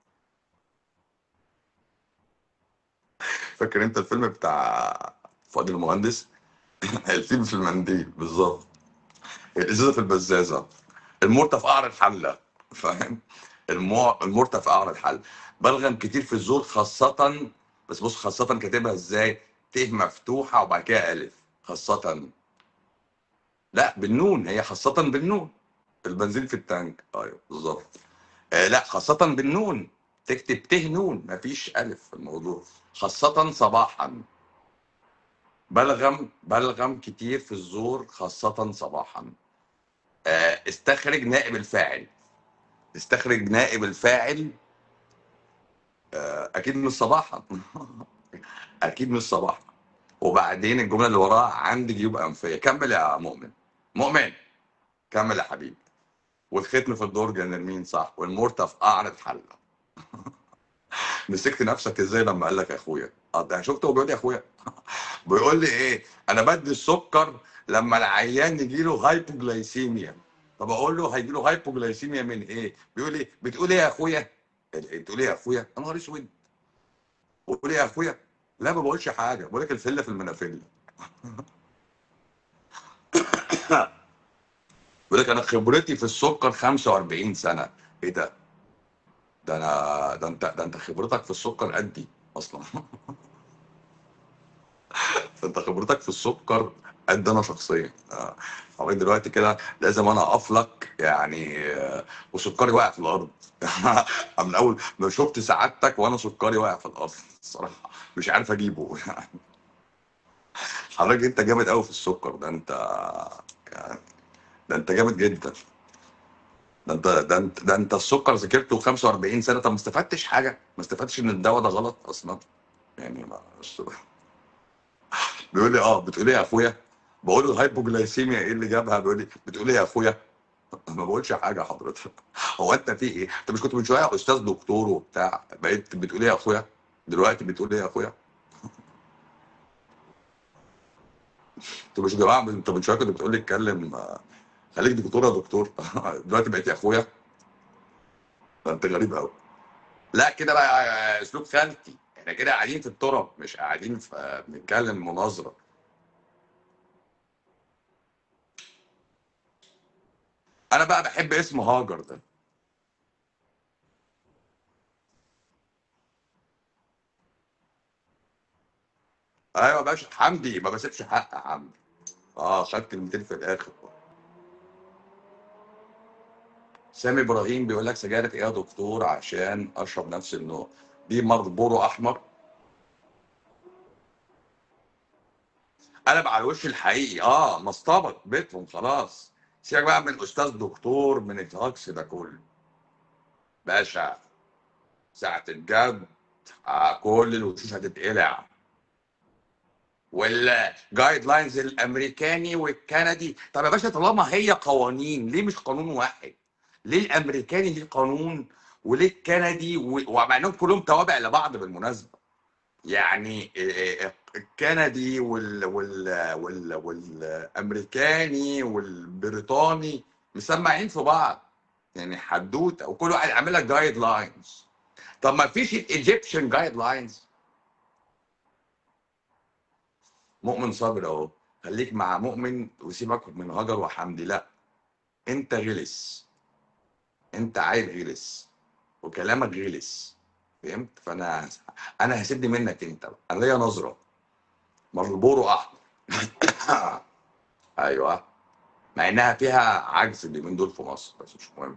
فاكر انت الفيلم بتاع فؤاد المهندس الفيلم في المنديل بالظبط الازازه في البزازه المرتة في قعر الحله فاهم المو... المرتة في قعر الحله بلغم كتير في الزور خاصة بس بص خاصة كاتبها ازاي ت مفتوحة وبعد كده ألف خاصة لا بالنون هي خاصة بالنون البنزين في التانك ايوه بالظبط آه لا خاصة بالنون تكتب ت نون مفيش ألف في الموضوع خاصة صباحا بلغم بلغم كتير في الزور خاصة صباحا آه، استخرج نائب الفاعل استخرج نائب الفاعل آه، اكيد مش صباحا اكيد مش صباحا وبعدين الجمله اللي وراها عندي جيوب انفيه كمل يا مؤمن مؤمن كمل يا حبيبي والختم في الدرج يا نرمين صح والمرتة في قعر الحله مسكت نفسك ازاي لما قال لك يا اخويا اه ده شفت هو بيقول لي يا اخويا بيقول لي ايه انا بدي السكر لما العيان يجي له هايبوجلايسيميا طب اقول له هيجي له هايبوجلايسيميا من ايه؟ بيقول لي بتقول ايه يا اخويا؟ بتقول ايه يا اخويا؟ يا نهار اسود بقول ايه يا اخويا؟ لا ما بقولش حاجه بقول لك الفله في المنافله بيقول لك انا خبرتي في السكر 45 سنه ايه ده؟ ده انا ده انت ده انت خبرتك في السكر قدي اصلا ده انت خبرتك في السكر قد انا شخصيا آه، حوالي دلوقتي كده لازم انا اقف لك يعني آه، وسكري واقع في الارض من اول ما شفت سعادتك وانا سكري واقع في الارض الصراحه مش عارف اجيبه حضرتك انت جامد قوي في السكر ده انت يعني ده انت جامد جدا ده انت ده انت ده انت السكر ذاكرته 45 سنه طب ما استفدتش حاجه ما استفدتش ان الدواء ده غلط اصلا يعني ما بيقول لي اه بتقول ايه يا اخويا بقول له الهايبوجلايسيميا ايه اللي جابها بيقول لي بتقول ايه يا اخويا ما بقولش حاجه حضرتك هو انت في ايه انت مش كنت من شويه استاذ دكتور وبتاع بقيت بتقول ايه يا اخويا دلوقتي بتقول ايه يا اخويا انت مش يا جماعه انت من شويه كنت بتقول لي اتكلم آه، خليك دكتور يا دكتور دلوقتي بقيت يا اخويا ده انت غريب قوي لا كده بقى اسلوب خالتي احنا كده قاعدين في التراب مش قاعدين في بنتكلم مناظره انا بقى بحب اسم هاجر ده ايوه يا باشا حمدي ما بسيبش حق يا حمدي اه خد كلمتين في الاخر سامي ابراهيم بيقول لك سجاير ايه يا دكتور عشان اشرب نفس النوع دي مربورو احمر قلب على الوش الحقيقي اه مصطبط بيتهم خلاص سيبك بقى من استاذ دكتور من الهجص ده كله باشا ساعة الجد آه، كل الوشوش هتتقلع والجايد لاينز الامريكاني والكندي طب يا باشا طالما هي قوانين ليه مش قانون واحد؟ ليه الامريكاني ليه قانون وليه الكندي و- ومع انهم كلهم توابع لبعض بالمناسبه يعني آه، آه، الكندي وال وال وال والامريكاني والبريطاني مسمعين في بعض يعني حدوته وكل واحد عامل لك جايد لاينز طب ما فيش الايجيبشن جايد لاينز مؤمن صابر اهو خليك مع مؤمن وسيبك من هجر وحمدي لا انت غلس انت عيل غلس وكلامك غلس فهمت فانا انا هسد منك انت بقى. انا ليا نظره مربورو احمر ايوه مع انها فيها عجز اليومين دول في مصر بس مش مهم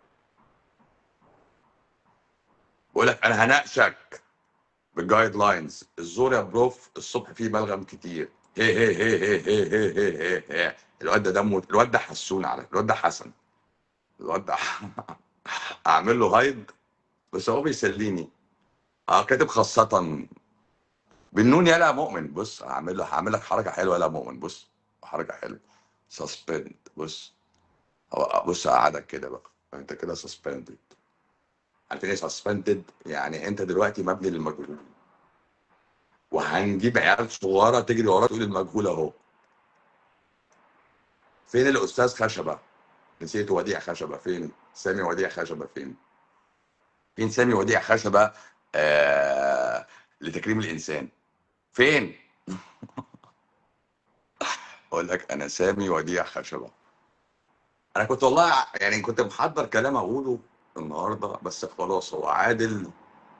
بقول لك انا هناقشك بالجايد لاينز الزور يا بروف الصبح فيه بلغم كتير هي هي هي هي هي هي هي هي هي الواد ده دمه الواد ده حسون على الواد ده حسن الواد ده اعمل له هايد بس هو بيسليني اه كاتب خاصة بالنون يلا مؤمن بص هعمل له هعمل لك حركة حلوة يلا مؤمن بص حركة حلوة سسبند بص هو بص قعدك كده بقى انت كده سسبندد عارفين ايه سسبندد يعني انت دلوقتي مبني للمجهول وهنجيب عيال صغيره تجري وراه تقول المجهول اهو فين الاستاذ خشبه نسيت وديع خشبه فين سامي وديع خشبه فين فين سامي وديع خشبه آه لتكريم الانسان فين اقول لك انا سامي وديع خشبه انا كنت والله يعني كنت محضر كلام اقوله النهارده بس خلاص هو عادل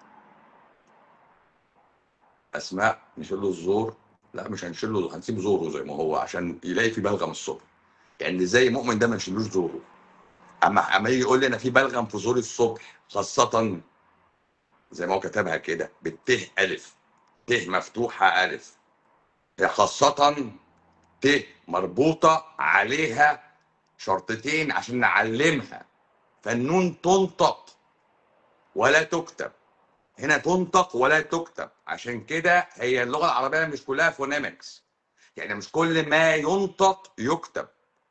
اسماء نشيل له الزور لا مش هنشيل له هنسيب زوره زي ما هو عشان يلاقي في بلغم الصبح يعني زي مؤمن ده ما نشيلوش زوره اما اما يجي يقول لي انا في بلغم في زوري الصبح خاصه زي ما هو كتبها كده بالته الف ت مفتوحه الف هي خاصه ت مربوطه عليها شرطتين عشان نعلمها فالنون تنطق ولا تكتب هنا تنطق ولا تكتب عشان كده هي اللغه العربيه مش كلها فونيمكس يعني مش كل ما ينطق يكتب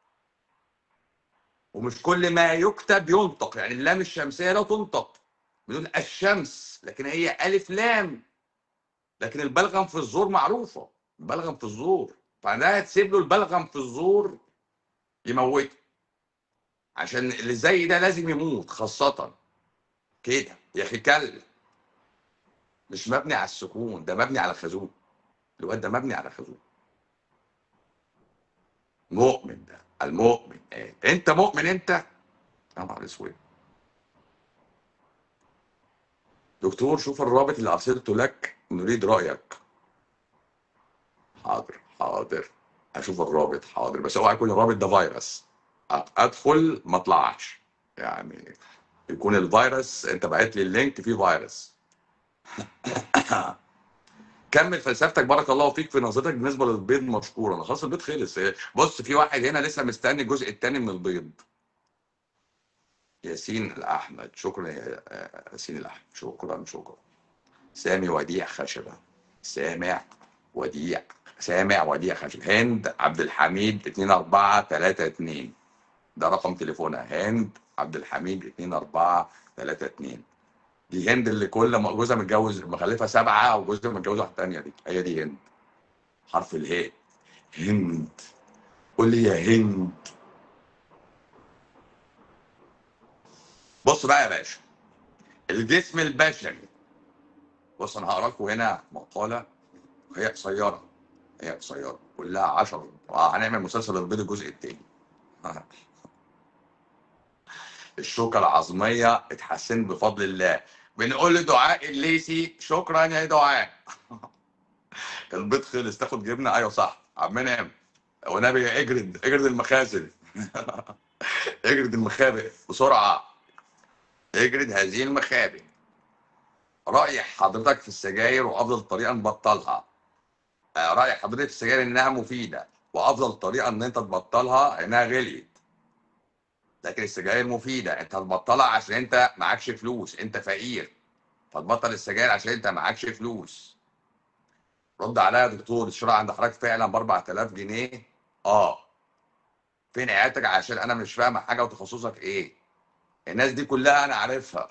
ومش كل ما يكتب ينطق يعني اللام الشمسيه لا تنطق بدون الشمس لكن هي الف لام لكن البلغم في الزور معروفه البلغم في الزور فده هتسيب له البلغم في الزور يموته عشان اللي زي ده لازم يموت خاصة كده يا اخي كلب مش مبني على السكون ده مبني على خازوق الواد ده مبني على خازوق مؤمن ده المؤمن إيه؟ انت مؤمن انت يا نهار اسود دكتور شوف الرابط اللي ارسلته لك نريد رايك حاضر حاضر اشوف الرابط حاضر بس اوعى يكون الرابط ده فيروس أ- ادخل ما اطلعش يعني يكون الفيروس انت بعت لي اللينك فيه فيروس كمل فلسفتك بارك الله فيك في نظرتك بالنسبه للبيض مشكورا خلاص البيض خلص بص في واحد هنا لسه مستني الجزء الثاني من البيض ياسين الاحمد شكرا يا ياسين الاحمد شكرا شكرا سامي وديع خشبه سامع وديع سامع وديع خشبه هند عبد الحميد 2432 ده رقم تليفونها هند عبد الحميد 2432 دي هند اللي كل ما جوزها متجوز مخلفه سبعه وجوزها متجوز واحده ثانيه دي هي دي هند حرف الهاء هند قول لي يا هند بص بقى يا باشا الجسم البشري بص انا هقرا لكم هنا مقاله هي قصيره هي قصيره كلها 10 اه هنعمل مسلسل البيض الجزء الثاني الشوكه العظميه اتحسنت بفضل الله بنقول لدعاء الليسي شكرا يا دعاء البيض خلص تاخد جبنه ايوه صح عم منعم ونبي اجرد اجرد المخازن اجرد المخابئ بسرعه اجرد هذه المخابئ رأي حضرتك في السجاير وأفضل طريقة نبطلها آه، رأي حضرتك في السجاير إنها مفيدة وأفضل طريقة إن أنت تبطلها إنها غليت لكن السجاير مفيدة أنت هتبطلها عشان أنت معكش فلوس أنت فقير فتبطل السجاير عشان أنت معكش فلوس رد عليا يا دكتور الشراء عند حضرتك فعلا ب 4000 جنيه اه فين عيادتك عشان انا مش فاهم حاجه وتخصصك ايه الناس دي كلها انا عارفها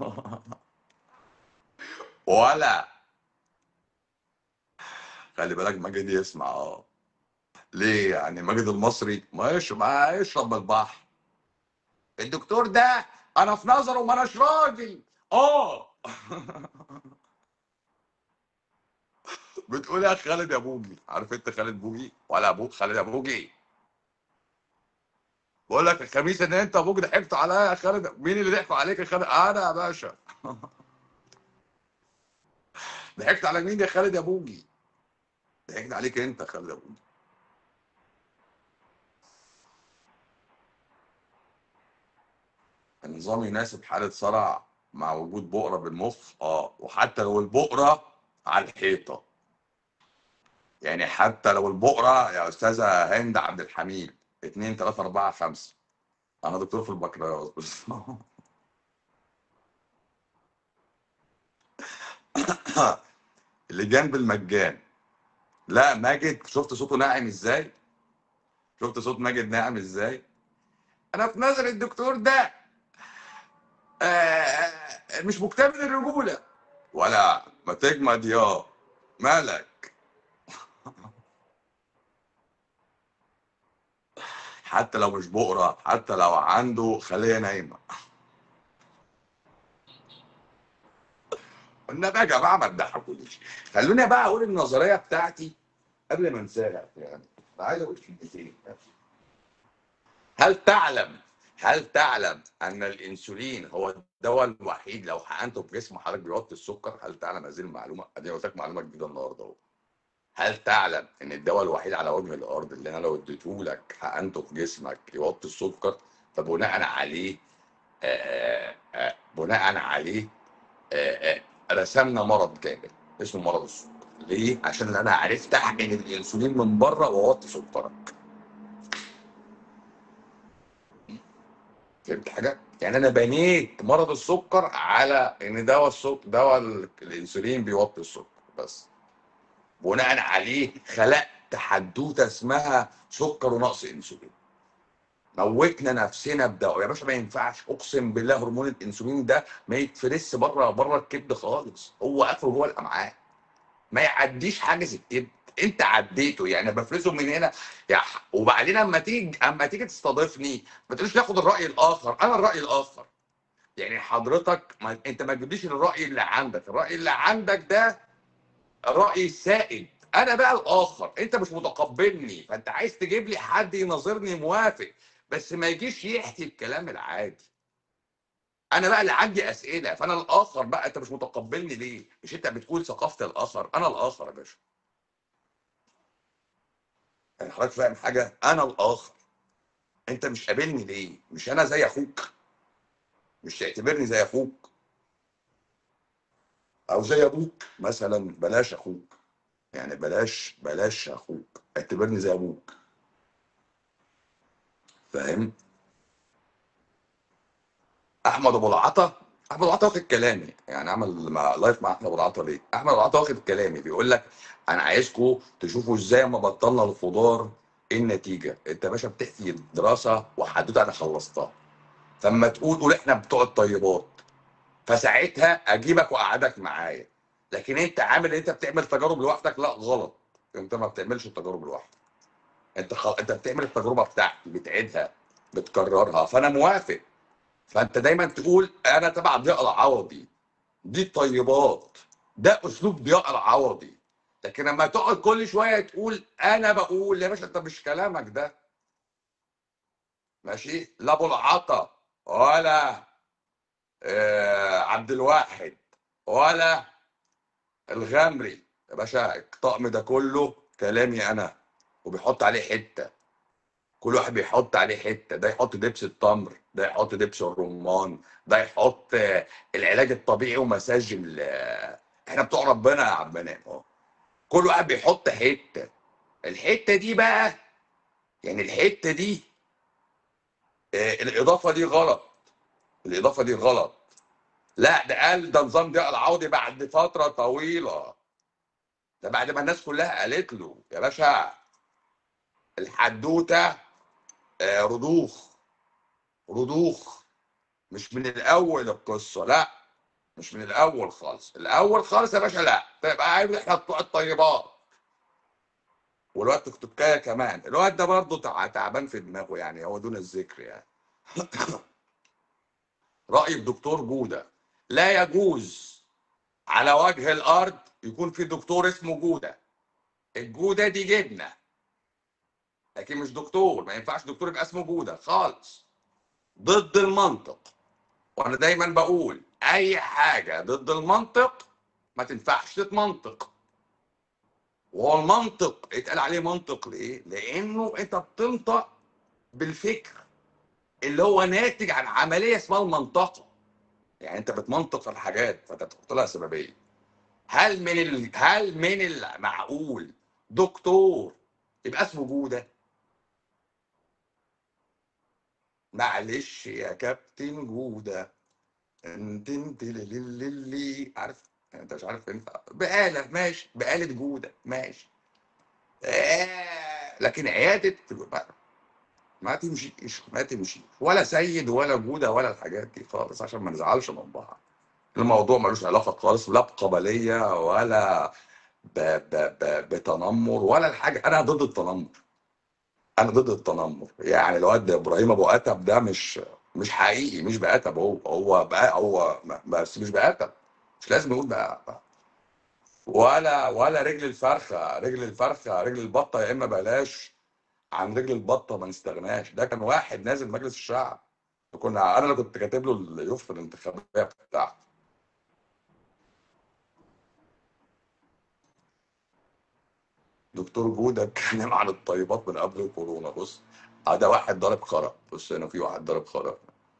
ولا خلي بالك ماجد يسمع اه ليه يعني ماجد المصري ما يشرب ما يشرب من البحر الدكتور ده انا في نظره ما اناش راجل اه بتقول يا خالد يا بوجي عارف انت خالد بوجي ولا ابوك خالد يا بوجي بقول لك الخميس ان انت ابوك ضحكت عليا يا خالد مين اللي ضحكوا عليك يا خالد انا يا باشا ضحكت على مين يا خالد يا بوجي ضحكت عليك انت يا خالد يا بوجي النظام يناسب حالة صرع مع وجود بؤرة بالمخ اه وحتى لو البؤرة على الحيطة يعني حتى لو البؤرة يا أستاذة هند عبد الحميد اتنين تلاتة أربعة خمسة أنا دكتور في البكالوريوس بس اللي جنب المجان لا ماجد شفت صوته ناعم ازاي شفت صوت ماجد ناعم ازاي انا في نظر الدكتور ده آه، مش مكتمل الرجوله ولا ما تجمد يا مالك حتى لو مش بقرة حتى لو عنده خلية نايمة النبي يا جماعة ما تضحكونيش خلوني بقى أقول النظرية بتاعتي قبل ما انساها يعني أنا عايز أقول كلمتين هل تعلم هل تعلم ان الانسولين هو الدواء الوحيد لو حقنته في جسم حضرتك بيوطي السكر هل تعلم هذه المعلومه ادي قلت لك معلومه جديده النهارده اهو هل تعلم ان الدواء الوحيد على وجه الارض اللي انا لو اديته لك حقنته في جسمك يوطي السكر فبناء عليه آآ آآ بناء عليه آآ رسمنا مرض كامل اسمه مرض السكر ليه؟ عشان انا عرفت احقن الانسولين من بره واوطي سكرك فهمت حاجه؟ يعني انا بنيت مرض السكر على ان دواء السكر دواء ال- الانسولين بيوطي السكر بس بناء عليه خلقت حدوته اسمها سكر ونقص انسولين موتنا نفسنا بدواء يا باشا ما ينفعش اقسم بالله هرمون الانسولين ده ما يتفرس بره بره الكبد خالص هو اخره جوه الامعاء ما يعديش حاجز الكبد انت عديته يعني بفرزه من هنا يا ح- وبعدين اما تيجي اما تيجي تستضيفني ما تقوليش ناخد الراي الاخر انا الراي الاخر يعني حضرتك ما انت ما تجيبليش الراي اللي عندك الراي اللي عندك ده راي سائد انا بقى الاخر انت مش متقبلني فانت عايز تجيب لي حد يناظرني موافق بس ما يجيش يحكي الكلام العادي انا بقى اللي عندي اسئله فانا الاخر بقى انت مش متقبلني ليه مش انت بتقول ثقافه الاخر انا الاخر يا باشا يعني حضرتك فاهم حاجه انا الاخر انت مش قابلني ليه مش انا زي اخوك مش تعتبرني زي اخوك او زي ابوك مثلا بلاش اخوك يعني بلاش بلاش اخوك اعتبرني زي ابوك فاهم احمد ابو العطا احمد ابو العطا واخد كلامي يعني عمل مع لايف مع احمد ابو العطا ليه احمد ابو العطا واخد كلامي بيقول لك انا عايزكم تشوفوا ازاي ما بطلنا الخضار ايه النتيجه انت يا باشا بتحكي دراسه وحدوته انا خلصتها فلما تقول قول احنا بتوع الطيبات فساعتها اجيبك واقعدك معايا لكن انت عامل انت بتعمل تجارب لوحدك لا غلط انت ما بتعملش التجارب لوحدك انت خل... انت بتعمل التجربه بتاعتي بتعيدها بتكررها فانا موافق فانت دايما تقول انا تبع ضياء العوضي دي الطيبات ده اسلوب ضياء العوضي لكن لما تقعد كل شويه تقول انا بقول يا باشا انت مش كلامك ده ماشي لا ابو العطا ولا آه عبد الواحد ولا الغمري يا باشا الطقم ده كله كلامي انا وبيحط عليه حته كل واحد بيحط عليه حته ده يحط دبس التمر ده يحط دبس الرمان ده يحط آه، العلاج الطبيعي ومساج ال- آه، احنا بتوع ربنا يا عم منام اهو كل واحد بيحط حته الحته دي بقى يعني الحته دي آه، الاضافه دي غلط الاضافه دي غلط لا ده قال ده نظام ضياء العوضي بعد فتره طويله ده بعد ما الناس كلها قالت له يا باشا الحدوته آه، رضوخ رضوخ مش من الاول القصه لا مش من الاول خالص الاول خالص يا باشا لا تبقى عارف احنا بتوع الطيبات والواد تكتكايه كمان الواد ده برضه تع- تعبان في دماغه يعني هو دون الذكر يعني راي الدكتور جوده لا يجوز على وجه الارض يكون في دكتور اسمه جوده الجوده دي جبنه لكن مش دكتور ما ينفعش دكتور يبقى اسمه جوده خالص ضد المنطق وانا دايما بقول اي حاجه ضد المنطق ما تنفعش تتمنطق وهو المنطق اتقال عليه منطق ليه؟ لانه انت بتنطق بالفكر اللي هو ناتج عن عمليه اسمها المنطقه يعني انت بتمنطق في الحاجات فانت بتحط لها سببيه هل من ال... هل من المعقول دكتور يبقى اسمه جوده معلش يا كابتن جوده انت انت للي عارف انت مش عارف انت بقاله ماشي بقاله جوده ماشي آه لكن عياده ما, ما تمشيش ما تمشيش ولا سيد ولا جوده ولا الحاجات دي خالص عشان ما نزعلش من بعض الموضوع ملوش علاقه خالص لا بقبليه ولا ب... ب... ب... بتنمر ولا الحاجه انا ضد التنمر انا ضد التنمر يعني الواد ابراهيم ابو اتب ده مش مش حقيقي مش بأتب هو هو بقى هو بس مش بأتب مش لازم يقول بقى ولا ولا رجل الفرخه رجل الفرخه رجل البطه يا اما بلاش عن رجل البطه ما نستغناش ده كان واحد نازل مجلس الشعب كنا انا اللي كنت كاتب له اليوف الانتخابيه بتاعته دكتور جوده اتكلم عن الطيبات من قبل الكورونا بص آه ده واحد ضارب خرا بص هنا في واحد ضارب خرا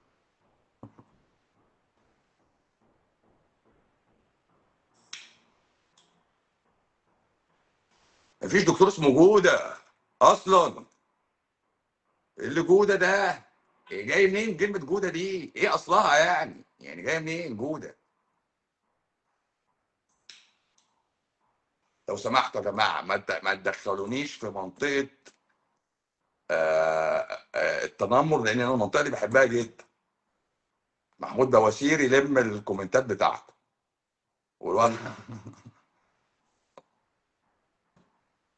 مفيش دكتور اسمه جوده اصلا اللي جوده ده جاي منين كلمه جوده دي ايه اصلها يعني يعني جايه منين جوده لو سمحتوا يا جماعه ما ت- ما تدخلونيش في منطقه آه، آه، التنمر لان انا المنطقه دي بحبها جدا محمود بواسير يلم الكومنتات بتاعته والواد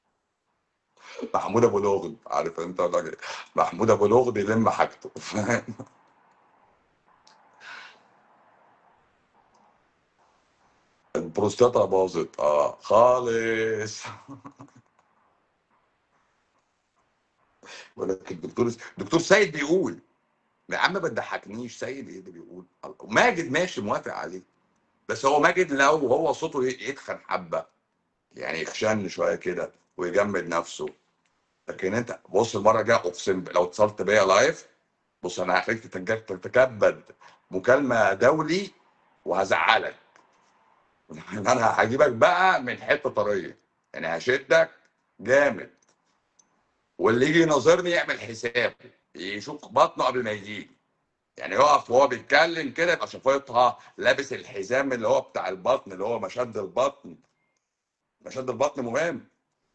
محمود ابو لغد عارف انت الراجل محمود ابو لغد يلم حاجته فاهم البروستاتا باظت اه خالص ولكن الدكتور دكتور سيد بيقول يا عم ما تضحكنيش سيد ايه اللي بيقول ماجد ماشي موافق عليه بس هو ماجد لو هو صوته يتخن حبه يعني يخشن شويه كده ويجمد نفسه لكن انت بص المره الجايه اقسم لو اتصلت بيا لايف بص انا هخليك تتكبد مكالمه دولي وهزعلك انا هجيبك بقى من حته طريه يعني هشدك جامد واللي يجي يناظرني يعمل حساب يشوف بطنه قبل ما يجي يعني يقف وهو بيتكلم كده يبقى شفايطها لابس الحزام اللي هو بتاع البطن اللي هو مشد البطن مشد البطن مهم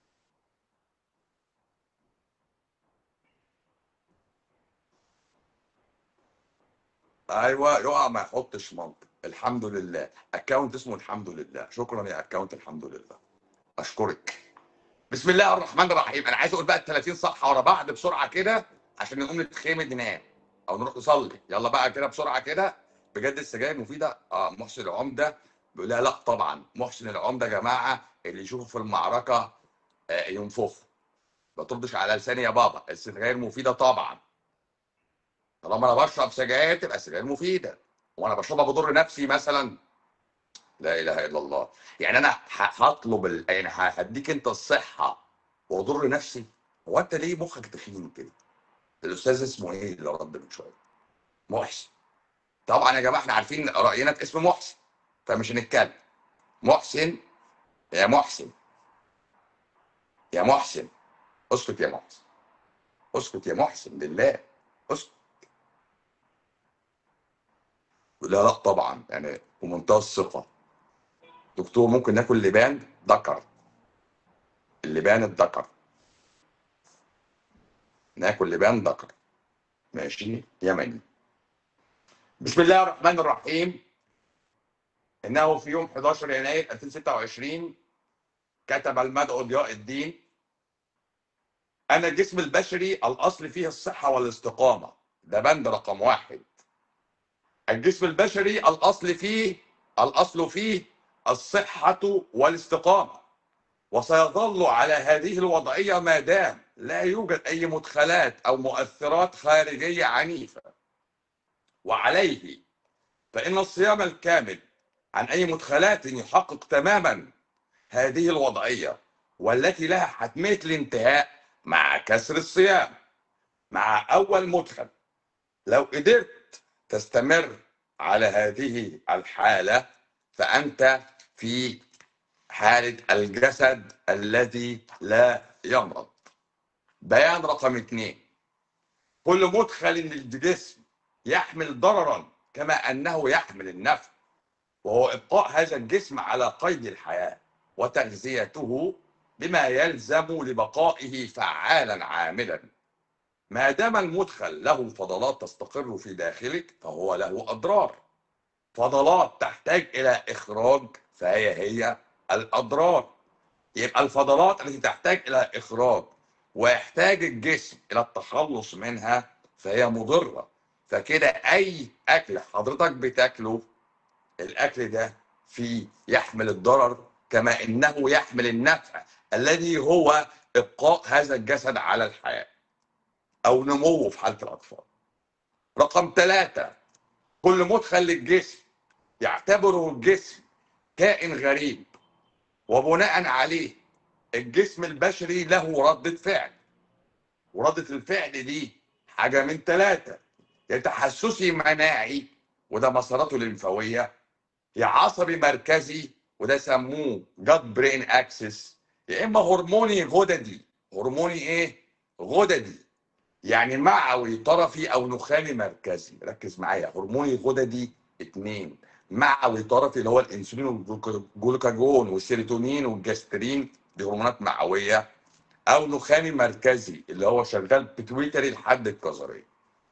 ايوه يقع ما يحطش منطق الحمد لله اكونت اسمه الحمد لله شكرا يا اكونت الحمد لله اشكرك بسم الله الرحمن الرحيم انا عايز اقول بقى ال 30 صفحه ورا بعض بسرعه كده عشان نقوم نتخيم ننام او نروح نصلي يلا بقى كده بسرعه كده بجد السجاير مفيده اه محسن العمده بيقول لا لا طبعا محسن العمده يا جماعه اللي يشوفه في المعركه آه ينفخ ما تردش على لساني يا بابا السجاير مفيده طبعا طالما انا بشرب سجاير تبقى السجاير مفيده وانا بشربها بضر نفسي مثلا لا اله الا الله يعني انا هطلب ال... يعني هديك انت الصحه واضر نفسي هو انت ليه مخك تخين كده الاستاذ اسمه ايه اللي رد من شويه محسن طبعا يا جماعه احنا عارفين راينا في اسم محسن فمش هنتكلم محسن يا محسن يا محسن اسكت يا محسن اسكت يا محسن لله اسكت لا لا طبعا يعني بمنتهى الثقه دكتور ممكن ناكل لبان ذكر اللبان الذكر ناكل لبان ذكر ماشي يمني بسم الله الرحمن الرحيم انه في يوم 11 يناير 2026 كتب المدعو ضياء الدين ان الجسم البشري الاصل فيه الصحه والاستقامه ده بند رقم واحد الجسم البشري الاصل فيه الاصل فيه الصحه والاستقامه وسيظل على هذه الوضعيه ما دام لا يوجد اي مدخلات او مؤثرات خارجيه عنيفه وعليه فان الصيام الكامل عن اي مدخلات يحقق تماما هذه الوضعيه والتي لها حتميه الانتهاء مع كسر الصيام مع اول مدخل لو قدرت تستمر على هذه الحاله فانت في حاله الجسد الذي لا يمرض بيان رقم اثنين كل مدخل للجسم يحمل ضررا كما انه يحمل النفع وهو ابقاء هذا الجسم على قيد الحياه وتغذيته بما يلزم لبقائه فعالا عاملا ما دام المدخل له فضلات تستقر في داخلك فهو له اضرار فضلات تحتاج الى اخراج فهي هي الاضرار يبقى الفضلات التي تحتاج الى اخراج ويحتاج الجسم الى التخلص منها فهي مضره فكده اي اكل حضرتك بتاكله الاكل ده فيه يحمل الضرر كما انه يحمل النفع الذي هو ابقاء هذا الجسد على الحياه او نموه في حاله الاطفال رقم ثلاثة كل مدخل للجسم يعتبره الجسم كائن غريب وبناء عليه الجسم البشري له ردة فعل وردة الفعل دي حاجة من ثلاثة يا تحسسي مناعي وده مساراته الليمفاوية يا عصبي مركزي وده سموه جاد برين اكسس يا اما هرموني غددي هرموني ايه غددي يعني معوي طرفي او نخامي مركزي ركز معايا هرموني غددي اتنين معوي طرفي اللي هو الانسولين والجلوكاجون والسيروتونين والجسترين دي هرمونات معويه او نخامي مركزي اللي هو شغال بتويتري لحد الكظريه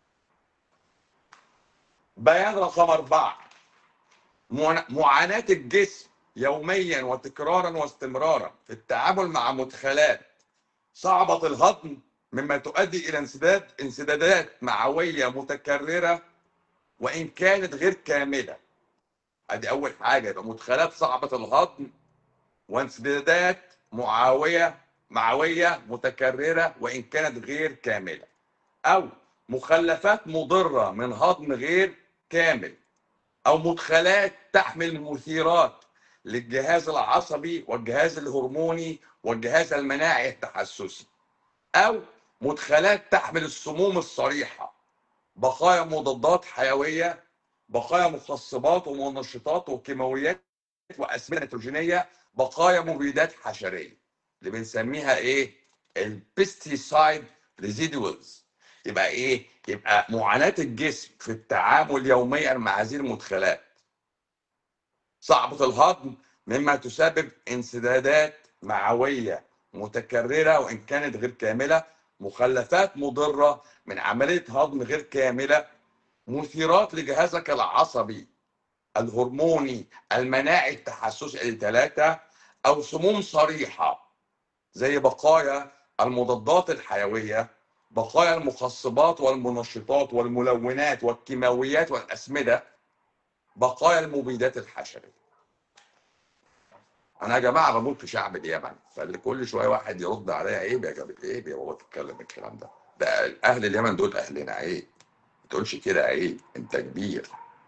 بيان رقم أربعة معاناة الجسم يوميا وتكرارا واستمرارا في التعامل مع مدخلات صعبة الهضم مما تؤدي إلى انسداد انسدادات معوية متكررة وإن كانت غير كاملة ادي اول حاجه يبقى مدخلات صعبه الهضم وانسدادات معاويه معويه متكرره وان كانت غير كامله او مخلفات مضره من هضم غير كامل او مدخلات تحمل مثيرات للجهاز العصبي والجهاز الهرموني والجهاز المناعي التحسسي او مدخلات تحمل السموم الصريحه بقايا مضادات حيويه بقايا مخصبات ومنشطات وكيماويات واسمده نيتروجينيه بقايا مبيدات حشريه اللي بنسميها ايه البيستيسايد ريزيدوالز يبقى ايه يبقى معاناه الجسم في التعامل يوميا مع هذه المدخلات صعبه الهضم مما تسبب انسدادات معويه متكرره وان كانت غير كامله مخلفات مضره من عمليه هضم غير كامله مثيرات لجهازك العصبي الهرموني المناعي التحسسي الثلاثة أو سموم صريحة زي بقايا المضادات الحيوية بقايا المخصبات والمنشطات والملونات والكيماويات والأسمدة بقايا المبيدات الحشرية أنا يا جماعة بموت في شعب اليمن فاللي كل شوية واحد يرد عليا عيب يا جماعة عيب يا بابا تتكلم الكلام ده ده أهل اليمن دول أهلنا عيب تقولش كده عيب انت كبير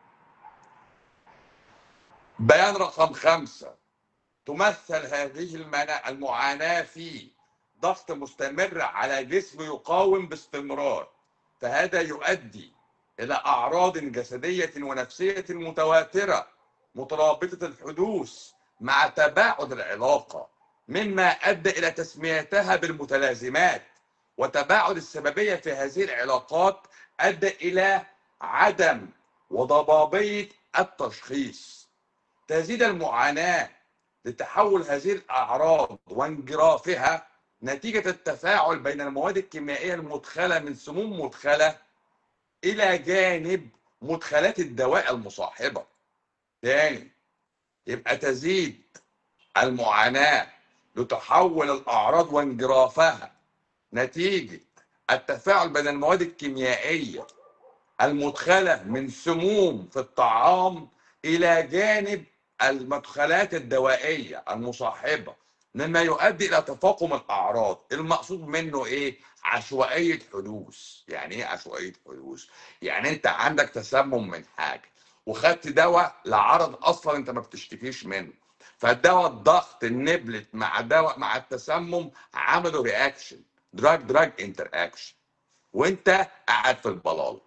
بيان رقم خمسة تمثل هذه المنا... المعاناة في ضغط مستمر على جسم يقاوم باستمرار فهذا يؤدي إلى أعراض جسدية ونفسية متواترة مترابطة الحدوث مع تباعد العلاقة مما أدى إلى تسميتها بالمتلازمات وتباعد السببية في هذه العلاقات ادى الى عدم وضبابيه التشخيص تزيد المعاناه لتحول هذه الاعراض وانجرافها نتيجه التفاعل بين المواد الكيميائيه المدخله من سموم مدخله الى جانب مدخلات الدواء المصاحبه تاني يبقى تزيد المعاناه لتحول الاعراض وانجرافها نتيجه التفاعل بين المواد الكيميائية المدخلة من سموم في الطعام إلى جانب المدخلات الدوائية المصاحبة مما يؤدي إلى تفاقم الأعراض المقصود منه إيه؟ عشوائية حدوث يعني إيه عشوائية حدوث؟ يعني أنت عندك تسمم من حاجة وخدت دواء لعرض أصلا أنت ما بتشتكيش منه فالدواء الضغط النبلت مع دواء مع التسمم عملوا رياكشن دراج دراج انتر اكشن وانت قاعد في البلال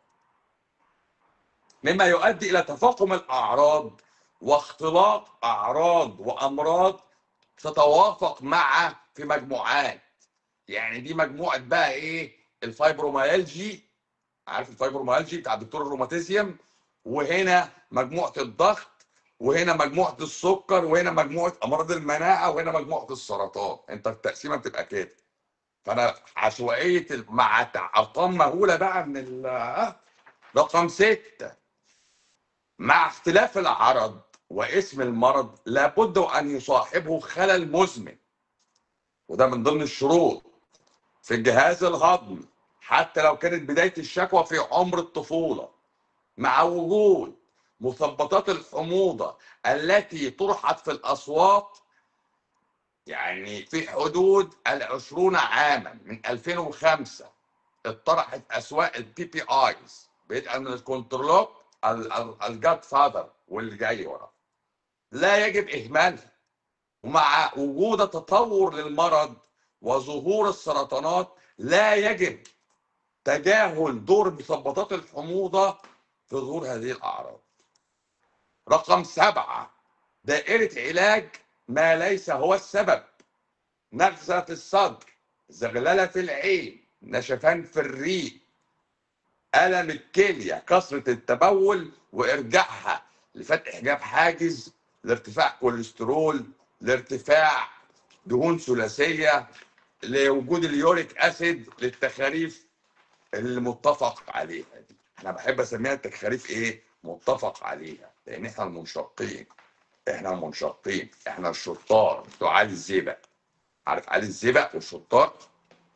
مما يؤدي الى تفاقم الاعراض واختلاط اعراض وامراض تتوافق مع في مجموعات يعني دي مجموعه بقى ايه الفايبروميالجي عارف الفايبروميالجي بتاع دكتور الروماتيزيوم وهنا مجموعه الضغط وهنا مجموعه السكر وهنا مجموعه امراض المناعه وهنا مجموعه السرطان انت التقسيمه بتبقى كده فانا عشوائيه مع ارقام مهوله بقى من ال رقم ستة مع اختلاف العرض واسم المرض لابد ان يصاحبه خلل مزمن وده من ضمن الشروط في الجهاز الهضمي حتى لو كانت بدايه الشكوى في عمر الطفوله مع وجود مثبطات الحموضه التي طرحت في الاصوات يعني في حدود العشرون عاما من 2005 اطرحت اسواق البي بي ايز بدءا من الكنترولوك الجاد فاذر واللي جاي وراه لا يجب اهمالها ومع وجود تطور للمرض وظهور السرطانات لا يجب تجاهل دور مثبطات الحموضه في ظهور هذه الاعراض رقم سبعه دائره علاج ما ليس هو السبب نغزة في الصدر زغللة في العين نشفان في الريق ألم الكلية كثرة التبول وإرجاعها لفتح جاب حاجز لارتفاع كوليسترول لارتفاع دهون ثلاثية لوجود اليوريك أسيد للتخاريف المتفق عليها دي انا بحب اسميها التخاريف ايه متفق عليها لان احنا المنشقين احنا منشطين احنا الشطار بتوع علي الزيبق عارف علي الزيبق والشطار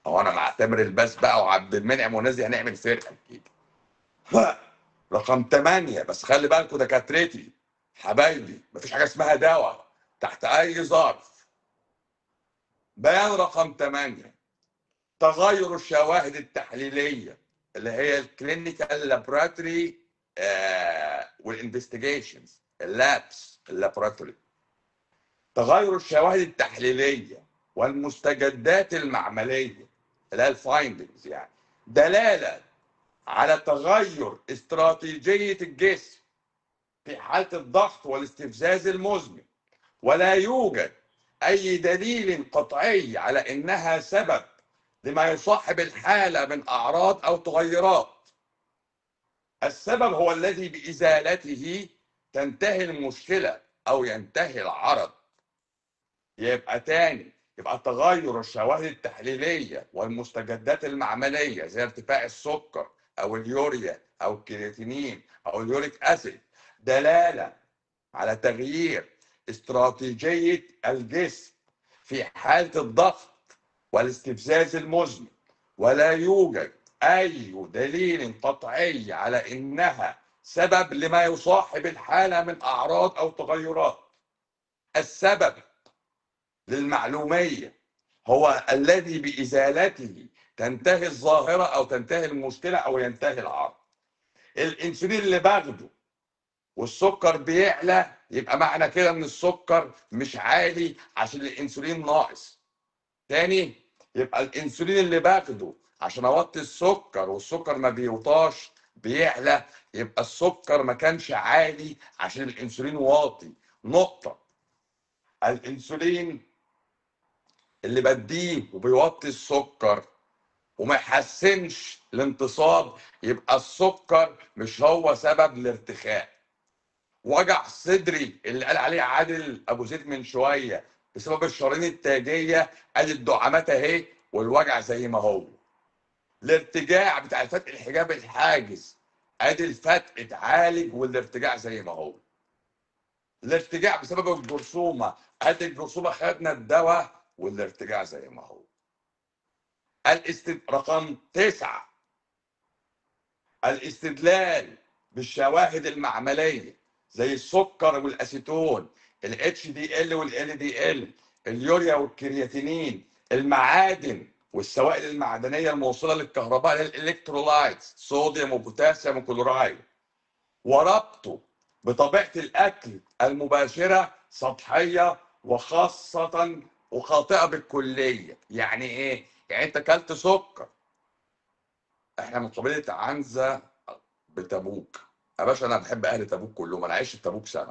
هو انا مع تامر الباس بقى وعبد المنعم والناس دي هنعمل فرقه اكيد ها، رقم 8 بس خلي بالكم دكاترتي حبايبي مفيش حاجه اسمها دواء تحت اي ظرف بيان رقم 8 تغير الشواهد التحليليه اللي هي الكلينيكال لابوراتوري والانفستيجيشنز اللابس اللابوراتوري تغير الشواهد التحليليه والمستجدات المعمليه اللي هي الفايندنجز يعني دلاله على تغير استراتيجيه الجسم في حاله الضغط والاستفزاز المزمن ولا يوجد اي دليل قطعي على انها سبب لما يصاحب الحاله من اعراض او تغيرات السبب هو الذي بازالته تنتهي المشكله او ينتهي العرض يبقى تاني يبقى تغير الشواهد التحليليه والمستجدات المعمليه زي ارتفاع السكر او اليوريا او الكرياتينين او اليوريك اسيد دلاله على تغيير استراتيجيه الجسم في حاله الضغط والاستفزاز المزمن ولا يوجد اي دليل قطعي على انها سبب لما يصاحب الحاله من اعراض او تغيرات السبب للمعلوميه هو الذي بازالته تنتهي الظاهره او تنتهي المشكله او ينتهي العرض الانسولين اللي باخده والسكر بيعلى يبقى معنى كده ان السكر مش عالي عشان الانسولين ناقص تاني يبقى الانسولين اللي باخده عشان اوطي السكر والسكر ما بيوطاش بيعلى يبقى السكر ما كانش عالي عشان الانسولين واطي نقطة الانسولين اللي بديه وبيوطي السكر وما يحسنش الانتصاب يبقى السكر مش هو سبب الارتخاء وجع صدري اللي قال عليه عادل ابو زيد من شويه بسبب الشرايين التاجيه ادي الدعامات اهي والوجع زي ما هو الارتجاع بتاع فتح الحجاب الحاجز ادي الفتح اتعالج والارتجاع زي ما هو الارتجاع بسبب الجرثومه ادي الجرثومه خدنا الدواء والارتجاع زي ما هو الاست... رقم تسعة الاستدلال بالشواهد المعملية زي السكر والأسيتون ال HDL وال LDL اليوريا والكرياتينين المعادن والسوائل المعدنية الموصلة للكهرباء اللي هي الإلكترولايتس صوديوم وبوتاسيوم وكلورايد وربطه بطبيعة الأكل المباشرة سطحية وخاصة وخاطئة بالكلية يعني إيه؟ يعني أنت أكلت سكر إحنا من قبيلة عنزة بتبوك يا باشا أنا بحب أهل تبوك كلهم أنا عشت في تبوك سنة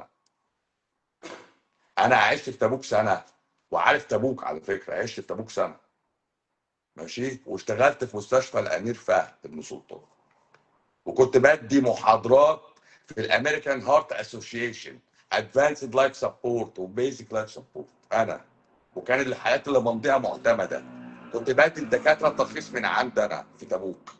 أنا عشت في تبوك سنة وعارف تبوك على فكرة عشت في تبوك سنة ماشي واشتغلت في مستشفى الأمير فهد بن سلطان وكنت بدي محاضرات في الامريكان هارت اسوشيشن ادفانسد لايف سبورت وبيزك لايف سبورت انا وكان الحياه اللي بمضيها معتمده كنت بدي الدكاتره الترخيص من عندنا في تبوك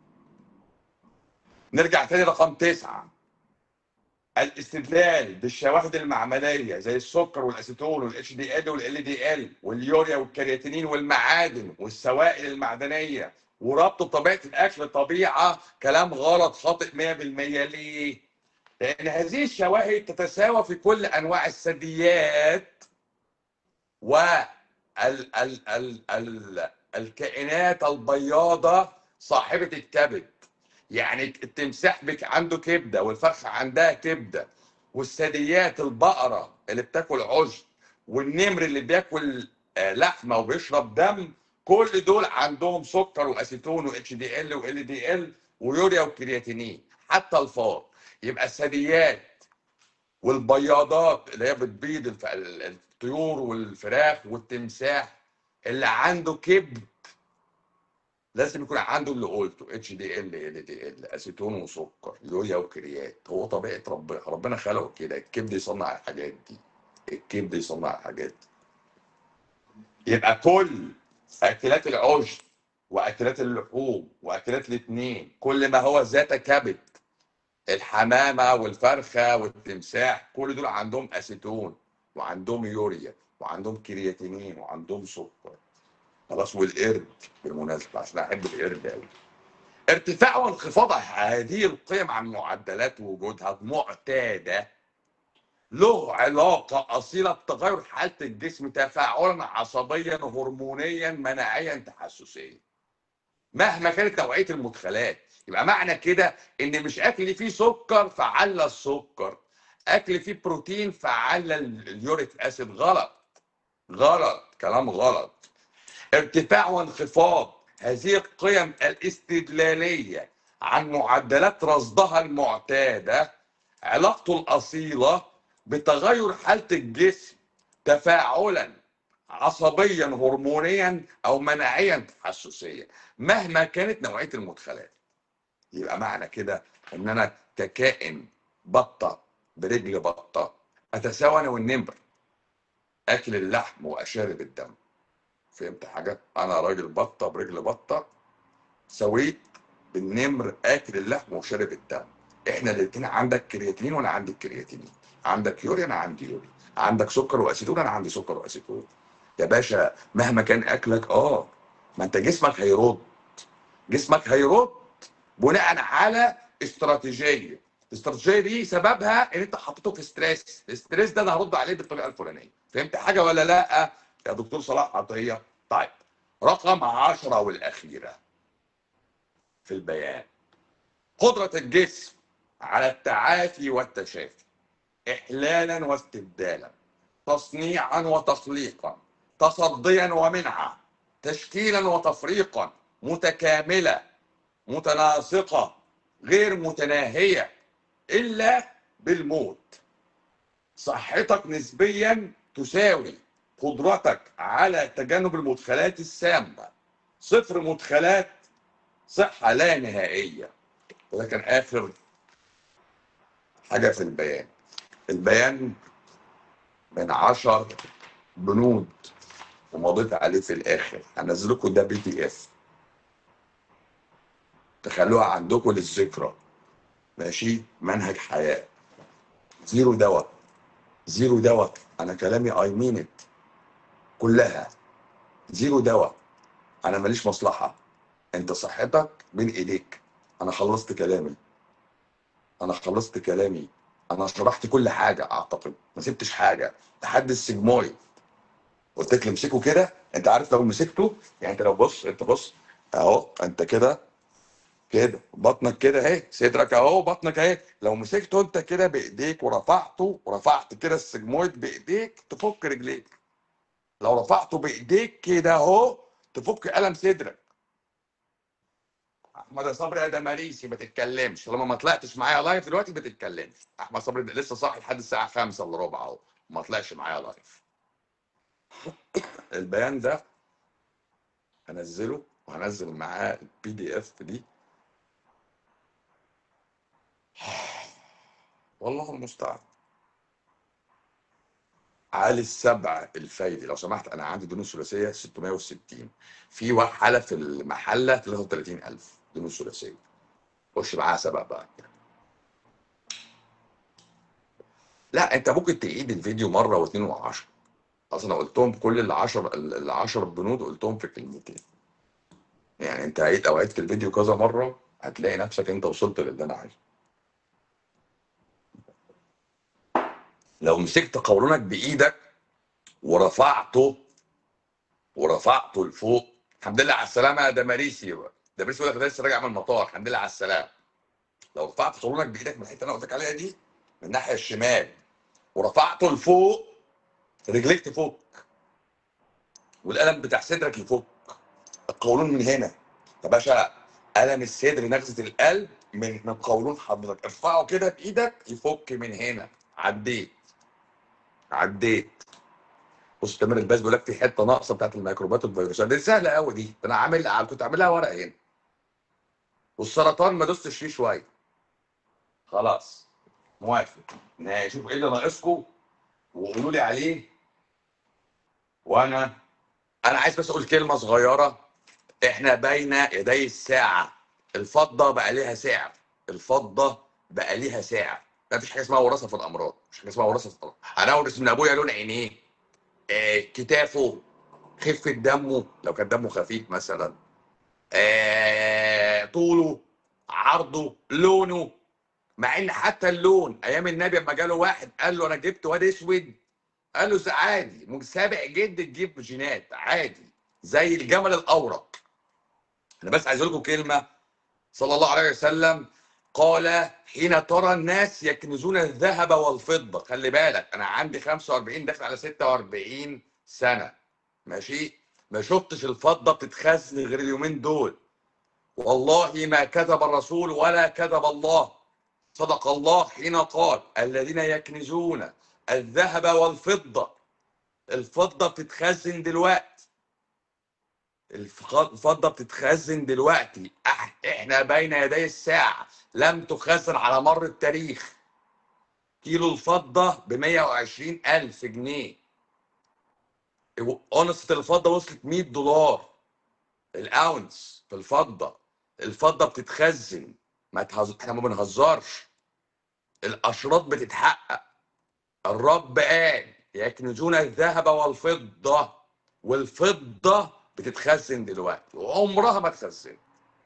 نرجع تاني رقم تسعة الاستدلال بالشواهد المعمليه زي السكر والاسيتون والاتش دي ال والال دي ال واليوريا والكرياتينين والمعادن والسوائل المعدنيه وربط بطبيعه الاكل طبيعه كلام غلط خاطئ 100% ليه؟ لان هذه الشواهد تتساوى في كل انواع الثدييات و ال ال ال ال الكائنات البياضه صاحبه الكبد يعني التمساح بك عنده كبده والفرخه عندها كبده والثدييات البقره اللي بتاكل عشب والنمر اللي بياكل آه، لحمه وبيشرب دم كل دول عندهم سكر واسيتون واتش دي ال وال دي ال ويوريا وكرياتينين حتى الفار يبقى الثدييات والبياضات اللي هي بتبيض الف- ال- الطيور والفراخ والتمساح اللي عنده كبد لازم يكون عنده اللي قلته اتش دي ال ال دي ال اسيتون وسكر يوريا وكريات هو طبيعه ربنا ربنا خلقه كده الكبد يصنع الحاجات دي الكبد يصنع الحاجات دي يبقى كل اكلات العشب واكلات اللحوم واكلات الاثنين كل ما هو ذات كبد الحمامه والفرخه والتمساح كل دول عندهم اسيتون وعندهم يوريا وعندهم كرياتينين وعندهم سكر خلاص والقرد بالمناسبه عشان احب القرد قوي ارتفاع وانخفاض هذه القيم عن معدلات وجودها معتاده له علاقة أصيلة بتغير حالة الجسم تفاعلا عصبيا هرمونيا مناعيا تحسسيا مهما كانت نوعية المدخلات يبقى معنى كده ان مش اكل فيه سكر فعلى السكر اكل فيه بروتين فعلى اليوريك اسيد غلط غلط كلام غلط ارتفاع وانخفاض هذه القيم الاستدلالية عن معدلات رصدها المعتادة علاقته الأصيلة بتغير حالة الجسم تفاعلا عصبيا هرمونيا أو مناعيا تحسسيا مهما كانت نوعية المدخلات يبقى معنى كده ان انا ككائن بطه برجل بطه اتساوى انا والنمر اكل اللحم واشارب الدم فهمت حاجه انا راجل بطه برجل بطه سويت بالنمر اكل اللحم وشارب الدم احنا الاثنين عندك كرياتين وانا عندي الكرياتين عندك يوري انا عندي يوري عندك سكر واسيتون انا عندي سكر واسيتون يا باشا مهما كان اكلك اه ما انت جسمك هيرد جسمك هيرد بناء على استراتيجيه الاستراتيجيه دي سببها ان انت حطيته في ستريس الستريس ده انا هرد عليه بالطريقه الفلانيه فهمت حاجه ولا لا يا دكتور صلاح عطيه طيب رقم عشرة والأخيرة في البيان قدرة الجسم على التعافي والتشافي إحلالا واستبدالا تصنيعا وتخليقا تصديا ومنعا تشكيلا وتفريقا متكاملة متناسقة غير متناهية إلا بالموت صحتك نسبيا تساوي قدرتك على تجنب المدخلات السامة صفر مدخلات صحة لا نهائية وده كان آخر حاجة في البيان البيان من عشر بنود ومضيت عليه في الآخر هنزل لكم ده بي دي اف تخلوها عندكم للذكرى ماشي منهج حياة زيرو دواء زيرو دواء انا كلامي اي مين ات كلها زيرو دواء انا ماليش مصلحه انت صحتك بين ايديك انا خلصت كلامي انا خلصت كلامي انا شرحت كل حاجه اعتقد ما سبتش حاجه لحد السجموي قلت لك امسكه كده انت عارف لو مسكته يعني انت لو بص انت بص اهو انت كده كده بطنك كده اهي صدرك اهو بطنك اهي لو مسكته انت كده بايديك ورفعته ورفعت كده السجمويد بايديك تفك رجليك لو رفعته بايديك كده اهو تفك الم صدرك احمد صبري يا دماريسي ما تتكلمش طالما ما طلعتش معايا لايف دلوقتي ما تتكلمش احمد صبري ده لسه صاحي لحد الساعه 5 الا ربع اهو ما طلعش معايا لايف البيان ده هنزله وهنزل معاه البي دي اف دي والله المستعان عالي السبع الفايدي لو سمحت انا عندي دهون ثلاثيه 660 في واحد حاله في المحله 33000 دهون ثلاثيه خش معاها سبع بقى لا انت ممكن تعيد الفيديو مره واثنين وعشرة اصل انا قلتهم كل العشر العشر بنود قلتهم في كلمتين يعني انت عيد او عيدت الفيديو كذا مره هتلاقي نفسك انت وصلت للي انا عايزه لو مسكت قولونك بايدك ورفعته ورفعته لفوق الحمد لله على السلامه يا دماريسي دماريسي يقول لك لسه راجع من المطار الحمد لله على السلامه لو رفعت قولونك بايدك من الحته اللي انا قلت لك عليها دي من الناحيه الشمال ورفعته لفوق رجليك تفك والقلم بتاع صدرك يفك القولون من هنا يا باشا الم الصدر نغزه القلب من من قولون حضرتك ارفعه كده بايدك يفك من هنا عديت عديت بص تامر الباز بيقول لك في حته ناقصه بتاعت الميكروبات والفيروسات دي سهله قوي دي ده انا عامل كنت عاملها ورق هنا والسرطان ما دوستش فيه شويه خلاص موافق شوف ايه اللي ناقصكم وقولوا لي عليه وانا انا عايز بس اقول كلمه صغيره احنا بين يدي الساعه الفضه بقى ليها سعر الفضه بقى ليها سعر ما فيش حاجه اسمها وراثه في الامراض مش حاجه اسمها وراثه في الامراض انا اورث من ابويا لون عينيه آه كتافه خفه دمه لو كان دمه خفيف مثلا آه، طوله عرضه لونه مع ان حتى اللون ايام النبي لما جاله واحد قال له انا جبت واد اسود قال له "ز- عادي ممكن سابق جد تجيب جينات عادي زي الجمل الاورق انا بس عايز اقول لكم كلمه صلى الله عليه وسلم قال حين ترى الناس يكنزون الذهب والفضه خلي بالك انا عندي 45 داخل على 46 سنه ماشي ما شفتش الفضه بتتخزن غير اليومين دول والله ما كذب الرسول ولا كذب الله صدق الله حين قال الذين يكنزون الذهب والفضة الفضة بتتخزن دلوقتي الف- الفضة بتتخزن دلوقتي أح- احنا بين يدي الساعة لم تخزن على مر التاريخ كيلو الفضة ب 120 ألف جنيه أونصة الفضة وصلت 100 دولار الأونس في الفضة الفضة بتتخزن ما تهز... احنا ما بنهزرش الاشراط بتتحقق الرب قال يكنزون الذهب والفضه والفضه بتتخزن دلوقتي وعمرها ما تخزن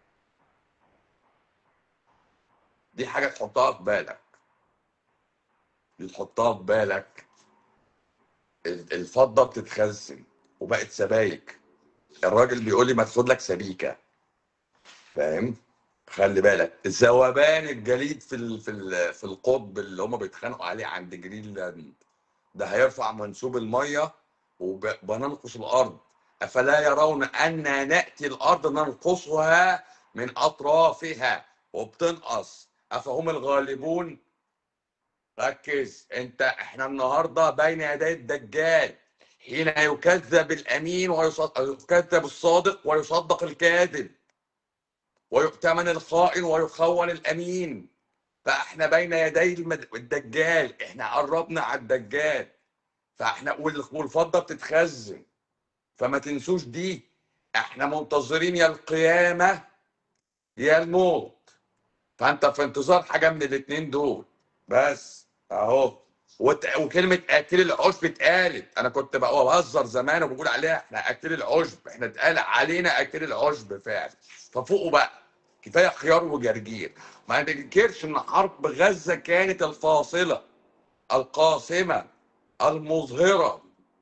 دي حاجه تحطها في بالك دي تحطها في بالك ال- الفضه بتتخزن وبقت سبايك الراجل بيقول لي ما تاخد لك سبيكه فاهم خلي بالك ذوبان الجليد في ال في ال في القطب اللي هم بيتخانقوا عليه عند جرينلاند ده هيرفع منسوب الميه وبننقص الارض افلا يرون اننا ناتي الارض ننقصها من اطرافها وبتنقص افهم الغالبون ركز انت احنا النهارده بين يدي الدجال حين يكذب الامين ويكذب الصادق ويصدق الكاذب ويؤتمن الخائن ويخون الامين فاحنا بين يدي المد- الدجال احنا قربنا على الدجال فاحنا وال- والفضه بتتخزن فما تنسوش دي احنا منتظرين يا القيامه يا الموت فانت في انتظار حاجه من الاثنين دول بس اهو وت... وكلمه اكل العشب اتقالت انا كنت بقى بهزر زمان وبقول عليها احنا اكل العشب احنا اتقال علينا اكل العشب فعلا ففوقوا بقى كفايه خيار وجرجير ما ننكرش ان حرب غزه كانت الفاصله القاسمه المظهره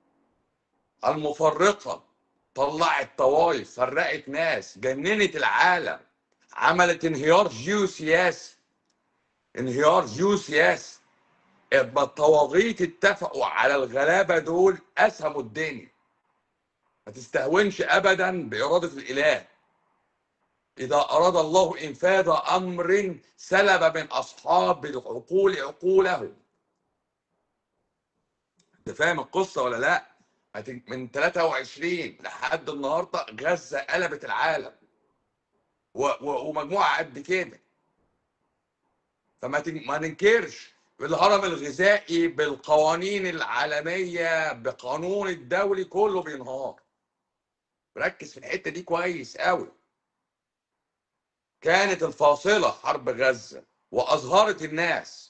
المفرقه طلعت طوائف فرقت ناس جننت العالم عملت انهيار جيوسياسي انهيار جيوسياسي اما الطواغيت اتفقوا على الغلابه دول اسهموا الدنيا ما تستهونش ابدا باراده الاله اذا اراد الله انفاذ امر سلب من اصحاب العقول عقولهم انت فاهم القصه ولا لا هت- من 23 لحد النهارده غزه قلبت العالم و- و- ومجموعه قد كده فما تن- ما ننكرش الهرم الغذائي بالقوانين العالميه بقانون الدولي كله بينهار ركز في الحته دي كويس قوي كانت الفاصله حرب غزه واظهرت الناس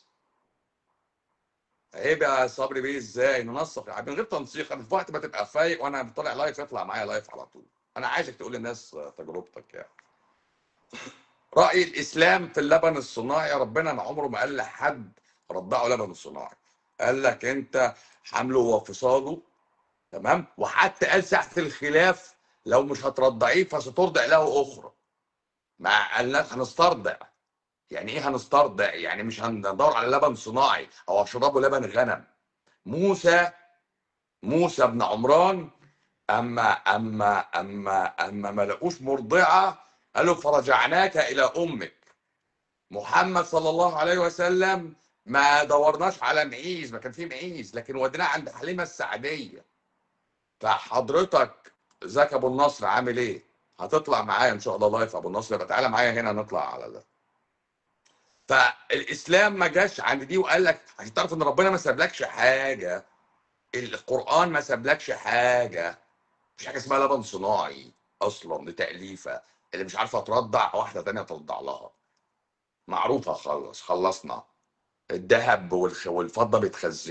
عيب يا صبري بيه ازاي ننسق من غير تنسيق انا في وقت ما تبقى فايق وانا طالع لايف اطلع معايا لايف على طول انا عايزك تقول للناس تجربتك يعني راي الاسلام في اللبن الصناعي ربنا ما عمره ما قال لحد رضعه لبن صناعي قال لك انت حمله وفصاله تمام وحتى قال ساعه الخلاف لو مش هترضعيه فسترضع له اخرى ما قال لك هنسترضع يعني ايه هنسترضع يعني مش هندور على لبن صناعي او اشربه لبن غنم موسى موسى بن عمران اما اما اما اما ما لقوش مرضعه قالوا فرجعناك الى امك محمد صلى الله عليه وسلم ما دورناش على معيز ما كان في معيز لكن وديناه عند حليمه السعديه فحضرتك زكي ابو النصر عامل ايه؟ هتطلع معايا ان شاء الله لايف ابو النصر يبقى تعالى معايا هنا نطلع على ده فالاسلام ما جاش عند دي وقال لك عشان تعرف ان ربنا ما سابلكش حاجه القران ما سابلكش حاجه مش حاجه اسمها لبن صناعي اصلا لتاليفه اللي مش عارفه ترضع واحده تانية ترضع لها معروفه خلص خلصنا الذهب والخ- والفضه بيتخزنوا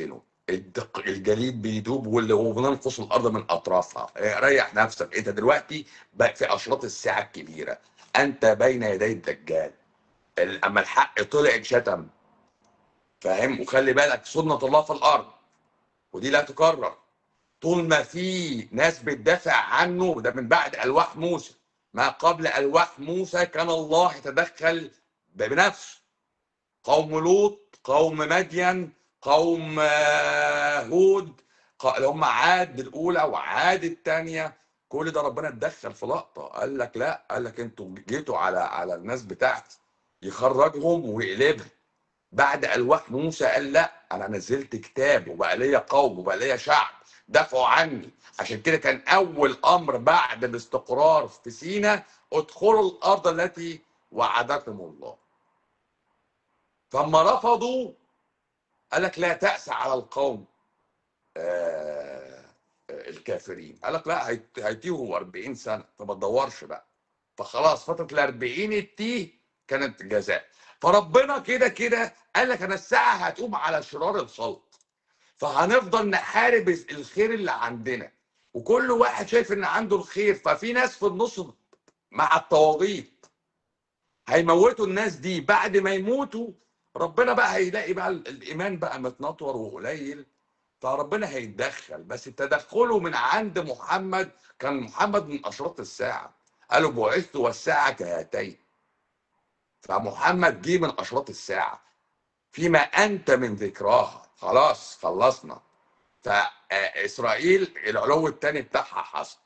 الدق- الجليد بيدوب وال- وبننقص الارض من اطرافها إيه، ريح نفسك انت دلوقتي بقى في اشراط الساعه الكبيره انت بين يدي الدجال ال- اما الحق طلع شتم فاهم وخلي بالك سنه الله في الارض ودي لا تكرر طول ما في ناس بتدافع عنه ده من بعد الواح موسى ما قبل الواح موسى كان الله يتدخل بنفسه قوم لوط قوم مدين قوم آه، هود ق- اللي هم عاد الاولى وعاد الثانيه كل ده ربنا اتدخل في لقطه قال لك لا قال لك انتوا جيتوا على على الناس بتاعتي يخرجهم ويقلبهم بعد الواح موسى قال لا انا نزلت كتاب وبقى ليا قوم وبقى ليا شعب دافعوا عني عشان كده كان اول امر بعد الاستقرار في سينا ادخلوا الارض التي وعدكم الله فلما رفضوا قال لك لا تأس على القوم آه، آه، الكافرين قال لك لا هيت- هيتيهوا 40 سنة فما تدورش بقى فخلاص فترة ال 40 التيه كانت جزاء فربنا كده كده قال لك انا الساعة هتقوم على شرار الخلق فهنفضل نحارب الخير اللي عندنا وكل واحد شايف ان عنده الخير ففي ناس في النص مع الطواغيت هيموتوا الناس دي بعد ما يموتوا ربنا بقى هيلاقي بقى ال- الايمان بقى متنطور وقليل فربنا هيتدخل بس تدخله من عند محمد كان محمد من اشراط الساعه قالوا بعثت والساعه كهاتين فمحمد جه من اشراط الساعه فيما انت من ذكراها خلاص خلصنا فاسرائيل العلو الثاني بتاعها حصل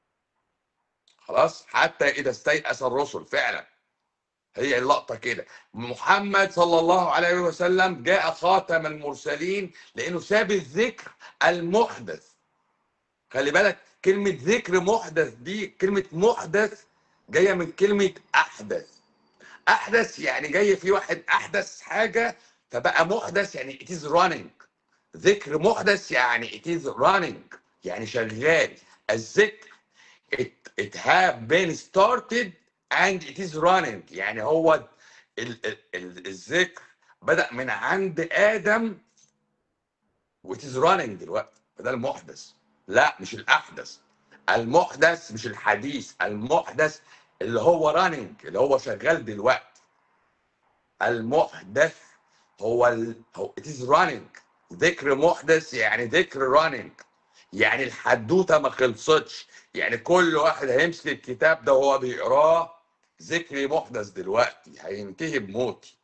خلاص حتى اذا استيأس الرسل فعلا هي اللقطة كده محمد صلى الله عليه وسلم جاء خاتم المرسلين لأنه ساب الذكر المحدث خلي بالك كلمة ذكر محدث دي كلمة محدث جاية من كلمة أحدث أحدث يعني جاي في واحد أحدث حاجة فبقى محدث يعني it is running ذكر محدث يعني it is running يعني شغال الذكر it, it have been started and it is running يعني هو ال, ال, ال, الذكر بدأ من عند آدم و it is running دلوقتي فده المحدث لا مش الأحدث المحدث مش الحديث المحدث اللي هو running اللي هو شغال دلوقتي المحدث هو ال... هو it is running ذكر محدث يعني ذكر running يعني الحدوته ما خلصتش يعني كل واحد هيمسك الكتاب ده وهو بيقراه ذكري محدث دلوقتي هينتهي بموتي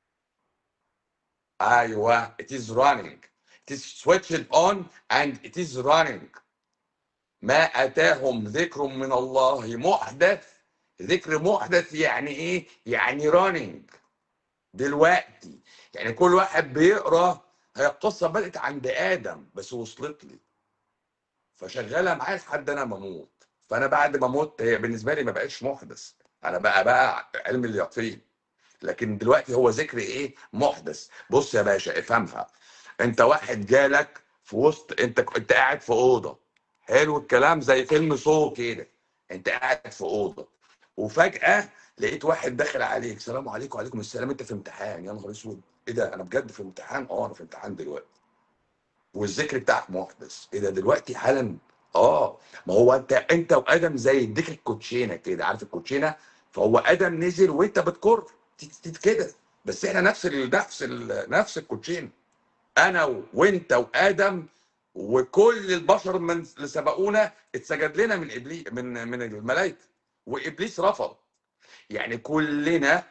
ايوه it is running it is switched on and it is running ما اتاهم ذكر من الله محدث ذكر محدث يعني ايه يعني running دلوقتي يعني كل واحد بيقرا هي القصه بدات عند ادم بس وصلت لي فشغاله معايا لحد انا ما اموت فانا بعد ما اموت هي بالنسبه لي ما بقتش محدث انا بقى بقى علم اليقين لكن دلوقتي هو ذكر ايه محدث بص يا باشا افهمها انت واحد جالك في وسط انت انت قاعد في اوضه حلو الكلام زي فيلم سو كده انت قاعد في اوضه وفجاه لقيت واحد داخل عليك سلام عليكم وعليكم السلام انت في امتحان يا نهار اسود ايه ده انا بجد في امتحان اه انا في امتحان دلوقتي والذكر بتاعك محدث ايه ده دلوقتي حالا اه ما هو انت انت وادم زي اديك الكوتشينه كده عارف الكوتشينه فهو ادم نزل وانت بتكر تيت- تيت كده بس احنا نفس ال نفس ال نفس الكوتشينه انا و- وانت وادم وكل البشر من اللي سبقونا اتسجد لنا من ابليس من من الملائكه وابليس رفض يعني كلنا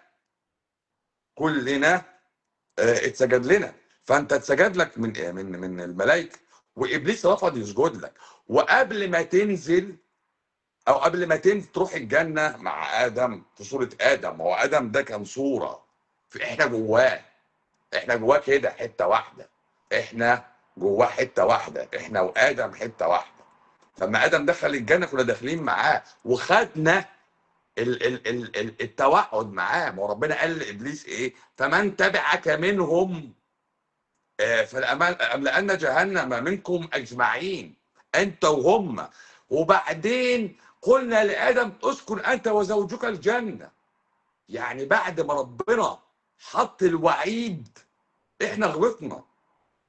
كلنا آه، اتسجد لنا فانت اتسجد لك من إيه؟ من من الملائكه وابليس رفض يسجد لك وقبل ما تنزل او قبل ما تنزل تروح الجنه مع ادم في صوره ادم هو ادم ده كان صوره في احنا جواه احنا جواه كده حته واحده احنا جواه حته واحده احنا وادم حته واحده فلما ادم دخل الجنه كنا داخلين معاه وخدنا ال ال ال ال التوعد معاه ما هو ربنا قال لابليس ايه فمن تبعك منهم آه، فالأمان أملأن جهنم منكم أجمعين أنت وهم وبعدين قلنا لآدم اسكن أنت وزوجك الجنة يعني بعد ما ربنا حط الوعيد احنا غلطنا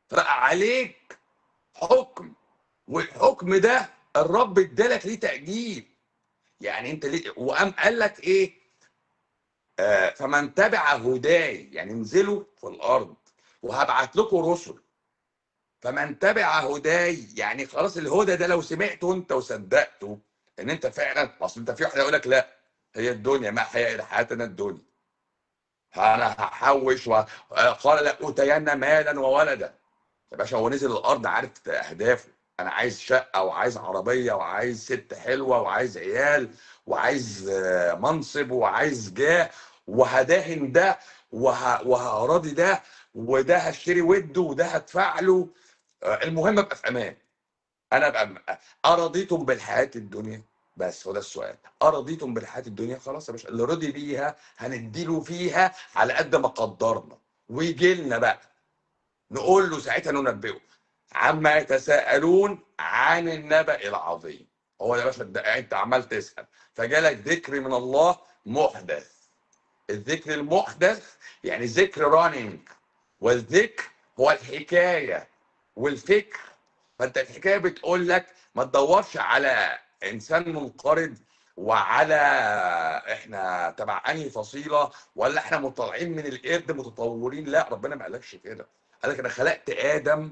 فعليك حكم والحكم ده الرب ادالك ليه تأجيل يعني انت ليه وقام قال لك ايه آه فمن تبع هداي يعني انزلوا في الارض وهبعت لكم رسل فمن تبع هداي يعني خلاص الهدى ده لو سمعته انت وصدقته ان انت فعلا اصل انت في واحد يقول لك لا هي الدنيا ما حياة الى حياتنا الدنيا انا هحوش وقال لا اوتين مالا وولدا يا باشا هو نزل الارض عارف اهدافه انا عايز شقه وعايز عربيه وعايز ست حلوه وعايز عيال وعايز آه، منصب وعايز جاه وهداهن ده وه- وهراضي ده وده هشتري وده وده هدفع له آه، المهم ابقى في امان انا ابقى م- ارضيتم بالحياه الدنيا بس هو ده السؤال ارضيتم بالحياه الدنيا خلاص يا باشا اللي رضي بيها هنديله فيها على قد ما قدرنا ويجي لنا بقى نقول له ساعتها ننبئه عما يتساءلون عن النبأ العظيم هو يا باشا ده انت عمال تسأل فجالك ذكر من الله محدث الذكر المحدث يعني ذكر رانينج والذكر هو الحكايه والفكر فانت الحكايه بتقول لك ما تدورش على انسان منقرض وعلى احنا تبع انهي فصيله ولا احنا مطلعين من القرد متطورين لا ربنا ما قالكش كده قال لك انا خلقت ادم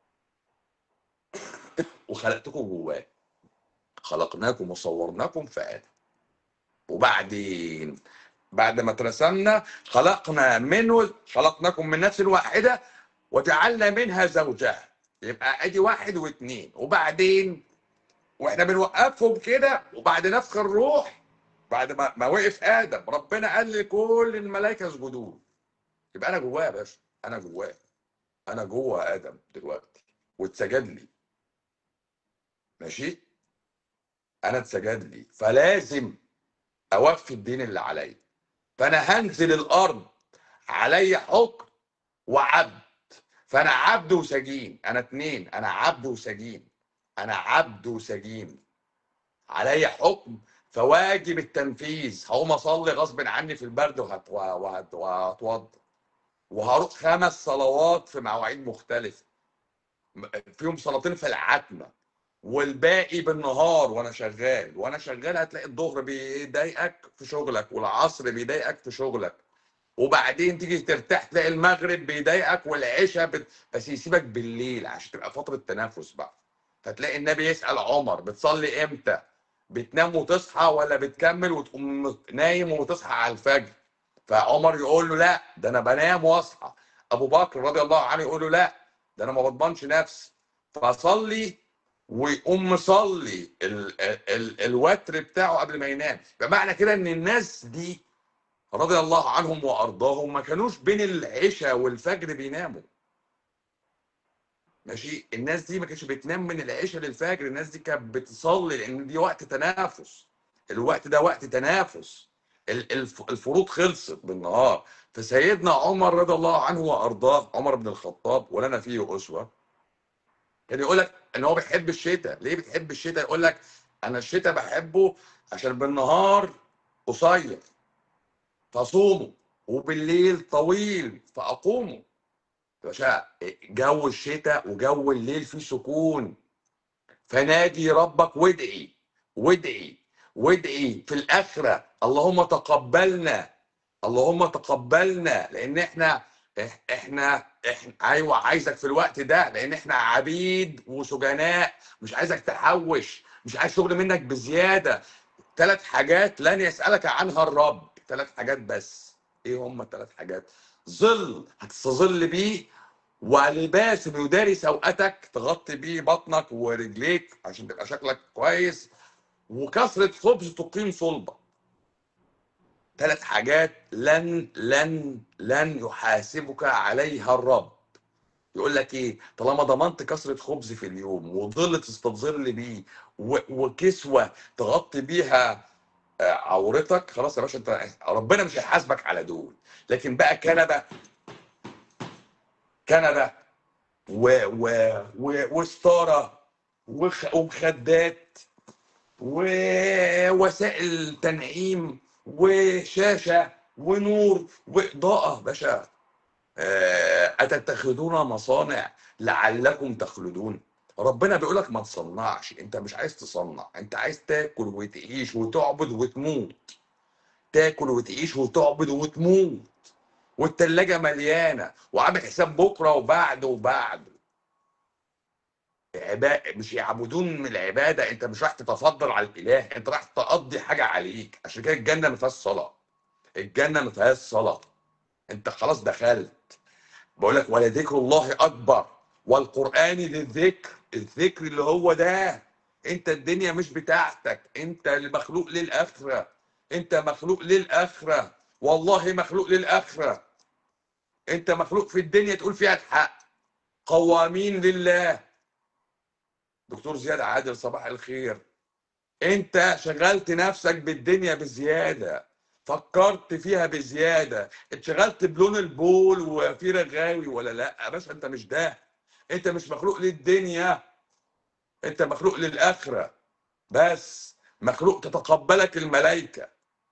وخلقتكم جواه خلقناكم وصورناكم في ادم وبعدين بعد ما اترسمنا خلقنا منه خلقناكم من نفس واحده وجعلنا منها زوجها يبقى ادي واحد واثنين وبعدين واحنا بنوقفهم كده وبعد نفخ الروح بعد ما, ما وقف ادم ربنا قال لكل الملائكه اسجدوا له. يبقى انا جواه يا باشا انا جواه انا جوه ادم دلوقتي واتسجد لي ماشي انا اتسجد لي فلازم اوفي الدين اللي عليا فانا هنزل الارض علي حكم وعبد فانا عبد وسجين انا اتنين انا عبد وسجين انا عبد وسجين علي حكم فواجب التنفيذ هقوم اصلي غصب عني في البرد وهت- وهت- وهتوضى وهروح خمس صلوات في مواعيد مختلفه م- فيهم صلاتين في العتمه والباقي بالنهار وانا شغال وانا شغال هتلاقي الظهر بيضايقك في شغلك والعصر بيضايقك في شغلك وبعدين تيجي ترتاح تلاقي المغرب بيضايقك والعشاء بت... بس يسيبك بالليل عشان تبقى فتره تنافس بقى فتلاقي النبي يسال عمر بتصلي امتى بتنام وتصحى ولا بتكمل وتقوم نايم وتصحى على الفجر فعمر يقول له لا ده انا بنام واصحى ابو بكر رضي الله عنه يقول له لا ده انا ما بضمنش نفسي فصلي ويقوم مصلي ال... ال... ال... الوتر بتاعه قبل ما ينام بمعنى كده ان الناس دي رضي الله عنهم وارضاهم ما كانوش بين العشاء والفجر بيناموا ماشي الناس دي ما كانتش بتنام من العشاء للفجر الناس دي كانت بتصلي لان دي وقت تنافس الوقت ده وقت تنافس ال- الف- الفروض خلصت بالنهار فسيدنا عمر رضي الله عنه وارضاه عمر بن الخطاب ولنا فيه اسوه كان يقول لك ان هو بيحب الشتاء ليه بتحب الشتاء يقول لك انا الشتاء بحبه عشان بالنهار قصير فصومه وبالليل طويل فاقومه يا باشا جو الشتاء وجو الليل فيه سكون فنادي ربك وادعي وادعي وادعي في الاخره اللهم تقبلنا اللهم تقبلنا لان احنا إح- احنا احنا ايوه عايزك في الوقت ده لان احنا عبيد وسجناء مش عايزك تحوش مش عايز شغل منك بزياده ثلاث حاجات لن يسالك عنها الرب ثلاث حاجات بس ايه هم الثلاث حاجات ظل هتستظل بيه ولباس يداري سوءتك تغطي بيه بطنك ورجليك عشان تبقى شكلك كويس وكثرة خبز تقيم صلبك ثلاث حاجات لن لن لن يحاسبك عليها الرب يقول لك ايه طالما ضمنت كثرة خبز في اليوم وظل تستظل بيه و- وكسوة تغطي بيها آه، عورتك خلاص يا باشا انت ربنا مش هيحاسبك على دول لكن بقى كنبه كنبه و و و وستاره وخ- ومخدات ووسائل تنعيم وشاشه ونور واضاءه باشا آه، اتتخذون مصانع لعلكم تخلدون ربنا بيقول لك ما تصنعش انت مش عايز تصنع انت عايز تاكل وتعيش وتعبد وتموت تاكل وتعيش وتعبد وتموت والتلاجة مليانة وعامل حساب بكرة وبعد وبعد عبا... مش يعبدون من العبادة انت مش راح تتفضل على الاله انت راح تقضي حاجة عليك عشان كده الجنة ما فيهاش صلاة الجنة ما فيهاش صلاة انت خلاص دخلت بقول لك ولذكر الله اكبر والقران للذكر الذكر اللي هو ده انت الدنيا مش بتاعتك انت المخلوق للاخره انت مخلوق للاخره والله مخلوق للاخره انت مخلوق في الدنيا تقول فيها الحق قوامين لله دكتور زياد عادل صباح الخير انت شغلت نفسك بالدنيا بزياده فكرت فيها بزياده اتشغلت بلون البول وفي رغاوي ولا لا يا باشا انت مش ده انت مش مخلوق للدنيا انت مخلوق للاخره بس مخلوق تتقبلك الملائكه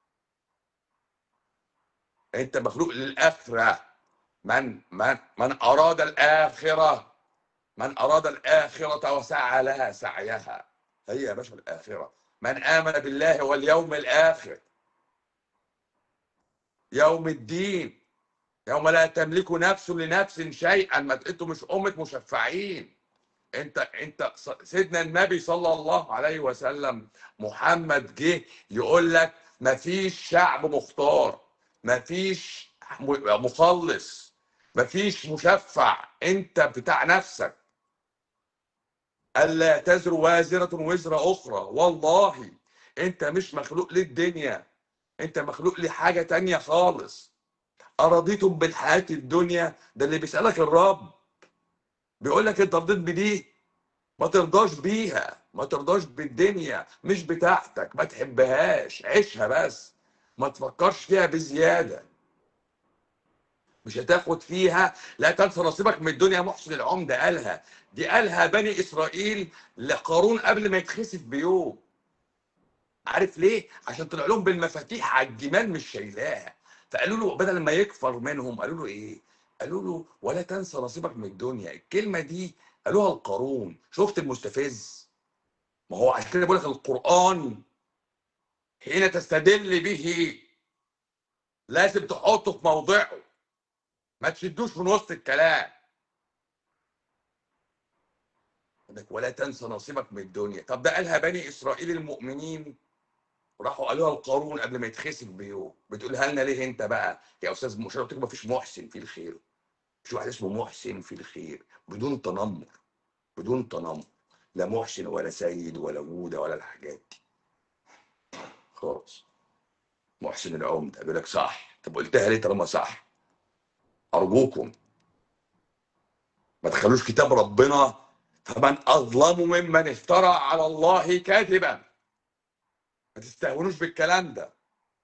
انت مخلوق للاخره من من من اراد الاخره من اراد الاخره وسعى لها سعيها هي يا باشا الاخره من امن بالله واليوم الاخر يوم الدين يوم لا تملك نفس لنفس شيئا ما انتوا مش امه مشفعين انت انت سيدنا النبي صلى الله عليه وسلم محمد جه يقول لك ما فيش شعب مختار ما فيش مخلص ما فيش مشفع انت بتاع نفسك الا تزر وازره وزر اخرى والله انت مش مخلوق للدنيا انت مخلوق لحاجه تانية خالص ارضيتم بالحياه الدنيا ده اللي بيسالك الرب بيقول لك انت رضيت بدي ما ترضاش بيها ما ترضاش بالدنيا مش بتاعتك ما تحبهاش عيشها بس ما تفكرش فيها بزياده مش هتاخد فيها لا تنسى نصيبك من الدنيا محسن العمده قالها دي قالها بني اسرائيل لقارون قبل ما يتخسف بيوم عارف ليه؟ عشان طلع لهم بالمفاتيح على الجمال مش شايلاها فقالوا له بدل ما يكفر منهم قالوا له ايه؟ قالوا له ولا تنسى نصيبك من الدنيا الكلمه دي قالوها القارون شفت المستفز ما هو عشان كده بقول لك القران حين تستدل به لازم تحطه في موضعه ما تشدوش من وسط الكلام ولا تنسى نصيبك من الدنيا طب ده قالها بني اسرائيل المؤمنين راحوا قالوها القارون قبل ما يتخسف بيوم بتقولها لنا ليه انت بقى يا استاذ مش قلت ما فيش محسن في الخير مش واحد اسمه محسن في الخير بدون تنمر بدون تنمر لا محسن ولا سيد ولا جوده ولا الحاجات دي خالص محسن العمده بيقول لك صح طب قلتها ليه طالما صح ارجوكم ما تخلوش كتاب ربنا فمن اظلم ممن افترى على الله كاذبا ما تستهونوش بالكلام ده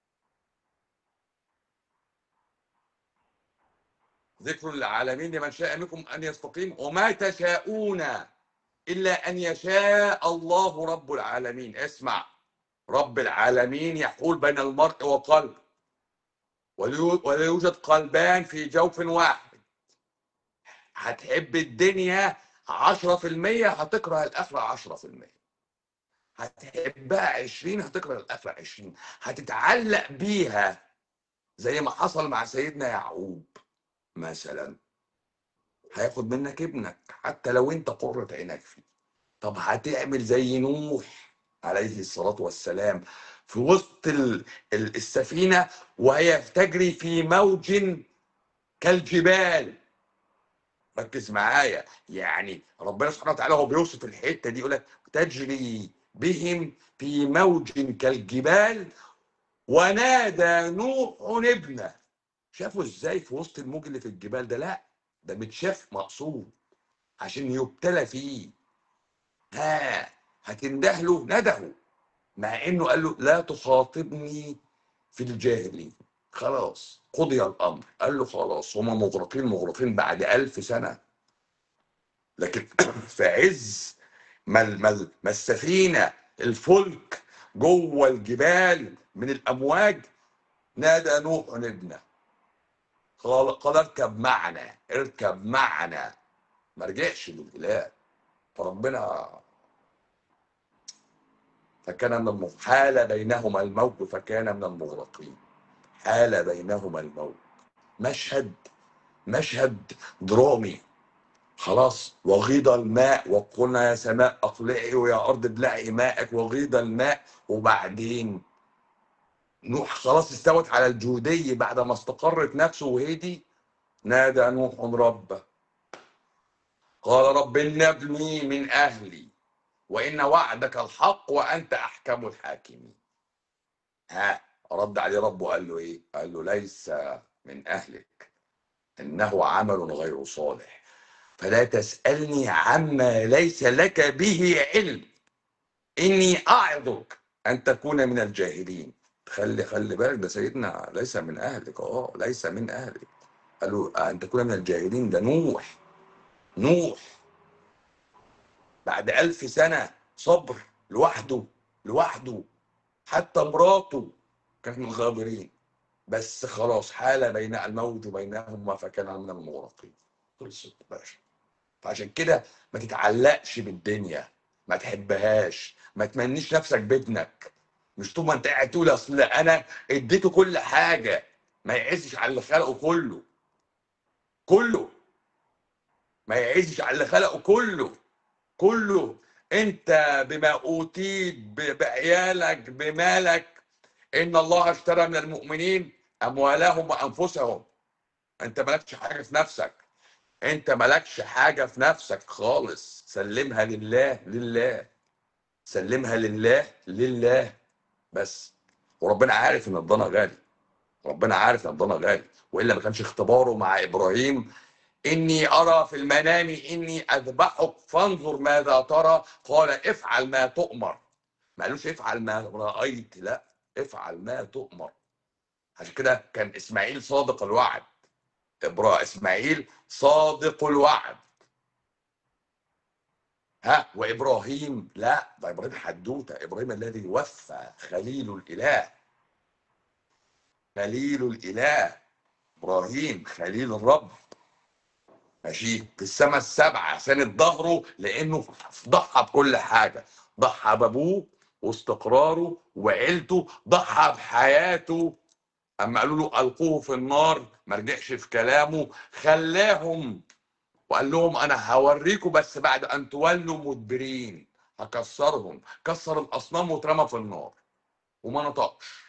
ذكر العالمين لمن شاء منكم ان يستقيم وما تشاءون الا ان يشاء الله رب العالمين اسمع رب العالمين يحول بين المرء وقلب ولا يوجد قلبان في جوف واحد هتحب الدنيا 10% هتكره الاخره 10% هتحبها 20 هتكره الاخره 20 هتتعلق بيها زي ما حصل مع سيدنا يعقوب مثلا هياخد منك ابنك حتى لو انت قرة عينك فيه طب هتعمل زي نوح عليه الصلاة والسلام في وسط السفينة وهي تجري في موج كالجبال ركز معايا يعني ربنا سبحانه وتعالى هو بيوصف الحته دي يقول لك تجري بهم في موج كالجبال ونادى نوح ابنه شافوا ازاي في وسط الموج اللي في الجبال ده لا ده متشاف مقصود عشان يبتلى فيه ها هتنده له نده مع انه قال له لا تخاطبني في الجاهلين خلاص قضي الامر قال له خلاص هما مغرقين مغرقين بعد ألف سنه لكن في عز ما ما السفينه الفلك جوه الجبال من الامواج نادى نوح ابنه قال قال اركب معنا اركب معنا ما رجعش للاله فربنا فكان من الم... حال بينهما الموت فكان من المغرقين حال بينهما الموت مشهد مشهد درامي خلاص وغيض الماء وقلنا يا سماء اقلعي ويا ارض ابلعي ماءك وغيض الماء وبعدين نوح خلاص استوت على الجودية بعد ما استقرت نفسه وهدي نادى نوح ربه قال رب إن ابني من أهلي وإن وعدك الحق وأنت أحكم الحاكمين ها رد عليه ربه قال له إيه قال له ليس من أهلك إنه عمل غير صالح فلا تسألني عما ليس لك به علم إني أعظك أن تكون من الجاهلين خلي خلي بالك ده سيدنا ليس من أهلك اه ليس من أهلك قالوا أن تكون من الجاهلين ده نوح نوح بعد ألف سنة صبر لوحده لوحده حتى مراته كانت من الغابرين بس خلاص حال بين الموج بينهما فكان من المغرقين خلصت باشا فعشان كده ما تتعلقش بالدنيا ما تحبهاش ما تمنيش نفسك بابنك مش طول ما انت قاعد تقول اصل انا اديته كل حاجه ما يعزش على اللي خلقه كله كله ما يعزش على اللي خلقه كله كله انت بما اوتيت ب- بعيالك بمالك ان الله اشترى من المؤمنين اموالهم وانفسهم انت مالكش حاجه في نفسك انت مالكش حاجه في نفسك خالص سلمها لله لله سلمها لله لله بس وربنا عارف ان الضنا غالي ربنا عارف ان الضنا غالي والا ما كانش اختباره مع ابراهيم اني ارى في المنام اني اذبحك فانظر ماذا ترى قال افعل ما تؤمر ما قالوش افعل ما رايت لا افعل ما تؤمر عشان كده كان اسماعيل صادق الوعد ابراهيم اسماعيل صادق الوعد ها وابراهيم لا ده ابراهيم حدوته ابراهيم الذي وفى خليل الاله خليل الاله ابراهيم خليل الرب ماشي في السماء السبعه سند ظهره لانه ضحى بكل حاجه ضحى بابوه واستقراره وعيلته ضحى بحياته اما قالوا له القوه في النار ما رجعش في كلامه خلاهم وقال لهم انا هوريكم بس بعد ان تولوا مدبرين هكسرهم كسر الاصنام واترمى في النار وما نطقش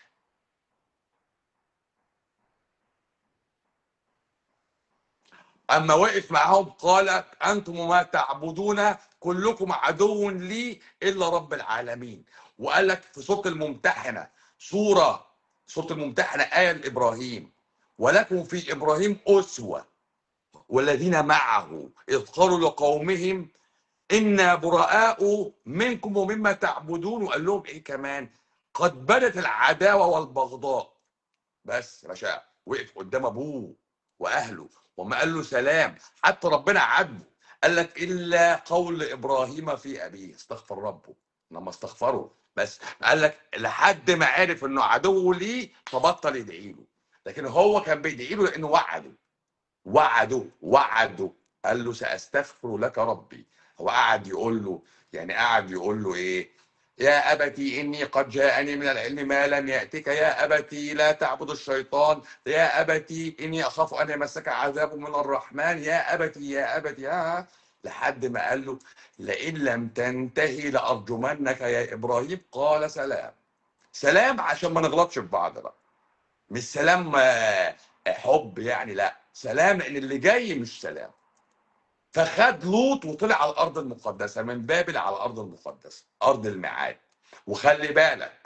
اما وقف معهم قال انتم ما تعبدون كلكم عدو لي الا رب العالمين وقال لك في سوره الممتحنه سوره سوره الممتحنه ايه لابراهيم ولكم في ابراهيم اسوه والذين معه اذ قالوا لقومهم انا براء منكم ومما تعبدون وقال لهم ايه كمان قد بدت العداوه والبغضاء بس يا باشا وقف قدام ابوه واهله وما قال له سلام حتى ربنا عاتبه قال لك الا قول ابراهيم في ابيه استغفر ربه لما استغفره بس قال لك لحد ما عرف انه عدو ليه فبطل يدعي له لكن هو كان بيدعي له لانه وعده وعده وعده قال له ساستغفر لك ربي هو قعد يقول له يعني قعد يقول له ايه يا أبتي إني قد جاءني من العلم ما لم يأتك يا أبتي لا تعبد الشيطان يا أبتي إني أخاف أن يمسك عذاب من الرحمن يا أبتي يا أبتي ها لحد ما قال له لئن لم تنتهي لأرجمنك يا إبراهيم قال سلام سلام عشان ما نغلطش في بعض بقى مش سلام آه، حب يعني لا سلام لأن اللي جاي مش سلام فخد لوط وطلع على الارض المقدسه من بابل على الارض المقدسه ارض الميعاد وخلي بالك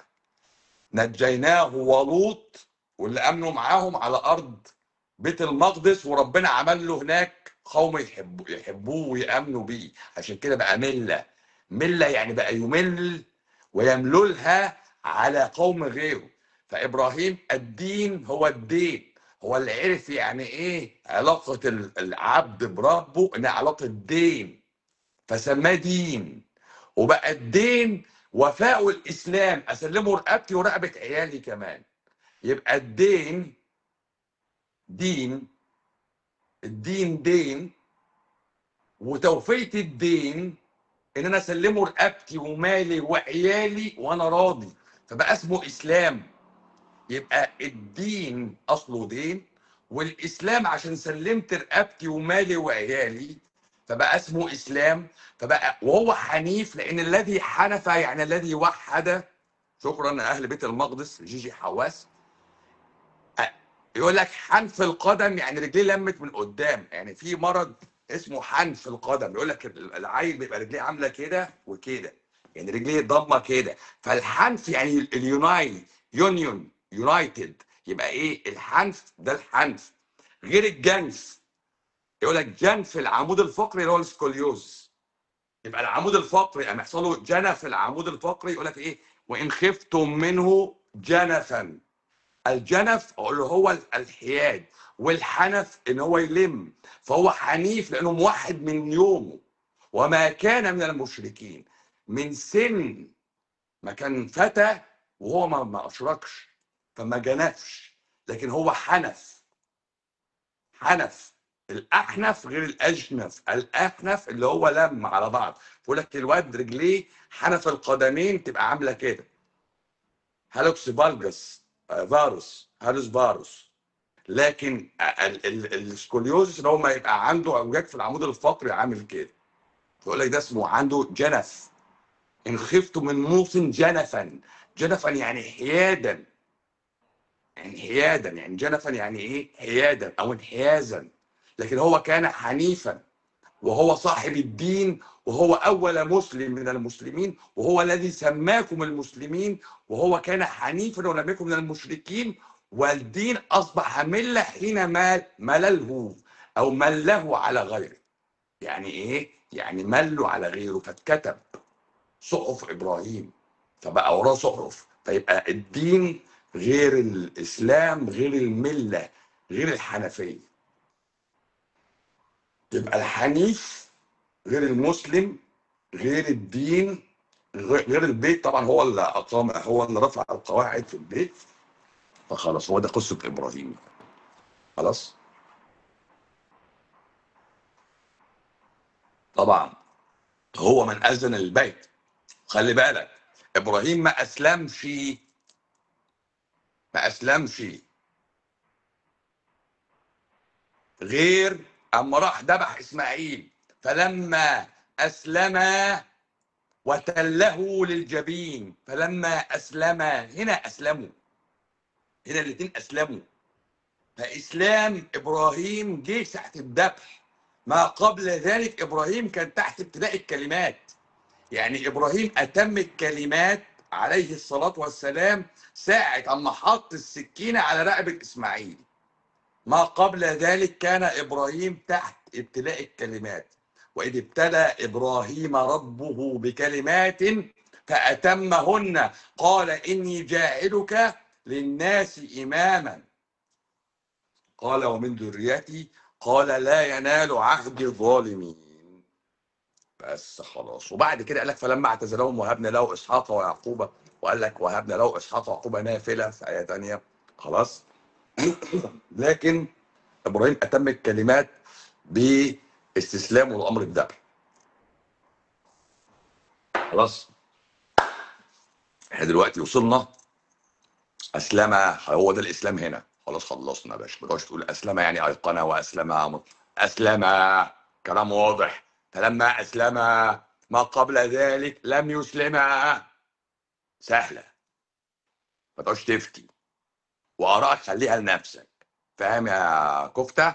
نجيناه ولوط واللي امنوا معاهم على ارض بيت المقدس وربنا عمل له هناك قوم يحبوا يحبوه ويامنوا بيه عشان كده بقى مله مله يعني بقى يمل ويمللها على قوم غيره فابراهيم الدين هو الدين هو اللي عرف يعني ايه علاقه ال- العبد بربه انها علاقه دين فسماه دين وبقى الدين وفاء الاسلام اسلمه رقبتي ورقبه عيالي كمان يبقى الدين دين الدين دين وتوفيه الدين ان انا اسلمه رقبتي ومالي وعيالي وانا راضي فبقى اسمه اسلام يبقى الدين اصله دين والاسلام عشان سلمت رقبتي ومالي وعيالي فبقى اسمه اسلام فبقى وهو حنيف لان الذي حنف يعني الذي وحد شكرا اهل بيت المقدس جيجي حواس أ- يقول لك حنف القدم يعني رجليه لمت من قدام يعني في مرض اسمه حنف القدم يقول لك العيل بيبقى رجليه عامله كده وكده يعني رجليه ضمه كده فالحنف يعني اليوناي يونيون يونايتد يبقى ايه الحنف ده الحنف غير الجنف يقول لك جنف العمود الفقري اللي هو السكوليوز يبقى العمود الفقري لما يحصل له جنف العمود الفقري يقول لك ايه وان خفتم منه جنفا الجنف اللي هو الحياد والحنف ان هو يلم فهو حنيف لانه موحد من يومه وما كان من المشركين من سن ما كان فتى وهو ما ما اشركش فما جنفش لكن هو حنف حنف الاحنف غير الاجنف الاحنف اللي هو لم على بعض بيقول لك الواد رجليه حنف القدمين تبقى عامله كده هالوكس فالجس آه، فاروس هالوس فاروس لكن ال- ال- السكوليوزس اللي هو ما يبقى عنده اعوجاج في العمود الفقري عامل كده يقول لك ده اسمه عنده جنف ان خفت من موص جنفا جنفا يعني حيادا انحيادا يعني جنفا يعني ايه حيادا او انحيازا لكن هو كان حنيفا وهو صاحب الدين وهو اول مسلم من المسلمين وهو الذي سماكم المسلمين وهو كان حنيفا ولم يكن من المشركين والدين اصبح مله حين مال ملله او مله على غيره يعني ايه يعني ملوا على غيره فاتكتب صحف ابراهيم فبقى وراه صحف فيبقى الدين غير الاسلام غير المله غير الحنفيه يبقى الحنيف غير المسلم غير الدين غير غير البيت طبعا هو اللي اقام هو اللي رفع القواعد في البيت فخلاص هو ده قصه ابراهيم خلاص طبعا هو من اذن البيت خلي بالك ابراهيم ما اسلمش ما اسلمش غير اما راح ذبح اسماعيل فلما اسلم وتله للجبين فلما اسلم هنا اسلموا هنا الاثنين اسلموا فاسلام ابراهيم جه تحت الذبح ما قبل ذلك ابراهيم كان تحت ابتداء الكلمات يعني ابراهيم اتم الكلمات عليه الصلاه والسلام ساعه اما حط السكينه على رقبه اسماعيل ما قبل ذلك كان ابراهيم تحت ابتلاء الكلمات واذ ابتلى ابراهيم ربه بكلمات فاتمهن قال اني جاعلك للناس اماما قال ومن ذريتي قال لا ينال عهد الظالمين بس خلاص وبعد كده قال لك فلما اعتزلهم وهبنا له اسحاق ويعقوب وقال لك وهبنا له اسحاق ويعقوب نافله في ايه ثانيه خلاص لكن ابراهيم اتم الكلمات باستسلامه لامر الذبح خلاص احنا دلوقتي وصلنا اسلم هو ده الاسلام هنا خلاص خلصنا يا باشا ما تقعدش تقول اسلم يعني ايقن واسلم أمر. اسلم كلام واضح فلما اسلم ما قبل ذلك لم يسلم سهله ما تقعدش تفتي وارائك خليها لنفسك فاهم يا كفته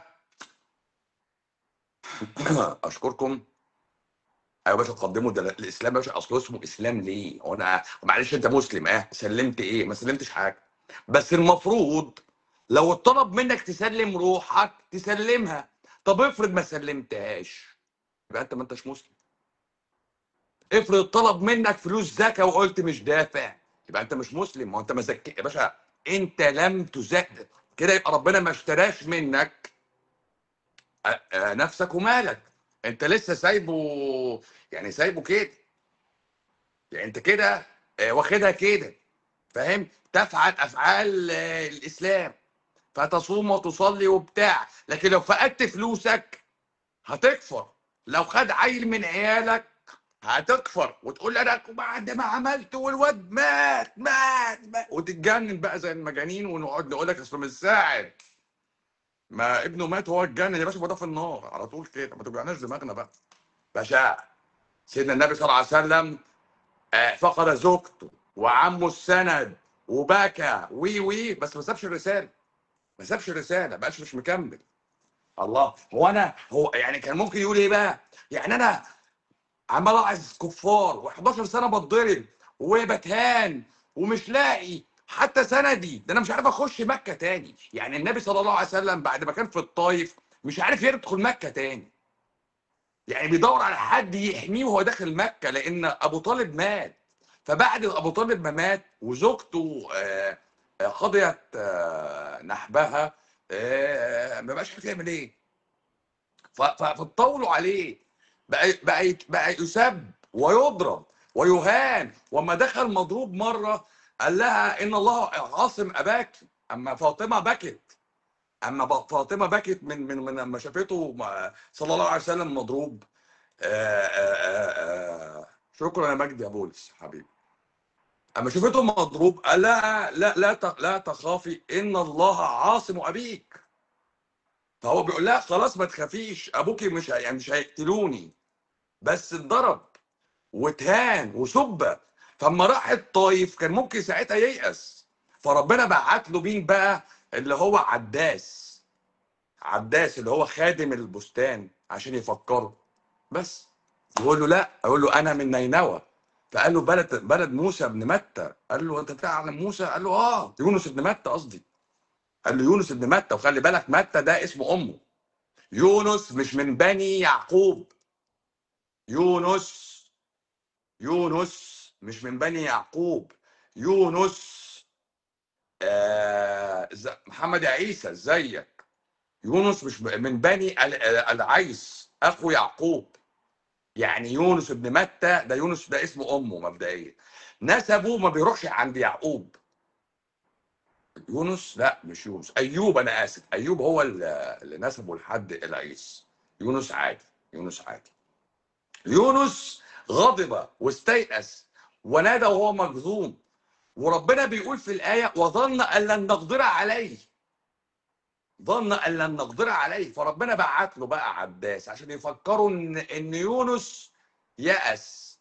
اشكركم ايوه يا باشا تقدموا ده الاسلام يا باشا اصله اسمه اسلام ليه؟ هو انا معلش انت مسلم اه سلمت ايه؟ ما سلمتش حاجه بس المفروض لو اتطلب منك تسلم روحك تسلمها طب افرض ما سلمتهاش يبقى انت ما انتش مسلم افرض طلب منك فلوس زكاه وقلت مش دافع يبقى انت مش مسلم ما هو انت ما زكي يا باشا انت لم تزكي كده يبقى ربنا ما اشتراش منك آه، آه، نفسك ومالك انت لسه سايبه يعني سايبه كده يعني انت كده آه، واخدها كده فاهم تفعل افعال آه، الاسلام فتصوم وتصلي وبتاع لكن لو فقدت فلوسك هتكفر لو خد عيل من عيالك هتكفر وتقول انا بعد ما عملت والواد مات مات مات وتتجنن بقى زي المجانين ونقعد نقول لك اصل مش ساعد ما ابنه مات هو اتجنن يا باشا يبقى ده في النار على طول كده ما توجعناش دماغنا بقى باشا سيدنا النبي صلى الله عليه وسلم آه، فقد زوجته وعمه السند وبكى وي وي بس ما سابش الرساله ما سابش الرساله بقاش مش مكمل الله هو انا هو يعني كان ممكن يقول ايه بقى يعني انا عمال اعز كفار و11 سنه بتضرب وبتهان ومش لاقي حتى سندي ده انا مش عارف اخش مكه تاني يعني النبي صلى الله عليه وسلم بعد ما كان في الطايف مش عارف يدخل مكه تاني يعني بيدور على حد يحميه وهو داخل مكه لان ابو طالب مات فبعد ابو طالب ما مات وزوجته آه، آه، قضيت آه، نحبها آه، ما بقاش عارف يعمل ايه ف- ف- فاتطاولوا عليه بقى بقى بقى يسب ويضرب ويهان وما دخل مضروب مره قال لها ان الله عاصم اباك اما فاطمه بكت اما ب- فاطمه بكت من من من لما شافته مع- صلى الله عليه وسلم مضروب آآ آآ آآ شكرا يا مجدي يا بولس حبيبي اما شافته مضروب قال لها لا لا ت- لا تخافي ان الله عاصم ابيك فهو بيقول لها خلاص ما تخافيش ابوكي مش هي- يعني مش هيقتلوني بس اتضرب واتهان وسب فاما راح الطايف كان ممكن ساعتها ييأس فربنا بعت له مين بقى اللي هو عداس عداس اللي هو خادم البستان عشان يفكره بس يقول له لا اقول له انا من نينوى فقال له بلد بلد موسى بن متى قال له انت تعلم موسى قال له اه يونس بن متى قصدي قال له يونس بن متى وخلي بالك متى ده اسم امه يونس مش من بني يعقوب يونس يونس مش من بني يعقوب يونس آه ز- محمد يا عيسى ازيك يونس مش من بني ال- العيس اخو يعقوب يعني يونس ابن متى ده يونس ده اسم امه مبدئيا نسبه ما بيروحش عند يعقوب يونس لا مش يونس ايوب انا اسف ايوب هو اللي اللي نسبه لحد العيس يونس عادي يونس عادي يونس غضب واستيأس ونادى وهو مجذوم وربنا بيقول في الآية وظن أن لن نقدر عليه ظن أن لن نقدر عليه فربنا بعت له بقى عباس عشان يفكروا إن إن يونس يأس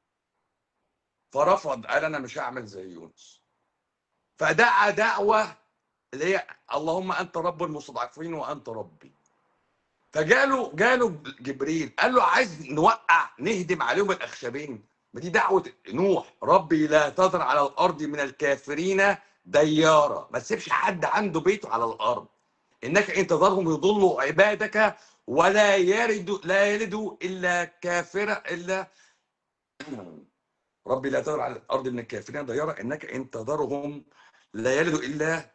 فرفض قال أنا مش هعمل زي يونس فدعا دعوة اللي هي اللهم أنت رب المستضعفين وأنت ربي فجاله جاله جبريل قال له عايز نوقع نهدم عليهم الاخشبين ما دي دعوه نوح ربي لا تذر على الارض من الكافرين ديارا ما تسيبش حد عنده بيته على الارض انك ان تذرهم يضلوا عبادك ولا يلد لا يلدوا الا كافرا الا ربي لا تذر على الارض من الكافرين ديارا انك ان تذرهم لا يلدوا الا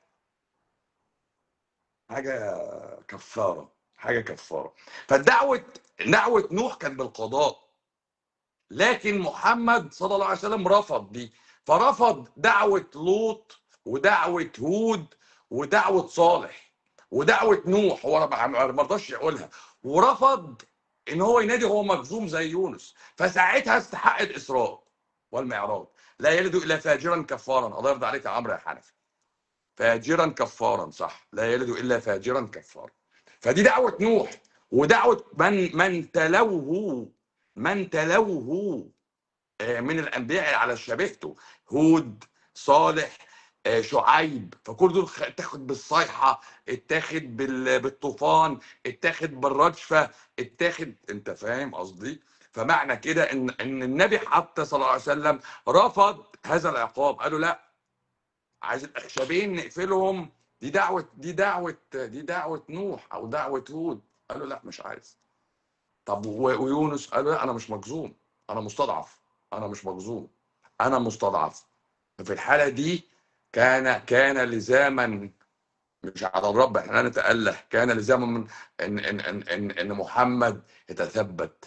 حاجه كفاره حاجه كفاره فالدعوه دعوه نوح كانت بالقضاء لكن محمد صلى الله عليه وسلم رفض دي فرفض دعوه لوط ودعوه هود ودعوه صالح ودعوه نوح هو ما ما رضاش يقولها ورفض ان هو ينادي هو مجزوم زي يونس فساعتها استحق الاسراء والمعراج لا يلد الا فاجرا كفارا الله يرضى عليك يا عمرو يا حنفي فاجرا كفارا صح لا يلد الا فاجرا كفارا فدي دعوه نوح ودعوه من من تلوه من تلوه آه، من الانبياء على شبهته هود صالح آه، شعيب فكل دول خ- اتاخد بالصيحه اتاخد بال- بالطوفان اتاخد بالرجفه اتاخد انت فاهم قصدي فمعنى كده ان ان النبي حتى صلى الله عليه وسلم رفض هذا العقاب قالوا لا عايز الاخشبين نقفلهم دي دعوه دي دعوه دي دعوه نوح او دعوه هود قالوا لا مش عايز طب و- ويونس قال لا انا مش مجزوم انا مستضعف انا مش مجزوم انا مستضعف ففي الحاله دي كان كان لزاما مش على الرب احنا لا نتأله كان لزاما من ان ان ان ان, إن محمد يتثبت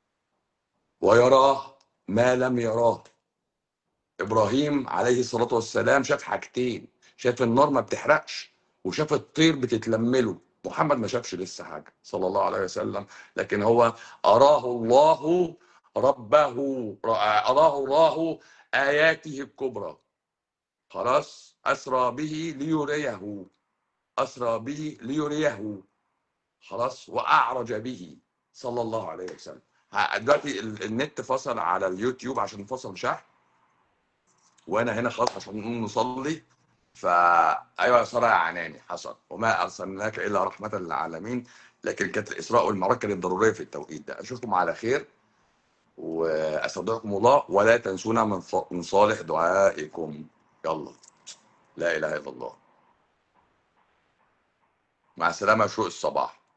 ويراه ما لم يراه ابراهيم عليه الصلاه والسلام شاف حاجتين شاف النار ما بتحرقش وشاف الطير بتتلمله محمد ما شافش لسه حاجه صلى الله عليه وسلم لكن هو اراه الله ربه اراه الله اياته الكبرى خلاص اسرى به ليريه اسرى به ليريه خلاص واعرج به صلى الله عليه وسلم ه- دلوقتي ال- النت فصل على اليوتيوب عشان فصل شحن وانا هنا خلاص عشان نقوم نصلي فا ايوه يا ساره يا عناني حصل وما ارسلناك الا رحمه للعالمين لكن كانت الاسراء والمعراج كانت ضروريه في التوقيت ده اشوفكم على خير واستودعكم الله ولا تنسونا من ص- من صالح دعائكم يلا لا اله الا الله مع السلامه شوق الصباح